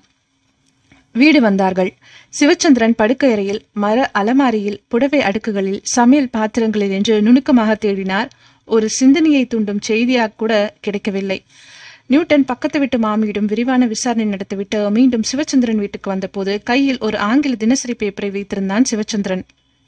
[SPEAKER 2] வீடு வந்தார்கள் சிவச்சந்திரன் படுக்கையறையில் மர அலமாரியில் புடவை அடுக்குகளில் சமையல் பாத்திரங்களில் என்று நுணுக்கமாக தேடினார் ஒரு சிந்தனையை தூண்டும் செய்தியாக கூட கிடைக்கவில்லை நியூட்டன் பக்கத்து வீட்டு மாமியிடம் விரிவான விசாரணை நடத்திவிட்டு மீண்டும் சிவச்சந்திரன் வீட்டுக்கு வந்தபோது கையில் ஒரு ஆங்கில தினசரி பேப்பரை வைத்திருந்தான் சிவச்சந்திரன்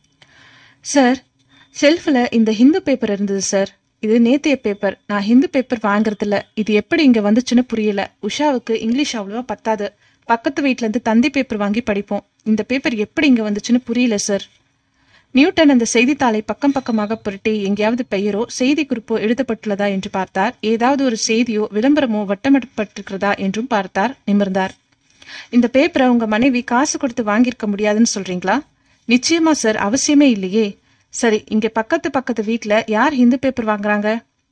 [SPEAKER 2] சார் ஷெல்ஃபில் இந்த ஹிந்து பேப்பர் இருந்தது சார் இது நேத்திய பேப்பர் நான் ஹிந்து பேப்பர் வாங்குறதில்ல இது எப்படி இங்க வந்துச்சுன்னு புரியல உஷாவுக்கு இங்கிலீஷ் அவ்வளவா பத்தாது பக்கத்து வீட்ல இருந்து தந்தி பேப்பர் வாங்கி படிப்போம் இந்த பேப்பர் எப்படி இங்க வந்துச்சுன்னு புரியல சார் நியூட்டன் அந்த செய்தித்தாளை பக்கம் பக்கமாக புரட்டி எங்கேயாவது பெயரோ செய்தி குறிப்போ எழுதப்பட்டுள்ளதா என்று பார்த்தார் ஏதாவது ஒரு செய்தியோ விளம்பரமோ வட்டமிடப்பட்டிருக்கிறதா என்றும் பார்த்தார் நிமிர்ந்தார் இந்த பேப்பரை உங்க மனைவி காசு கொடுத்து வாங்கியிருக்க முடியாதுன்னு சொல்றீங்களா நிச்சயமா சார் அவசியமே இல்லையே சரி இங்க பக்கத்து பக்கத்து வீட்ல யார் ஹிந்து பேப்பர் வாங்குறாங்க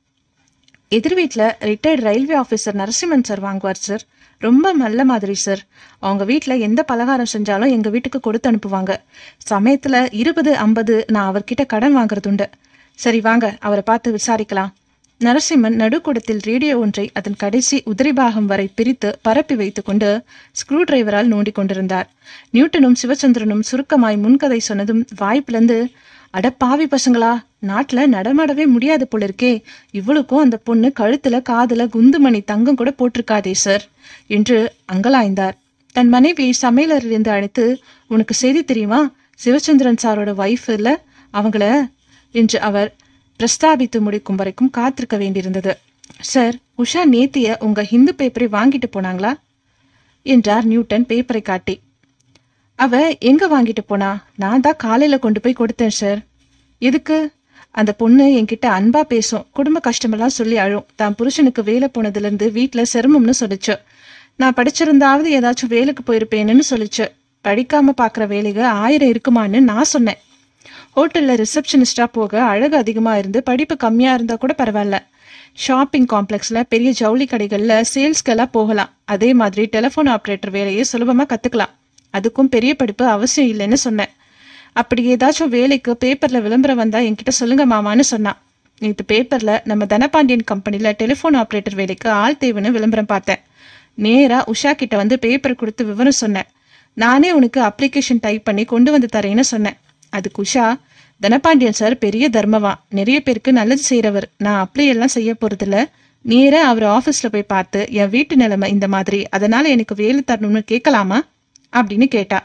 [SPEAKER 2] எதிர் வீட்டில் retired railway officer Narasimhan sir வாங்குவார் சார் ரொம்ப நல்ல மாதிரி சார் அவங்க வீட்டில் எந்த பலகாரம் செஞ்சாலும் எங்கள் வீட்டுக்கு கொடுத்து அனுப்புவாங்க சமயத்தில் இருபது ஐம்பது நான் அவர்கிட்ட கடன் வாங்குறதுண்டு சரி வாங்க அவரை பார்த்து விசாரிக்கலாம் நரசிம்மன் நடுக்கூடத்தில் ரேடியோ ஒன்றை அதன் கடைசி உதிரிபாகம் வரை பிரித்து பரப்பி வைத்துக்கொண்டு ஸ்க்ரூ டிரைவரால் நோண்டிக் கொண்டிருந்தார் நியூட்டனும் சிவச்சந்திரனும் சுருக்கமாய் முன்கதை சொன்னதும் வாய் பிளந்து அட பாவி பசங்களா நாட்டுல நடமாடவே முடியாது போல இருக்கே இவளுக்கும் அந்த பொண்ணு கழுத்துல காதுல குந்துமணி தங்கம் கூட போட்டிருக்காதே சார் என்று அங்கலாய்ந்தார் தன் மனைவியை சமையலரிலிருந்து அழைத்து உனக்கு செய்தி தெரியுமா சிவச்சந்திரன் சாரோட ஒய்ஃப் இல்ல அவங்கள என்று அவர் பிரஸ்தாபித்து முடிக்கும் வரைக்கும் காத்திருக்க வேண்டியிருந்தது சார் உஷா நேத்திய உங்க ஹிந்து பேப்பரை வாங்கிட்டு போனாங்களா என்றார் நியூட்டன் பேப்பரை காட்டி அவ எங்க வாங்கிட்டு போனா நான் தான் காலையில கொண்டு போய் கொடுத்தேன் சார் எதுக்கு அந்த பொண்ணு என்கிட்ட அன்பா பேசும் குடும்ப கஷ்டமெல்லாம் சொல்லி அழும் தான் புருஷனுக்கு வேலை போனதுல இருந்து வீட்டுல சிரமம்னு சொல்லிச்சு நான் படிச்சிருந்தாவது ஏதாச்சும் வேலைக்கு போயிருப்பேன்னு சொல்லிச்சு படிக்காம பாக்குற வேலைக ஆயிரம் இருக்குமான்னு நான் சொன்னேன் ஹோட்டல்ல ரிசப்ஷனிஸ்டா போக அழகு அதிகமா இருந்து படிப்பு கம்மியா இருந்தா கூட பரவாயில்ல ஷாப்பிங் காம்ப்ளெக்ஸ்ல பெரிய ஜவுளி கடைகள்ல சேல்ஸ்க்கெல்லாம் போகலாம் அதே மாதிரி டெலிஃபோன் ஆப்ரேட்டர் வேலையை சுலபமா கத்துக்கலாம் அதுக்கும் பெரிய படிப்பு அவசியம் இல்லைன்னு சொன்னேன் அப்படி ஏதாச்சும் வேலைக்கு பேப்பர்ல விளம்பரம் வந்தா என்கிட்ட சொல்லுங்க மாமான்னு சொன்னான் நேற்று பேப்பர்ல நம்ம தனபாண்டியன் கம்பெனில டெலிஃபோன் ஆப்ரேட்டர் வேலைக்கு ஆள் தேவைன்னு விளம்பரம் பார்த்தேன் நேரா உஷா கிட்ட வந்து பேப்பர் கொடுத்து விவரம் சொன்னேன் நானே உனக்கு அப்ளிகேஷன் டைப் பண்ணி கொண்டு வந்து தரேன்னு சொன்னேன் அதுக்கு உஷா தனபாண்டியன் சார் பெரிய தர்மவா நிறைய பேருக்கு நல்லது செய்றவர் நான் அப்ளை எல்லாம் செய்ய போறதில்ல நேரா அவர் ஆபீஸ்ல போய் பார்த்து என் வீட்டு நிலைமை இந்த மாதிரி அதனால எனக்கு வேலை தரணும்னு கேட்கலாமா அப்படின்னு கேட்டா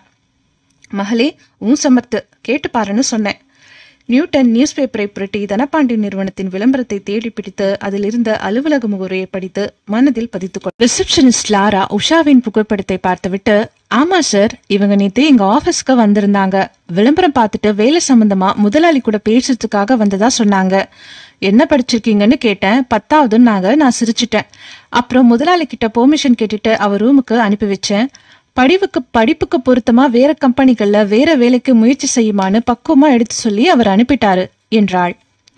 [SPEAKER 2] மகளே உன் சமர்த்து கேட்டு பாருன்னு சொன்னேன் நியூட்டன் நியூஸ் பேப்பரை புரட்டி தனபாண்டி நிறுவனத்தின் விளம்பரத்தை தேடி பிடித்து அதில் இருந்த அலுவலக முகவரியை படித்து மனதில் பதித்துக் கொண்டு ரிசப்ஷனிஸ்ட் லாரா உஷாவின் புகைப்படத்தை பார்த்துவிட்டு ஆமா சார் இவங்க நேத்து எங்க ஆபீஸ்க்கு வந்திருந்தாங்க விளம்பரம் பார்த்துட்டு வேலை சம்பந்தமா முதலாளி கூட பேசுறதுக்காக வந்ததா சொன்னாங்க என்ன படிச்சிருக்கீங்கன்னு கேட்டேன் பத்தாவதுன்னாங்க நான் சிரிச்சிட்டேன் அப்புறம் முதலாளி கிட்ட பெர்மிஷன் கேட்டுட்டு அவர் ரூமுக்கு அனுப்பி வச்சேன் படிவுக்கு படிப்புக்கு பொருத்தமா வேற கம்பெனிகள்ல வேற வேலைக்கு முயற்சி செய்யுமான்னு பக்குவமா எடுத்து சொல்லி அவர் அனுப்பிட்டாரு என்றாள்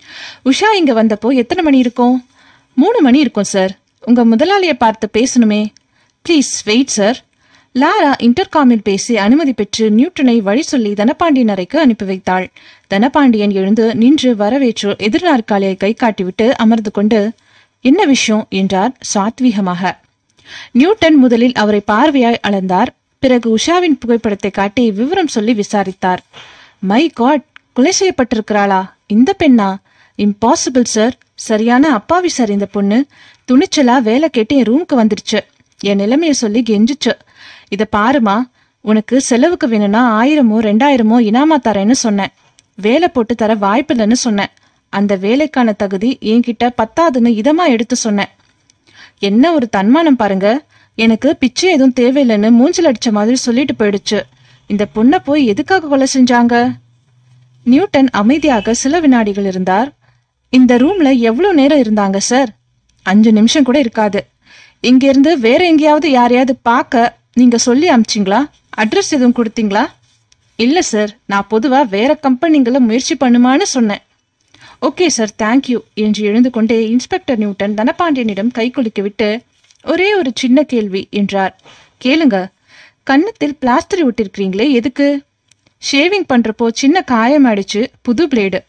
[SPEAKER 2] உஷா இங்க வந்தப்போ எத்தனை மணி இருக்கும் மூணு மணி இருக்கும் சார் உங்க முதலாளியை பார்த்து பேசணுமே ப்ளீஸ் வெயிட் சார் லாரா இன்டர்காமில் பேசி அனுமதி பெற்று நியூட்டனை வழி சொல்லி தனபாண்டியன் அறைக்கு அனுப்பி வைத்தாள் தனபாண்டியன் எழுந்து நின்று வரவேற்று எதிர்நாற்காலியை கை காட்டிவிட்டு அமர்ந்து கொண்டு என்ன விஷயம் என்றார் சாத்வீகமாக நியூட்டன் முதலில் அவரை பார்வையாய் அளந்தார் பிறகு உஷாவின் புகைப்படத்தை காட்டி விவரம் சொல்லி விசாரித்தார் மை காட் கொலை செய்யப்பட்டிருக்கிறாளா இந்த பெண்ணா இம்பாசிபிள் சார் சரியான அப்பாவி சார் இந்த பொண்ணு துணிச்சலா வேலை கேட்டு என் ரூமுக்கு வந்துருச்சு என் நிலைமைய சொல்லி கெஞ்சிச்சு இத பாருமா உனக்கு செலவுக்கு வேணும்னா ஆயிரமோ ரெண்டாயிரமோ இனாமா தரேன்னு சொன்னேன் வேலை போட்டு தர வாய்ப்பில்லைன்னு சொன்னேன் அந்த வேலைக்கான தகுதி என்கிட்ட பத்தாதுன்னு இதமா எடுத்து சொன்னேன் என்ன ஒரு தன்மானம் பாருங்க எனக்கு பிச்சை எதுவும் தேவையில்லைன்னு மூஞ்சில் அடிச்ச மாதிரி சொல்லிட்டு போயிடுச்சு இந்த பொண்ணை போய் எதுக்காக கொலை செஞ்சாங்க நியூட்டன் அமைதியாக சில வினாடிகள் இருந்தார் இந்த ரூம்ல எவ்வளவு நேரம் இருந்தாங்க சார் அஞ்சு நிமிஷம் கூட இருக்காது இங்க இருந்து வேற எங்கேயாவது யாரையாவது பார்க்க நீங்க சொல்லி அமிச்சிங்களா அட்ரஸ் எதுவும் கொடுத்தீங்களா இல்ல சார் நான் பொதுவா வேற கம்பெனிங்களை முயற்சி பண்ணுமான்னு சொன்னேன் ஓகே சார் தேங்க்யூ என்று எழுந்து கொண்டே இன்ஸ்பெக்டர் நியூட்டன் தனபாண்டியனிடம் கை குலுக்கி விட்டு ஒரே ஒரு சின்ன கேள்வி என்றார் கேளுங்க கன்னத்தில் பிளாஸ்டர் விட்டிருக்கிறீங்களே எதுக்கு ஷேவிங் பண்றப்போ சின்ன காயம் அடிச்சு புது பிளேடு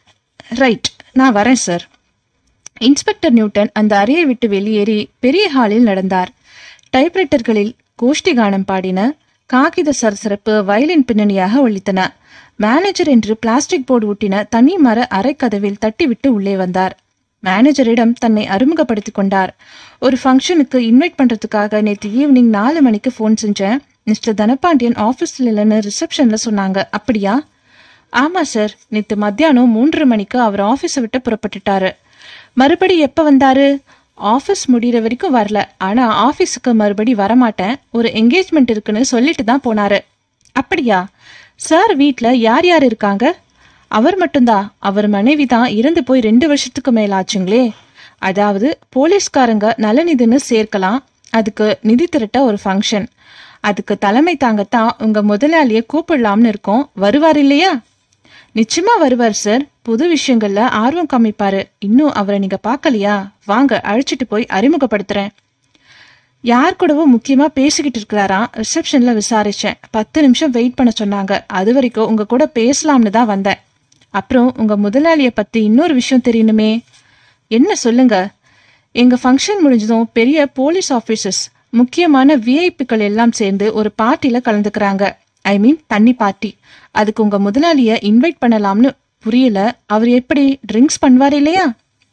[SPEAKER 2] ரைட் நான் வரேன் சார் இன்ஸ்பெக்டர் நியூட்டன் அந்த அறையை விட்டு வெளியேறி பெரிய ஹாலில் நடந்தார் டைப்ரைட்டர்களில் கோஷ்டி கானம் பாடின காகித சரசரப்பு வயலின் பின்னணியாக ஒலித்தன மேனேஜர் என்று பிளாஸ்டிக் போர்டு ஒட்டின தனி மர அரைக்கதவில் தட்டிவிட்டு உள்ளே வந்தார் மேனேஜரிடம் தன்னை அறிமுகப்படுத்திக் கொண்டார் ஒரு ஃபங்க்ஷனுக்கு இன்வைட் பண்றதுக்காக நேற்று ஈவினிங் நாலு மணிக்கு ஃபோன் செஞ்சேன் மிஸ்டர் தனபாண்டியன் ஆஃபீஸ்ல இல்லைன்னு ரிசப்ஷன்ல சொன்னாங்க அப்படியா ஆமா சார் நேத்து மத்தியானம் மூன்றரை மணிக்கு அவர் ஆபீஸை விட்டு புறப்பட்டுட்டாரு மறுபடி எப்ப வந்தாரு ஆபீஸ் முடிகிற வரைக்கும் வரல ஆனா ஆபீஸுக்கு மறுபடி வரமாட்டேன் ஒரு என்கேஜ்மெண்ட் இருக்குன்னு சொல்லிட்டு தான் போனாரு அப்படியா சார் வீட்ல யார் யார் இருக்காங்க அவர் மட்டும்தான் அவர் மனைவி தான் இறந்து போய் ரெண்டு வருஷத்துக்கு மேல ஆச்சுங்களே அதாவது போலீஸ்காரங்க நலநிதின்னு சேர்க்கலாம் அதுக்கு நிதி திரட்ட ஒரு ஃபங்க்ஷன் அதுக்கு தலைமை தாங்கத்தான் உங்க முதலாளிய கூப்பிடலாம்னு இருக்கோம் வருவார் இல்லையா நிச்சயமா வருவார் சார் புது விஷயங்கள்ல ஆர்வம் காமிப்பாரு இன்னும் அவரை நீங்க பார்க்கலையா வாங்க அழைச்சிட்டு போய் அறிமுகப்படுத்துறேன் யார் கூடவோ முக்கியமா பேசிக்கிட்டு இருக்கிறாராம் ரிசப்ஷன்ல விசாரிச்சேன் பத்து நிமிஷம் வெயிட் பண்ண சொன்னாங்க அது வரைக்கும் உங்க கூட பேசலாம்னு தான் வந்தேன் அப்புறம் உங்க முதலாளிய பத்தி இன்னொரு விஷயம் தெரியணுமே என்ன சொல்லுங்க எங்க ஃபங்க்ஷன் முடிஞ்சதும் பெரிய போலீஸ் ஆபீசர்ஸ் முக்கியமான விஐபிக்கள் எல்லாம் சேர்ந்து ஒரு பார்ட்டில கலந்துக்கிறாங்க ஐ மீன் தண்ணி பார்ட்டி அதுக்கு உங்க முதலாளிய இன்வைட் பண்ணலாம்னு புரியல அவர் எப்படி ட்ரிங்க்ஸ் பண்ணுவார் இல்லையா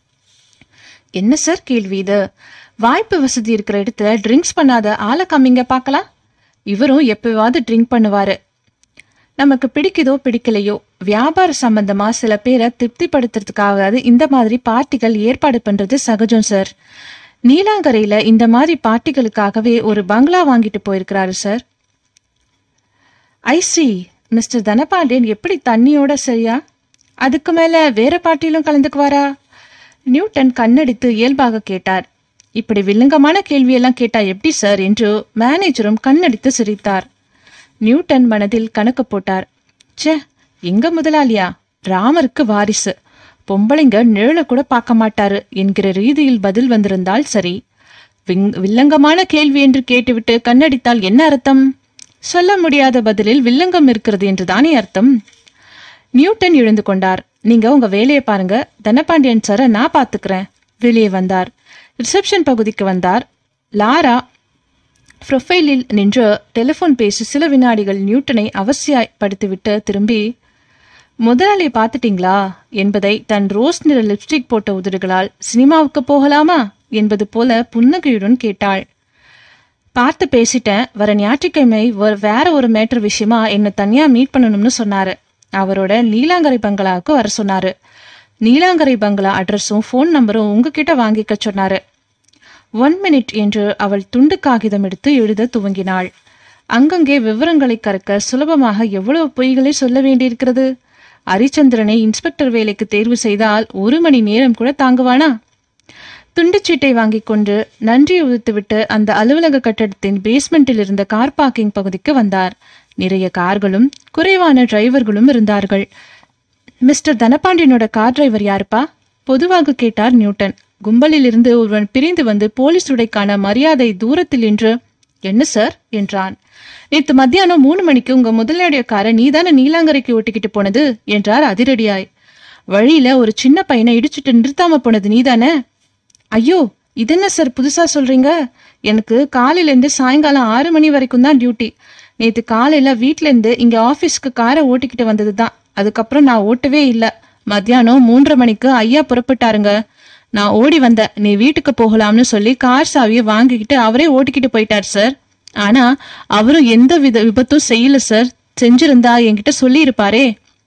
[SPEAKER 2] என்ன சார் கேள்வி இது வாய்ப்பு வசதி இருக்கிற இடத்துல ட்ரிங்க்ஸ் பண்ணாத ஆளை கம்மிங்க பார்க்கலாம் இவரும் எப்பவாவது ட்ரிங்க் பண்ணுவாரு நமக்கு பிடிக்குதோ பிடிக்கலையோ வியாபார சம்பந்தமா சில பேரை திருப்திப்படுத்துறதுக்காவது இந்த மாதிரி பார்ட்டிகள் ஏற்பாடு பண்றது சகஜம் சார் நீலாங்கரையில இந்த மாதிரி பார்ட்டிகளுக்காகவே ஒரு பங்களா வாங்கிட்டு போயிருக்கிறாரு சார் ஐசி மிஸ்டர் தனபாண்டியன் எப்படி தண்ணியோட சரியா அதுக்கு மேல வேற பார்ட்டியிலும் கலந்துக்குவாரா நியூட்டன் கண்ணடித்து இயல்பாக கேட்டார் இப்படி வில்லங்கமான கேள்வியெல்லாம் கேட்டா எப்படி சார் என்று மேனேஜரும் கண்ணடித்து சிரித்தார் நியூட்டன் மனதில் கணக்கு போட்டார் ச்சே எங்க முதலாளியா ராமருக்கு வாரிசு பொம்பளைங்க நிழல கூட பார்க்க மாட்டாரு என்கிற ரீதியில் பதில் வந்திருந்தால் சரி விங்- வில்லங்கமான கேள்வி என்று கேட்டுவிட்டு கண்ணடித்தால் என்ன அர்த்தம் சொல்ல முடியாத பதிலில் வில்லங்கம் இருக்கிறது என்று தானே அர்த்தம் நியூட்டன் எழுந்து கொண்டார் நீங்க உங்க வேலையை பாருங்க தனபாண்டியன் சார நான் பாத்துக்கிறேன் வெளியே வந்தார் ரிசப்ஷன் பகுதிக்கு வந்தார் லாரா ப்ரொஃபைலில் நின்று டெலிபோன் பேசி சில வினாடிகள் நியூட்டனை அவசியப்படுத்திவிட்டு திரும்பி முதலாளியை பார்த்துட்டீங்களா என்பதை தன் ரோஸ் நிற லிப்ஸ்டிக் போட்ட உதடுகளால் சினிமாவுக்கு போகலாமா என்பது போல புன்னகையுடன் கேட்டாள் பார்த்து பேசிட்டேன் வர ஞாயிற்றுக்கிழமை ஒரு- வேற ஒரு மேட்டர் விஷயமா என்னை தனியா மீட் பண்ணணும்னு சொன்னாரு அவரோட நீலாங்கரை பங்களாவுக்கு வர சொன்னாரு நீலாங்கரை பங்களா அட்ரஸும் ஃபோன் நம்பரும் உங்ககிட்ட வாங்கிக்க சொன்னாரு ஒன் மினிட் என்று அவள் துண்டு காகிதம் எடுத்து எழுத துவங்கினாள் அங்கங்கே விவரங்களை கறக்க சுலபமாக எவ்வளவு பொய்களை சொல்ல வேண்டியிருக்கிறது ஹரிச்சந்திரனை இன்ஸ்பெக்டர் வேலைக்கு தேர்வு செய்தால் ஒரு மணி நேரம் கூட தாங்குவானா துண்டுச்சீட்டை வாங்கிக் கொண்டு நன்றி உதித்துவிட்டு அந்த அலுவலக கட்டடத்தின் பேஸ்மெண்டில் இருந்த கார் பார்க்கிங் பகுதிக்கு வந்தார் நிறைய கார்களும் குறைவான டிரைவர்களும் இருந்தார்கள் மிஸ்டர் தனபாண்டியனோட கார் டிரைவர் யாருப்பா பொதுவாக கேட்டார் நியூட்டன் கும்பலில் இருந்து ஒருவன் பிரிந்து வந்து போலீஸ் உடைக்கான மரியாதை தூரத்தில் என்று என்ன சார் என்றான் நேத்து மத்தியானம் மூணு மணிக்கு உங்க முதலாளிய காரை நீதானே நீலாங்கரைக்கு ஓட்டிக்கிட்டு போனது என்றார் அதிரடியாய் வழியில ஒரு சின்ன பையனை இடிச்சிட்டு நிறுத்தாம போனது நீதானே ஐயோ இதென்ன சார் புதுசா சொல்றீங்க எனக்கு காலையில இருந்து சாயங்காலம் ஆறு மணி வரைக்கும் தான் டியூட்டி நேத்து காலையில வீட்ல இருந்து இங்க ஆபீஸ்க்கு காரை ஓட்டிக்கிட்டு வந்தது தான் அதுக்கப்புறம் நான் ஓட்டவே இல்ல மத்தியானம் மூன்றரை மணிக்கு ஐயா புறப்பட்டாருங்க நான் ஓடி வந்தேன் நீ வீட்டுக்கு போகலாம்னு சொல்லி கார் சாவியை வாங்கிக்கிட்டு அவரே ஓட்டிக்கிட்டு போயிட்டார் சார் ஆனா அவரும் எந்த வித விபத்தும் செய்யல சார் செஞ்சிருந்தா என்கிட்ட சொல்லி இருப்பாரே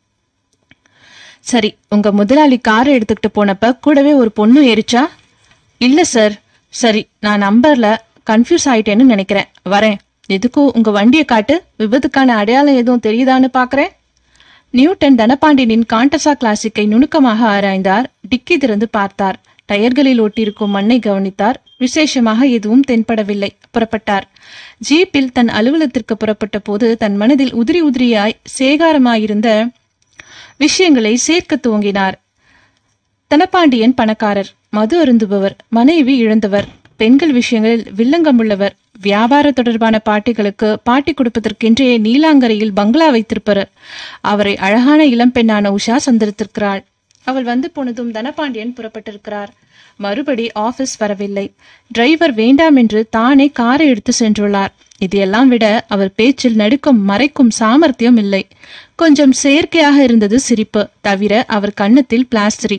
[SPEAKER 2] சரி உங்க முதலாளி காரை எடுத்துக்கிட்டு போனப்ப கூடவே ஒரு பொண்ணு ஏறிச்சா இல்ல சார் சரி நான் நம்பர்ல கன்ஃபியூஸ் ஆயிட்டேன்னு நினைக்கிறேன் வரேன் எதுக்கும் உங்க வண்டியை காட்டு விபத்துக்கான அடையாளம் எதுவும் தெரியுதான்னு பாக்குறேன் நியூட்டன் தனபாண்டியனின் காண்டசா கிளாசிக்கை நுணுக்கமாக ஆராய்ந்தார் டிக்கி திறந்து பார்த்தார் டயர்களில் ஒட்டியிருக்கும் மண்ணை கவனித்தார் விசேஷமாக எதுவும் தென்படவில்லை புறப்பட்டார் ஜீப்பில் தன் அலுவலகத்திற்கு புறப்பட்ட போது தன் மனதில் உதிரி உதிரியாய் சேகாரமாயிருந்த விஷயங்களை சேர்க்க துவங்கினார் தனபாண்டியன் பணக்காரர் மது அருந்துபவர் மனைவி இழந்தவர் பெண்கள் விஷயங்களில் வில்லங்கமுள்ளவர் வியாபார தொடர்பான பாட்டிகளுக்கு பாட்டி கொடுப்பதற்கென்றே நீலாங்கரையில் பங்களா வைத்திருப்பவர் அவரை அழகான இளம்பெண்ணான உஷா சந்திருத்திருக்கிறாள் அவள் வந்து போனதும் தனபாண்டியன் புறப்பட்டிருக்கிறார் மறுபடி ஆபீஸ் வரவில்லை டிரைவர் வேண்டாம் என்று தானே காரை எடுத்து சென்றுள்ளார் இதையெல்லாம் விட அவர் பேச்சில் நடுக்கும் மறைக்கும் சாமர்த்தியம் இல்லை கொஞ்சம் செயற்கையாக இருந்தது சிரிப்பு தவிர அவர் கன்னத்தில் பிளாஸ்டரி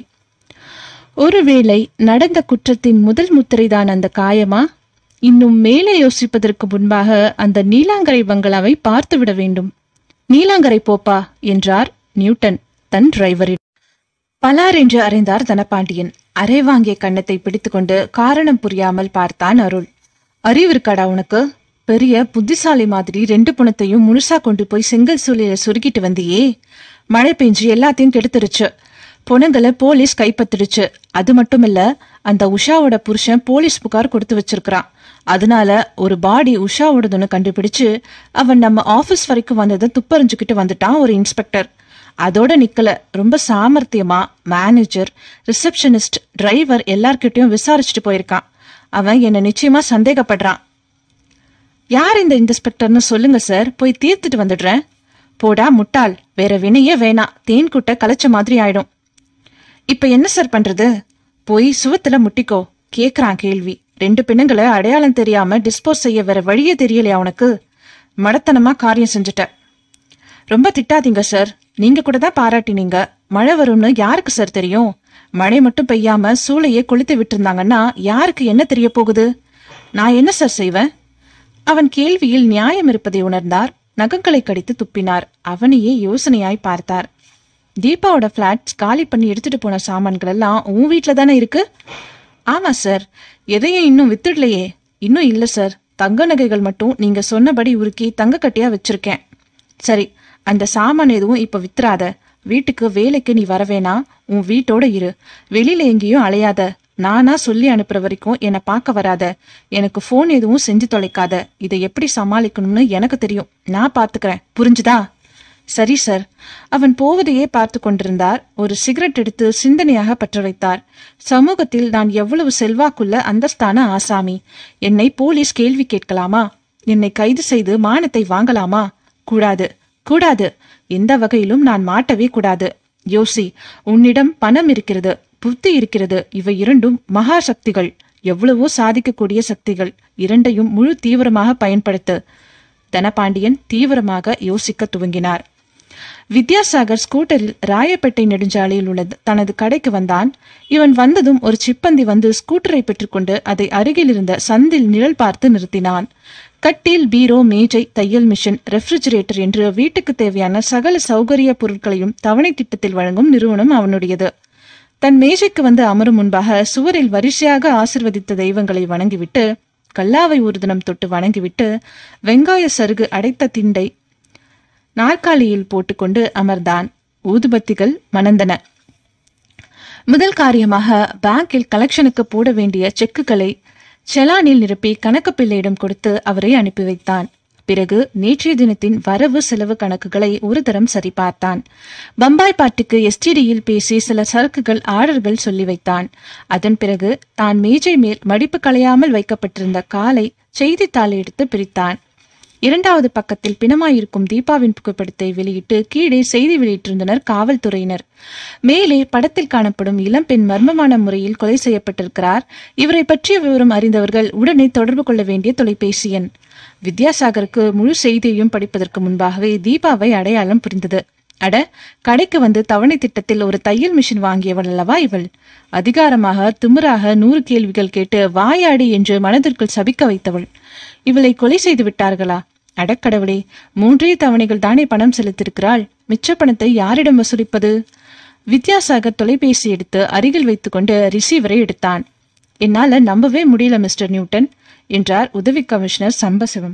[SPEAKER 2] ஒருவேளை நடந்த குற்றத்தின் முதல் முத்திரைதான் அந்த காயமா இன்னும் மேலே யோசிப்பதற்கு முன்பாக அந்த நீலாங்கரை பங்களாவை பார்த்துவிட வேண்டும் நீலாங்கரை போப்பா என்றார் நியூட்டன் தன் டிரைவரிடம் பலார் என்று அறிந்தார் தனபாண்டியன் அரை வாங்கிய கன்னத்தை பிடித்துக்கொண்டு காரணம் புரியாமல் பார்த்தான் அருள் அறிவு இருக்காடா உனக்கு பெரிய புத்திசாலி மாதிரி ரெண்டு பணத்தையும் முழுசா கொண்டு போய் செங்கல் சூளையில சுருக்கிட்டு வந்தியே மழை பெஞ்சு எல்லாத்தையும் கெடுத்துருச்சு பொணங்களை போலீஸ் கைப்பற்றிடுச்சு அது மட்டும் இல்ல அந்த உஷாவோட புருஷன் போலீஸ் புகார் கொடுத்து வச்சிருக்கிறான் அதனால ஒரு பாடி உஷாவோடதுன்னு கண்டுபிடிச்சு அவன் நம்ம ஆபீஸ் வரைக்கும் வந்ததை துப்பறிஞ்சுக்கிட்டு வந்துட்டான் ஒரு இன்ஸ்பெக்டர் அதோட நிக்கல ரொம்ப சாமர்த்தியமா மேனேஜர் ரிசப்ஷனிஸ்ட் டிரைவர் எல்லார்கிட்டயும் விசாரிச்சுட்டு போயிருக்கான் அவன் என்ன நிச்சயமா சந்தேகப்படுறான் யார் இந்த இன்ஸ்பெக்டர்னு சொல்லுங்க சார் போய் தீர்த்துட்டு வந்துடுறேன் போடா முட்டாள் வேற வினையே வேணாம் தேன் குட்டை கலைச்ச மாதிரி ஆயிடும் இப்ப என்ன சார் பண்றது போய் சுவத்துல முட்டிக்கோ கேக்குறான் கேள்வி ரெண்டு பெண்ணுங்களை அடையாளம் தெரியாம டிஸ்போஸ் செய்ய வேற வழியே தெரியலையா உனக்கு மடத்தனமா காரியம் செஞ்சுட்ட ரொம்ப திட்டாதீங்க சார் நீங்க கூட தான் பாராட்டினீங்க மழை வரும்னு யாருக்கு சார் தெரியும் மழை மட்டும் பெய்யாம சூளையே கொளுத்து விட்டிருந்தாங்கன்னா யாருக்கு என்ன தெரிய போகுது நான் என்ன சார் செய்வேன் அவன் கேள்வியில் நியாயம் இருப்பதை உணர்ந்தார் நகங்களை கடித்து துப்பினார் அவனையே யோசனையாய் பார்த்தார் தீபாவோட பிளாட்ஸ் காலி பண்ணி எடுத்துட்டு போன சாமான்கள் எல்லாம் உன் வீட்ல தானே இருக்கு ஆமா சார் எதையும் இன்னும் வித்துடலையே இன்னும் இல்ல சார் தங்க நகைகள் மட்டும் நீங்க சொன்னபடி உருக்கி தங்க கட்டியா வச்சிருக்கேன் சரி அந்த சாமான் எதுவும் இப்ப வித்துறாத வீட்டுக்கு வேலைக்கு நீ வரவேனா உன் வீட்டோட இரு வெளியில எங்கேயும் அலையாத நானா சொல்லி அனுப்புற வரைக்கும் என்னை பார்க்க வராத எனக்கு ஃபோன் எதுவும் செஞ்சு தொலைக்காத இதை எப்படி சமாளிக்கணும்னு எனக்கு தெரியும் நான் பாத்துக்கிறேன் புரிஞ்சுதா சரி சார் அவன் போவதையே பார்த்து கொண்டிருந்தார் ஒரு சிகரெட் எடுத்து சிந்தனையாக பற்ற வைத்தார் சமூகத்தில் நான் எவ்வளவு செல்வாக்குள்ள அந்தஸ்தான ஆசாமி என்னை போலீஸ் கேள்வி கேட்கலாமா என்னை கைது செய்து மானத்தை வாங்கலாமா கூடாது கூடாது எந்த வகையிலும் நான் மாட்டவே கூடாது யோசி உன்னிடம் பணம் இருக்கிறது புத்தி இருக்கிறது இவை இரண்டும் மகா சக்திகள் எவ்வளவோ சாதிக்கக்கூடிய சக்திகள் இரண்டையும் முழு தீவிரமாக பயன்படுத்து தனபாண்டியன் தீவிரமாக யோசிக்க துவங்கினார் வித்யாசாகர் ஸ்கூட்டரில் ராயப்பேட்டை நெடுஞ்சாலையில் உள்ள தனது கடைக்கு வந்தான் இவன் வந்ததும் ஒரு சிப்பந்தி வந்து ஸ்கூட்டரை பெற்றுக்கொண்டு அதை அருகில் இருந்த சந்தில் நிழல் பார்த்து நிறுத்தினான் கட்டில் பீரோ மேஜை தையல் மிஷின் ரெஃப்ரிஜரேட்டர் என்று வீட்டுக்கு தேவையான சகல சௌகரிய பொருட்களையும் தவணை திட்டத்தில் வழங்கும் நிறுவனம் அவனுடையது தன் மேஜைக்கு வந்து அமரும் முன்பாக சுவரில் வரிசையாக ஆசிர்வதித்த தெய்வங்களை வணங்கிவிட்டு கல்லாவை ஊர்தனம் தொட்டு வணங்கிவிட்டு வெங்காய சருகு அடைத்த திண்டை நாற்காலியில் போட்டுக்கொண்டு அமர்ந்தான் ஊதுபத்திகள் மணந்தன முதல் காரியமாக பேங்கில் கலெக்ஷனுக்கு போட வேண்டிய செக்குகளை செலானில் நிரப்பி கணக்கு பிள்ளையிடம் கொடுத்து அவரை அனுப்பி வைத்தான் பிறகு நேற்றைய தினத்தின் வரவு செலவு கணக்குகளை ஒரு தரம் சரிபார்த்தான் பம்பாய் பாட்டுக்கு எஸ்டிடியில் பேசி சில சரக்குகள் ஆர்டர்கள் சொல்லி வைத்தான் அதன் பிறகு தான் மேஜை மேல் மடிப்பு களையாமல் வைக்கப்பட்டிருந்த காலை செய்தித்தாளை எடுத்து பிரித்தான் இரண்டாவது பக்கத்தில் பிணமாயிருக்கும் தீபாவின் புகைப்படத்தை வெளியிட்டு கீழே செய்தி வெளியிட்டிருந்தனர் காவல்துறையினர் மேலே படத்தில் காணப்படும் இளம்பெண் மர்மமான முறையில் கொலை செய்யப்பட்டிருக்கிறார் இவரை பற்றிய விவரம் அறிந்தவர்கள் உடனே தொடர்பு கொள்ள வேண்டிய தொலைபேசி எண் வித்யாசாகருக்கு முழு செய்தியையும் படிப்பதற்கு முன்பாகவே தீபாவை அடையாளம் புரிந்தது அட கடைக்கு வந்து தவணை திட்டத்தில் ஒரு தையல் மிஷின் வாங்கியவள் அல்லவா இவள் அதிகாரமாக திமிராக நூறு கேள்விகள் கேட்டு வாயாடி என்று மனதிற்குள் சபிக்க வைத்தவள் இவளை கொலை செய்து விட்டார்களா அடக்கடவுளே மூன்றே தவணைகள் தானே பணம் செலுத்திருக்கிறாள் மிச்ச பணத்தை யாரிடம் வசூலிப்பது வித்யாசாகர் தொலைபேசி எடுத்து அருகில் வைத்துக்கொண்டு ரிசீவரை எடுத்தான் என்னால நம்பவே முடியல மிஸ்டர் நியூட்டன் என்றார் உதவி கமிஷனர் சம்பசிவம்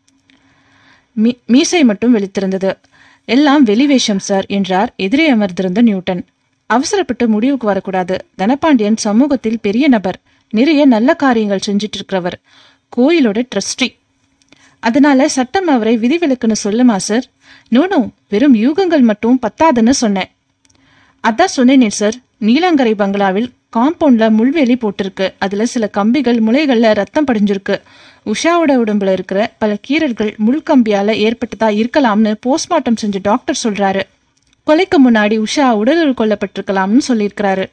[SPEAKER 2] மீ- மீசை மட்டும் வெளுத்திருந்தது எல்லாம் வெளிவேஷம் சார் என்றார் எதிரே அமர்ந்திருந்த நியூட்டன் அவசரப்பட்டு முடிவுக்கு வரக்கூடாது தனபாண்டியன் சமூகத்தில் பெரிய நபர் நிறைய நல்ல காரியங்கள் செஞ்சிட்டு இருக்கிறவர் கோயிலோட ட்ரஸ்டி அதனால சட்டம் அவரை விதிவிலக்குன்னு சொல்லுமா சார் நோனோ வெறும் யூகங்கள் மட்டும் பத்தாதுன்னு சொன்னேன் அதான் சொன்னேனே சார் நீலாங்கரை பங்களாவில் காம்பவுண்ட்ல முள்வேலி போட்டிருக்கு அதுல சில கம்பிகள் முளைகள்ல ரத்தம் படிஞ்சிருக்கு உஷாவோட உடம்புல இருக்கிற பல கீறல்கள் முள்கம்பியால ஏற்பட்டதா இருக்கலாம்னு போஸ்ட்மார்ட்டம் செஞ்ச டாக்டர் சொல்றாரு கொலைக்கு முன்னாடி உஷா உடலுறவு கொல்லப்பட்டிருக்கலாம்னு சொல்லியிருக்கிறாரு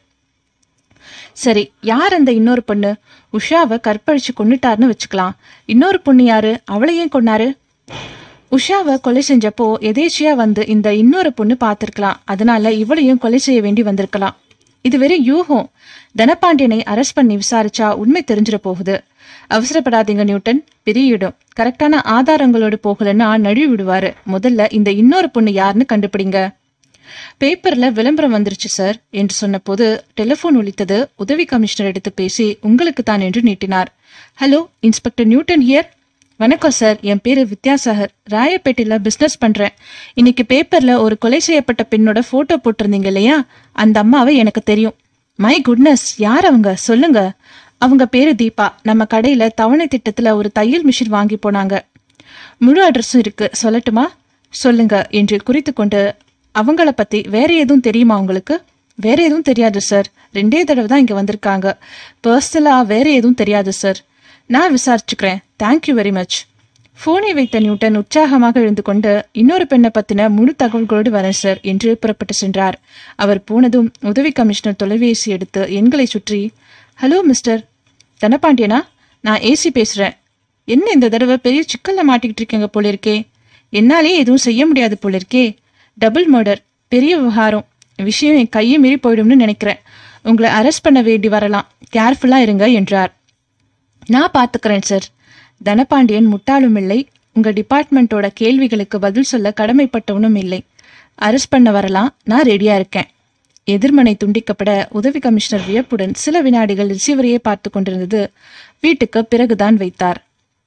[SPEAKER 2] சரி யார் அந்த இன்னொரு பொண்ணு உஷாவை கற்பழிச்சு கொன்னுட்டாருன்னு வச்சுக்கலாம் இன்னொரு பொண்ணு யாரு அவளை ஏன் கொன்னாரு உஷாவை கொலை செஞ்சப்போ எதேச்சியா வந்து இந்த இன்னொரு பொண்ணு பார்த்திருக்கலாம் அதனால இவளையும் கொலை செய்ய வேண்டி வந்திருக்கலாம் இது வெறும் யூகம் தனபாண்டியனை அரெஸ்ட் பண்ணி விசாரிச்சா உண்மை தெரிஞ்சிட போகுது அவசரப்படாதீங்க நியூட்டன் பெரிய இடம் கரெக்டான ஆதாரங்களோடு போகலன்னா நழுவி விடுவாரு முதல்ல இந்த இன்னொரு பொண்ணு யாருன்னு கண்டுபிடிங்க பேப்பர்ல விளம்பரம் வந்துருச்சு சார் என்று சொன்னபோது டெலிபோன் ஒலித்தது உதவி கமிஷனர் எடுத்து பேசி உங்களுக்கு தான் என்று நீட்டினார் ஹலோ இன்ஸ்பெக்டர் நியூட்டன் ஹியர் வணக்கம் சார் என் பேரு வித்யாசாகர் ராயப்பேட்டையில பிசினஸ் பண்றேன் இன்னைக்கு பேப்பர்ல ஒரு கொலை செய்யப்பட்ட பெண்ணோட போட்டோ போட்டிருந்தீங்க இல்லையா அந்த அம்மாவை எனக்கு தெரியும் மை குட்னஸ் யார் அவங்க சொல்லுங்க அவங்க பேரு தீபா நம்ம கடையில தவணை திட்டத்துல ஒரு தையல் மிஷின் வாங்கி போனாங்க முழு அட்ரஸும் இருக்கு சொல்லட்டுமா சொல்லுங்க என்று குறித்து கொண்டு அவங்கள பத்தி வேற எதுவும் தெரியுமா உங்களுக்கு வேற எதுவும் தெரியாது சார் ரெண்டே தடவை தான் இங்க வந்திருக்காங்க பர்சனலா வேற எதுவும் தெரியாது சார் நான் விசாரிச்சுக்கிறேன் தேங்க்யூ வெரி மச் போனை வைத்த நியூட்டன் உற்சாகமாக எழுந்து கொண்டு இன்னொரு பெண்ணை பத்தின முழு தகவல்களோடு வரேன் சார் என்று புறப்பட்டு சென்றார் அவர் போனதும் உதவி கமிஷனர் தொலைபேசி எடுத்து எண்களை சுற்றி ஹலோ மிஸ்டர் தனபாண்டியனா நான் ஏசி பேசுறேன் என்ன இந்த தடவை பெரிய சிக்கல்ல மாட்டிக்கிட்டு இருக்கீங்க போல இருக்கே என்னாலே எதுவும் செய்ய முடியாது போல இருக்கே டபுள் மர்டர் பெரிய விவகாரம் விஷயம் என் கையை மீறி போயிடும்னு நினைக்கிறேன் உங்களை அரெஸ்ட் பண்ண வேண்டி வரலாம் கேர்ஃபுல்லா இருங்க என்றார் நான் பாத்துக்கிறேன் சார் தனபாண்டியன் முட்டாளும் இல்லை உங்க டிபார்ட்மெண்ட்டோட கேள்விகளுக்கு பதில் சொல்ல கடமைப்பட்டவனும் இல்லை அரெஸ்ட் பண்ண வரலாம் நான் ரெடியா இருக்கேன் எதிர்மனை துண்டிக்கப்பட உதவி கமிஷனர் வியப்புடன் சில வினாடிகள் ரிசீவரையே பார்த்து கொண்டிருந்தது வீட்டுக்கு பிறகுதான் வைத்தார்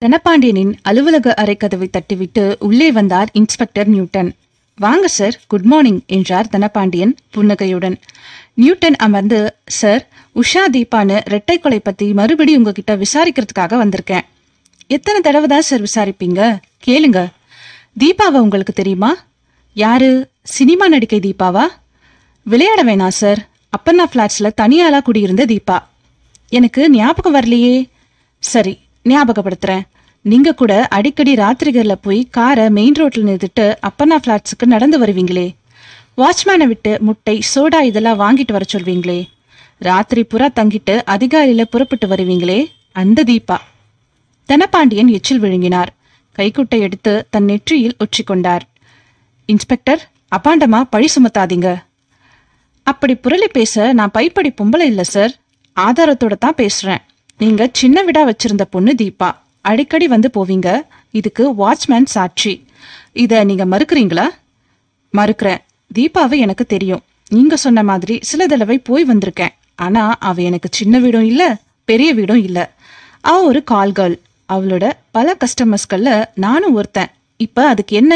[SPEAKER 2] தனபாண்டியனின் அலுவலக அறைக்கதவை தட்டிவிட்டு உள்ளே வந்தார் இன்ஸ்பெக்டர் நியூட்டன் வாங்க சார் குட் மார்னிங் என்றார் தனபாண்டியன் புன்னகையுடன் நியூட்டன் அமர்ந்து சார் உஷா தீபான்னு ரெட்டை கொலை பத்தி மறுபடி உங்ககிட்ட விசாரிக்கிறதுக்காக வந்திருக்கேன் எத்தனை தடவை தான் சார் விசாரிப்பீங்க கேளுங்க தீபாவை உங்களுக்கு தெரியுமா யாரு சினிமா நடிகை தீபாவா விளையாட வேணாம் சார் அப்பண்ணா ஃபிளாட்ஸ்ல தனியாளா குடியிருந்த தீபா எனக்கு ஞாபகம் வரலையே சரி ஞாபகப்படுத்துறேன் நீங்க கூட அடிக்கடி ராத்திரிகள்ல போய் காரை மெயின் ரோட்ல நிறுத்திட்டு அப்பண்ணா ஃபிளாட்ஸுக்கு நடந்து வருவீங்களே வாட்ச்மேனை விட்டு முட்டை சோடா இதெல்லாம் வாங்கிட்டு வர சொல்வீங்களே ராத்திரி புறா தங்கிட்டு அதிகாலையில புறப்பட்டு வருவீங்களே அந்த தீபா தனபாண்டியன் எச்சில் விழுங்கினார் கைக்குட்டை எடுத்து தன் நெற்றியில் ஒற்றிக்கொண்டார் இன்ஸ்பெக்டர் அப்பாண்டமா பழி சுமத்தாதீங்க அப்படி புரளி பேச நான் பைப்படி பொம்பளை இல்ல சார் ஆதாரத்தோட தான் பேசுறேன் நீங்க சின்ன விடா வச்சிருந்த பொண்ணு தீபா அடிக்கடி வந்து போவீங்க இதுக்கு வாட்ச்மேன் சாட்சி இத நீங்க மறுக்கிறீங்களா மறுக்கிறேன் தீபாவை எனக்கு தெரியும் நீங்க சொன்ன மாதிரி சில தடவை போய் வந்திருக்கேன் ஆனா அவ எனக்கு சின்ன வீடும் இல்ல பெரிய வீடும் இல்ல அவ ஒரு கால் கேர்ள் அவளோட பல கஸ்டமர்ஸ்கள்ல நானும் ஒருத்தன் இப்ப அதுக்கு என்ன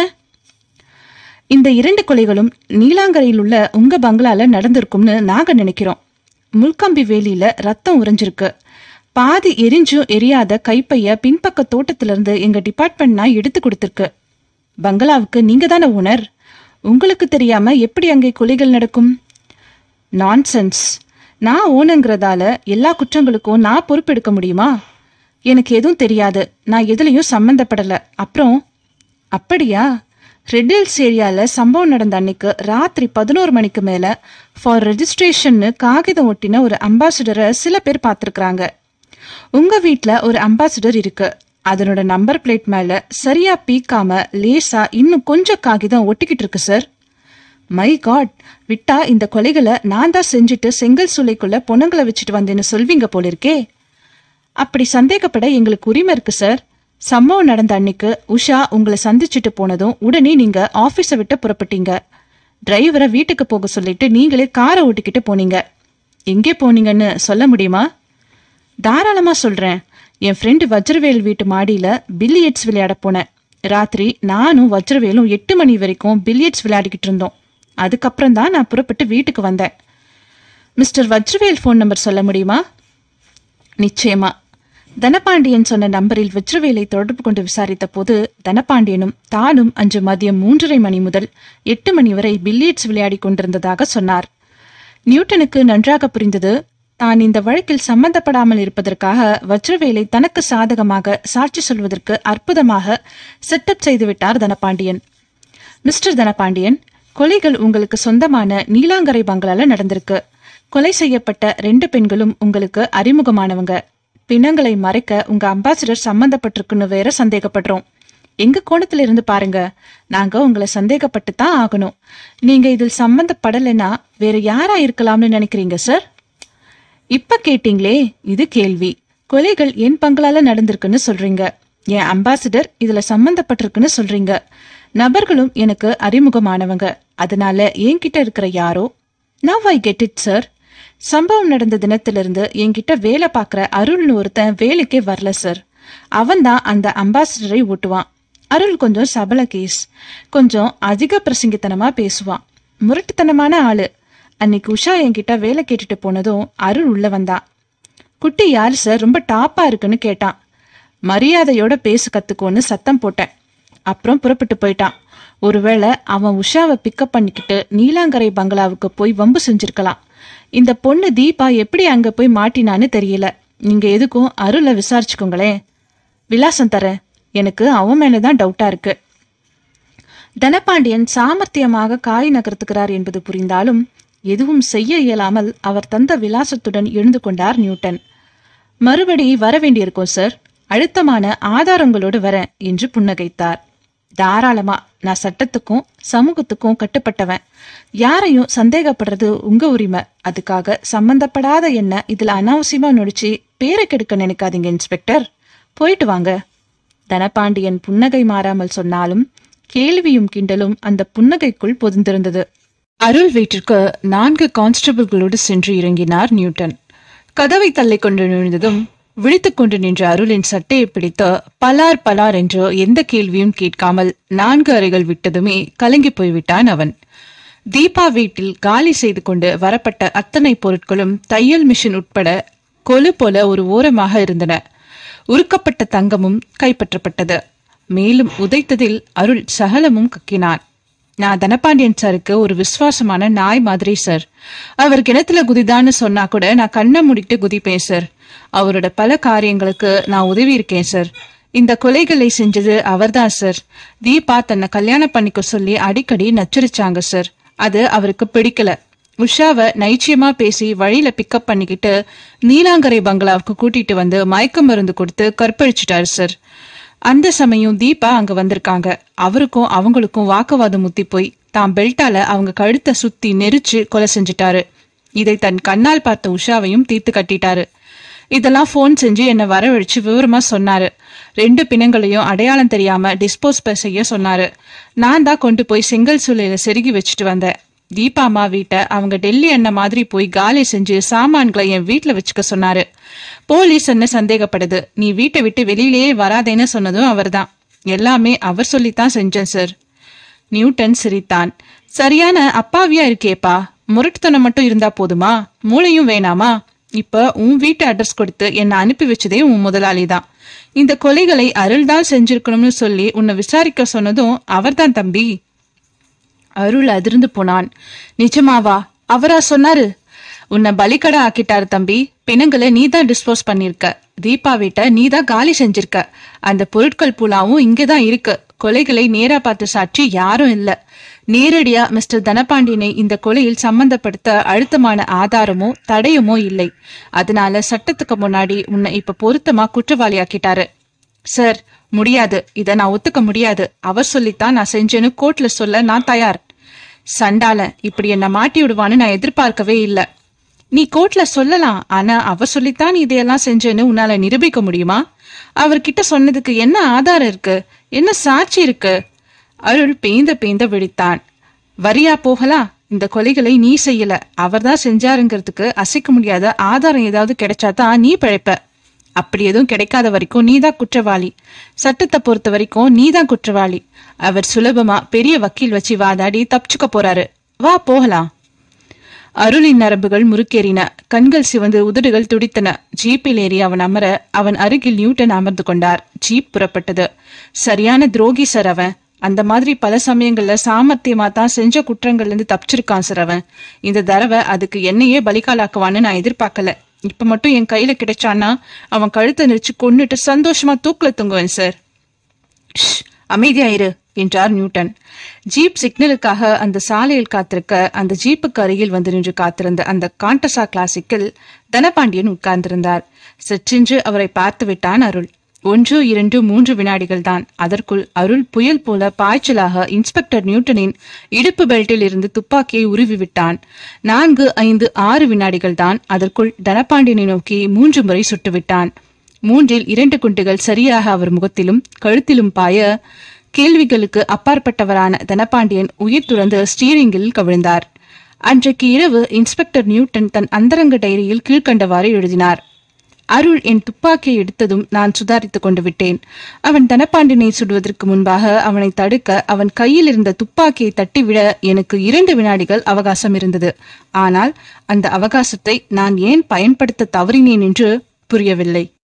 [SPEAKER 2] இந்த இரண்டு கொலைகளும் நீலாங்கரையில் உள்ள உங்க பங்களால நடந்திருக்கும்னு நாங்க நினைக்கிறோம் முள்கம்பி வேலியில ரத்தம் உறைஞ்சிருக்கு பாதி எரிஞ்சும் எரியாத கைப்பைய பின்பக்க தோட்டத்துல இருந்து எங்க டிபார்ட்மெண்ட் நான் எடுத்து கொடுத்திருக்கு பங்களாவுக்கு நீங்க தானே ஓனர் உங்களுக்கு தெரியாம எப்படி அங்கே கொலைகள் நடக்கும் நான்சென்ஸ் நான் ஓனங்கிறதால எல்லா குற்றங்களுக்கும் நான் பொறுப்பெடுக்க முடியுமா எனக்கு எதுவும் தெரியாது நான் எதுலயும் சம்மந்தப்படல அப்புறம் அப்படியா ரெட் ஹில்ஸ் ஏரியால சம்பவம் நடந்த அன்னைக்கு ராத்திரி பதினோரு மணிக்கு மேல ஃபார் ரெஜிஸ்ட்ரேஷன்னு காகிதம் ஒட்டின ஒரு அம்பாசிடரை சில பேர் பார்த்துருக்குறாங்க உங்க வீட்ல ஒரு அம்பாசிடர் இருக்கு அதனோட நம்பர் பிளேட் மேல சரியா பீக்காம லேசா இன்னும் கொஞ்சம் காகிதம் ஒட்டிக்கிட்டு இருக்கு சார் மை காட் விட்டா இந்த கொலைகளை நான் தான் செஞ்சுட்டு செங்கல் சூளைக்குள்ள பொண்ணுங்களை வச்சுட்டு வந்தேன்னு சொல்வீங்க போல இருக்கே அப்படி சந்தேகப்பட எங்களுக்கு உரிமை இருக்கு சார் சம்பவம் நடந்த அன்னைக்கு உஷா உங்களை சந்திச்சுட்டு போனதும் உடனே நீங்க ஆபீஸை விட்டு புறப்பட்டீங்க டிரைவரை வீட்டுக்கு போக சொல்லிட்டு நீங்களே காரை ஓட்டிக்கிட்டு போனீங்க எங்கே போனீங்கன்னு சொல்ல முடியுமா தாராளமா சொல்றேன் என் ஃப்ரெண்டு வஜ்ரவேல் வீட்டு மாடியில பில்லியட்ஸ் விளையாட போனேன் ராத்திரி நானும் வஜ்ரவேலும் எட்டு மணி வரைக்கும் பில்லியட்ஸ் விளையாடிக்கிட்டு இருந்தோம் அதுக்கப்புறம் தான் நான் புறப்பட்டு வீட்டுக்கு வந்தேன் மிஸ்டர் வஜ்ரவேல் ஃபோன் நம்பர் சொல்ல முடியுமா நிச்சயமா தனபாண்டியன் சொன்ன நம்பரில் வெற்றுவேலை தொடர்பு கொண்டு விசாரித்த போது தனபாண்டியனும் தானும் அன்று மதியம் மூன்றரை மணி முதல் எட்டு மணி வரை பில்லியட்ஸ் விளையாடிக் கொண்டிருந்ததாக சொன்னார் நியூட்டனுக்கு நன்றாக புரிந்தது தான் இந்த வழக்கில் சம்பந்தப்படாமல் இருப்பதற்காக வஜ்ரவேலை தனக்கு சாதகமாக சாட்சி சொல்வதற்கு அற்புதமாக செட்டப் செய்துவிட்டார் தனபாண்டியன் மிஸ்டர் தனபாண்டியன் கொலைகள் உங்களுக்கு சொந்தமான நீலாங்கரை பங்களால நடந்திருக்கு கொலை செய்யப்பட்ட ரெண்டு பெண்களும் உங்களுக்கு அறிமுகமானவங்க பிணங்களை மறைக்க உங்க அம்பாசிடர் சம்பந்தப்பட்டிருக்குன்னு வேற சந்தேகப்படுறோம் எங்க கோணத்துல இருந்து பாருங்க நாங்க உங்களை சந்தேகப்பட்டு தான் ஆகணும் நீங்க இதில் சம்பந்தப்படலைன்னா வேற யாரா இருக்கலாம்னு நினைக்கிறீங்க சார் இப்ப கேட்டீங்களே இது கேள்வி கொலைகள் என் பங்களால நடந்திருக்குன்னு சொல்றீங்க என் அம்பாசிடர் இதுல சம்பந்தப்பட்டிருக்குன்னு சொல்றீங்க நபர்களும் எனக்கு அறிமுகமானவங்க அதனால என்கிட்ட இருக்கிற யாரோ now I get it sir சம்பவம் நடந்த தினத்திலிருந்து என்கிட்ட வேலை பார்க்குற அருள்னு ஒருத்தன் வேலைக்கே வரல சார் அவன் தான் அந்த அம்பாசிடரை ஓட்டுவான் அருள் கொஞ்சம் சபல கேஸ் கொஞ்சம் அதிக பிரசங்கித்தனமா பேசுவான் முரட்டுத்தனமான ஆளு அன்னைக்கு உஷா என்கிட்ட வேலை கேட்டுட்டு போனதும் அருள் உள்ள வந்தான் குட்டி யார் சார் ரொம்ப டாப்பா இருக்குன்னு கேட்டான் மரியாதையோட பேசு கத்துக்கோன்னு சத்தம் போட்டேன் அப்புறம் புறப்பட்டு போயிட்டான் ஒருவேளை அவன் உஷாவை பிக்கப் பண்ணிக்கிட்டு நீலாங்கரை பங்களாவுக்கு போய் வம்பு செஞ்சிருக்கலாம் இந்த பொண்ணு தீபா எப்படி அங்க போய் மாட்டினான்னு தெரியல நீங்க எதுக்கும் அருளை விசாரிச்சுக்கோங்களேன் விலாசம் தரேன் எனக்கு அவன் மேலதான் டவுட்டா இருக்கு தனபாண்டியன் சாமர்த்தியமாக காய் நகர்த்துகிறார் என்பது புரிந்தாலும் எதுவும் செய்ய இயலாமல் அவர் தந்த விலாசத்துடன் எழுந்து கொண்டார் நியூட்டன் மறுபடி வர வேண்டியிருக்கும் சார் அழுத்தமான ஆதாரங்களோடு வரேன் என்று புன்னகைத்தார் தாராளமா நான் சட்டத்துக்கும் சமூகத்துக்கும் கட்டுப்பட்டவன் யாரையும் சந்தேகப்படுறது உங்க உரிமை அதுக்காக சம்பந்தப்படாத என்ன இதுல அனாவசியமா நொடிச்சு பேரை கெடுக்க நினைக்காதீங்க இன்ஸ்பெக்டர் போயிட்டு வாங்க தனபாண்டியன் புன்னகை மாறாமல் சொன்னாலும் கேள்வியும் கிண்டலும் அந்த புன்னகைக்குள் பொதிந்திருந்தது அருள் வீட்டிற்கு நான்கு கான்ஸ்டபிள்களோடு சென்று இறங்கினார் நியூட்டன் கதவை தள்ளிக் கொண்டு நுழைந்ததும்
[SPEAKER 3] விழித்துக் கொண்டு நின்ற அருளின் சட்டையை பிடித்து பலார் பலார் என்று எந்த கேள்வியும் கேட்காமல் நான்கு அறைகள் விட்டதுமே கலங்கி போய்விட்டான் அவன் தீபா வீட்டில் காலி செய்து கொண்டு வரப்பட்ட அத்தனை பொருட்களும் தையல் மிஷின் உட்பட கொலு போல ஒரு ஓரமாக இருந்தன உருக்கப்பட்ட தங்கமும் கைப்பற்றப்பட்டது மேலும் உதைத்ததில் அருள் சகலமும் கக்கினான் நான் தனபாண்டியன் சாருக்கு ஒரு விசுவாசமான நாய் மாதிரி சார் அவர் கிணத்துல குதிதான்னு சொன்னா கூட நான் கண்ணை மூடிட்டு குதிப்பேன் சார் அவரோட பல காரியங்களுக்கு நான் உதவி இருக்கேன் சார் இந்த கொலைகளை செஞ்சது அவர்தான் சார் தீபா தன்னை கல்யாணம் பண்ணிக்க சொல்லி அடிக்கடி நச்சரிச்சாங்க சார் அது அவருக்கு பிடிக்கல உஷாவை நைச்சியமா பேசி வழியில பிக்கப் பண்ணிக்கிட்டு நீலாங்கரை பங்களாவுக்கு கூட்டிட்டு வந்து மயக்க மருந்து கொடுத்து கற்பழிச்சிட்டாரு சார் அந்த சமயம் தீபா அங்க வந்திருக்காங்க அவருக்கும் அவங்களுக்கும் வாக்குவாதம் முத்தி போய் தான் பெல்ட்டால அவங்க கழுத்தை சுத்தி நெரிச்சு கொலை செஞ்சுட்டாரு இதை தன் கண்ணால் பார்த்த உஷாவையும் தீர்த்து கட்டிட்டாரு இதெல்லாம் ஃபோன் செஞ்சு என்னை வரவழைச்சு விவரமா சொன்னாரு ரெண்டு பிணங்களையும் அடையாளம் தெரியாம டிஸ்போஸ் செய்ய சொன்னாரு நான் தான் கொண்டு போய் செங்கல் சூளையில செருகி வச்சுட்டு வந்தேன் தீபா அம்மா வீட்டை அவங்க டெல்லி அண்ணன் மாதிரி போய் காலி செஞ்சு சாமான்களை என் வீட்ல வச்சுக்க சொன்னாரு போலீஸ் என்ன சந்தேகப்படுது நீ வீட்டை விட்டு வெளியிலேயே வராதேன்னு சொன்னதும் அவர்தான் எல்லாமே அவர் சொல்லித்தான் செஞ்சேன் சார் நியூட்டன் சிரித்தான் சரியான அப்பாவியா இருக்கேப்பா முரட்டுத்தனம் மட்டும் இருந்தா போதுமா மூளையும் வேணாமா இப்ப உன் வீட்டு அட்ரஸ் கொடுத்து என்னை அனுப்பி வச்சதே உன் முதலாளி தான் இந்த கொலைகளை அருள்தான் செஞ்சிருக்கணும்னு சொல்லி உன்னை விசாரிக்க சொன்னதும் அவர்தான் தம்பி அருள் அதிர்ந்து போனான் நிஜமாவா அவரா சொன்னாரு உன்னை பலிக்கடை ஆக்கிட்டாரு தம்பி பிணங்களை நீ தான் டிஸ்போஸ் பண்ணிருக்க தீபா வீட்டை நீ தான் காலி செஞ்சிருக்க அந்த பொருட்கள் புலாவும் இங்கதான் இருக்கு கொலைகளை நேரா பார்த்து சாட்சி யாரும் இல்ல நேரடியா மிஸ்டர் தனபாண்டியனை இந்த கொலையில் சம்பந்தப்படுத்த அழுத்தமான ஆதாரமோ தடயமோ இல்லை அதனால சட்டத்துக்கு முன்னாடி உன்னை இப்ப பொருத்தமா குற்றவாளியாக்கிட்டாரு சார் முடியாது இத நான் ஒத்துக்க முடியாது அவர் சொல்லித்தான் நான் செஞ்சேன்னு கோர்ட்ல சொல்ல நான் தயார் சண்டால இப்படி என்ன மாட்டி விடுவான்னு நான் எதிர்பார்க்கவே இல்ல நீ கோர்ட்ல சொல்லலாம் ஆனா அவர் சொல்லித்தான் நீ இதையெல்லாம் செஞ்சேன்னு உன்னால நிரூபிக்க முடியுமா அவர்கிட்ட சொன்னதுக்கு என்ன ஆதாரம் இருக்கு என்ன சாட்சி இருக்கு அருள் பேந்த பேந்த விழித்தான் வரியா போகலாம் இந்த கொலைகளை நீ செய்யல அவர்தான் செஞ்சாருங்கிறதுக்கு அசைக்க முடியாத ஆதாரம் ஏதாவது கிடைச்சாதான் நீ பிழைப்ப அப்படி எதுவும் கிடைக்காத வரைக்கும் நீதான் குற்றவாளி சட்டத்தை பொறுத்த வரைக்கும் நீதான் குற்றவாளி அவர் சுலபமா பெரிய வக்கீல் வச்சு வாதாடி தப்பிச்சுக்க போறாரு வா போகலாம் அருளின் நரம்புகள் முறுக்கேறின கண்கள் சிவந்து உதடுகள் துடித்தன ஜீப்பில் ஏறி அவன் அமர அவன் அருகில் நியூட்டன் அமர்ந்து கொண்டார் ஜீப் புறப்பட்டது சரியான துரோகி சார் அவன் அந்த மாதிரி பல சமயங்கள்ல சாமர்த்தியமா தான் செஞ்ச குற்றங்கள்ல இருந்து தப்பிச்சிருக்கான் சார் அவன் இந்த தடவை அதுக்கு என்னையே பலிகாலாக்குவான்னு நான் எதிர்பார்க்கல இப்ப மட்டும் என் கையில கிடைச்சான்னா அவன் கழுத்தை நெரிச்சு கொன்னுட்டு சந்தோஷமா தூக்குல தூங்குவேன் சார் ஷ், அமைதியாயிரு என்றார் நியூட்டன் ஜீப் சிக்னலுக்காக அந்த சாலையில் காத்திருக்க அந்த ஜீப்புக்கு அருகில் வந்து நின்று காத்திருந்த அந்த காண்டசா கிளாசிக்கில் தனபாண்டியன் உட்கார்ந்திருந்தார் சற்றென்று அவரை பார்த்து விட்டான் அருள் ஒன்று இரண்டு மூன்று வினாடிகள் தான் அதற்குள் அருள் புயல் போல பாய்ச்சலாக இன்ஸ்பெக்டர் நியூட்டனின் இடுப்பு பெல்ட்டில் இருந்து துப்பாக்கியை உருவி விட்டான் நான்கு ஐந்து ஆறு வினாடிகள் தான் அதற்குள் தனபாண்டியனை நோக்கி மூன்று முறை சுட்டுவிட்டான் மூன்றில் இரண்டு குண்டுகள் சரியாக அவர் முகத்திலும் கழுத்திலும் பாய கேள்விகளுக்கு அப்பாற்பட்டவரான தனபாண்டியன் உயிர் துறந்து ஸ்டீரிங்கில் கவிழ்ந்தார் அன்றைக்கு இரவு இன்ஸ்பெக்டர் நியூட்டன் தன் அந்தரங்க டைரியில் கீழ்க்கண்டவாறு எழுதினார் அருள் என் துப்பாக்கியை எடுத்ததும் நான் சுதாரித்துக் கொண்டு விட்டேன் அவன் தனபாண்டியனை சுடுவதற்கு முன்பாக அவனை தடுக்க அவன் கையில் இருந்த துப்பாக்கியை தட்டிவிட எனக்கு இரண்டு வினாடிகள் அவகாசம் இருந்தது ஆனால் அந்த அவகாசத்தை நான் ஏன் பயன்படுத்த தவறினேன் என்று புரியவில்லை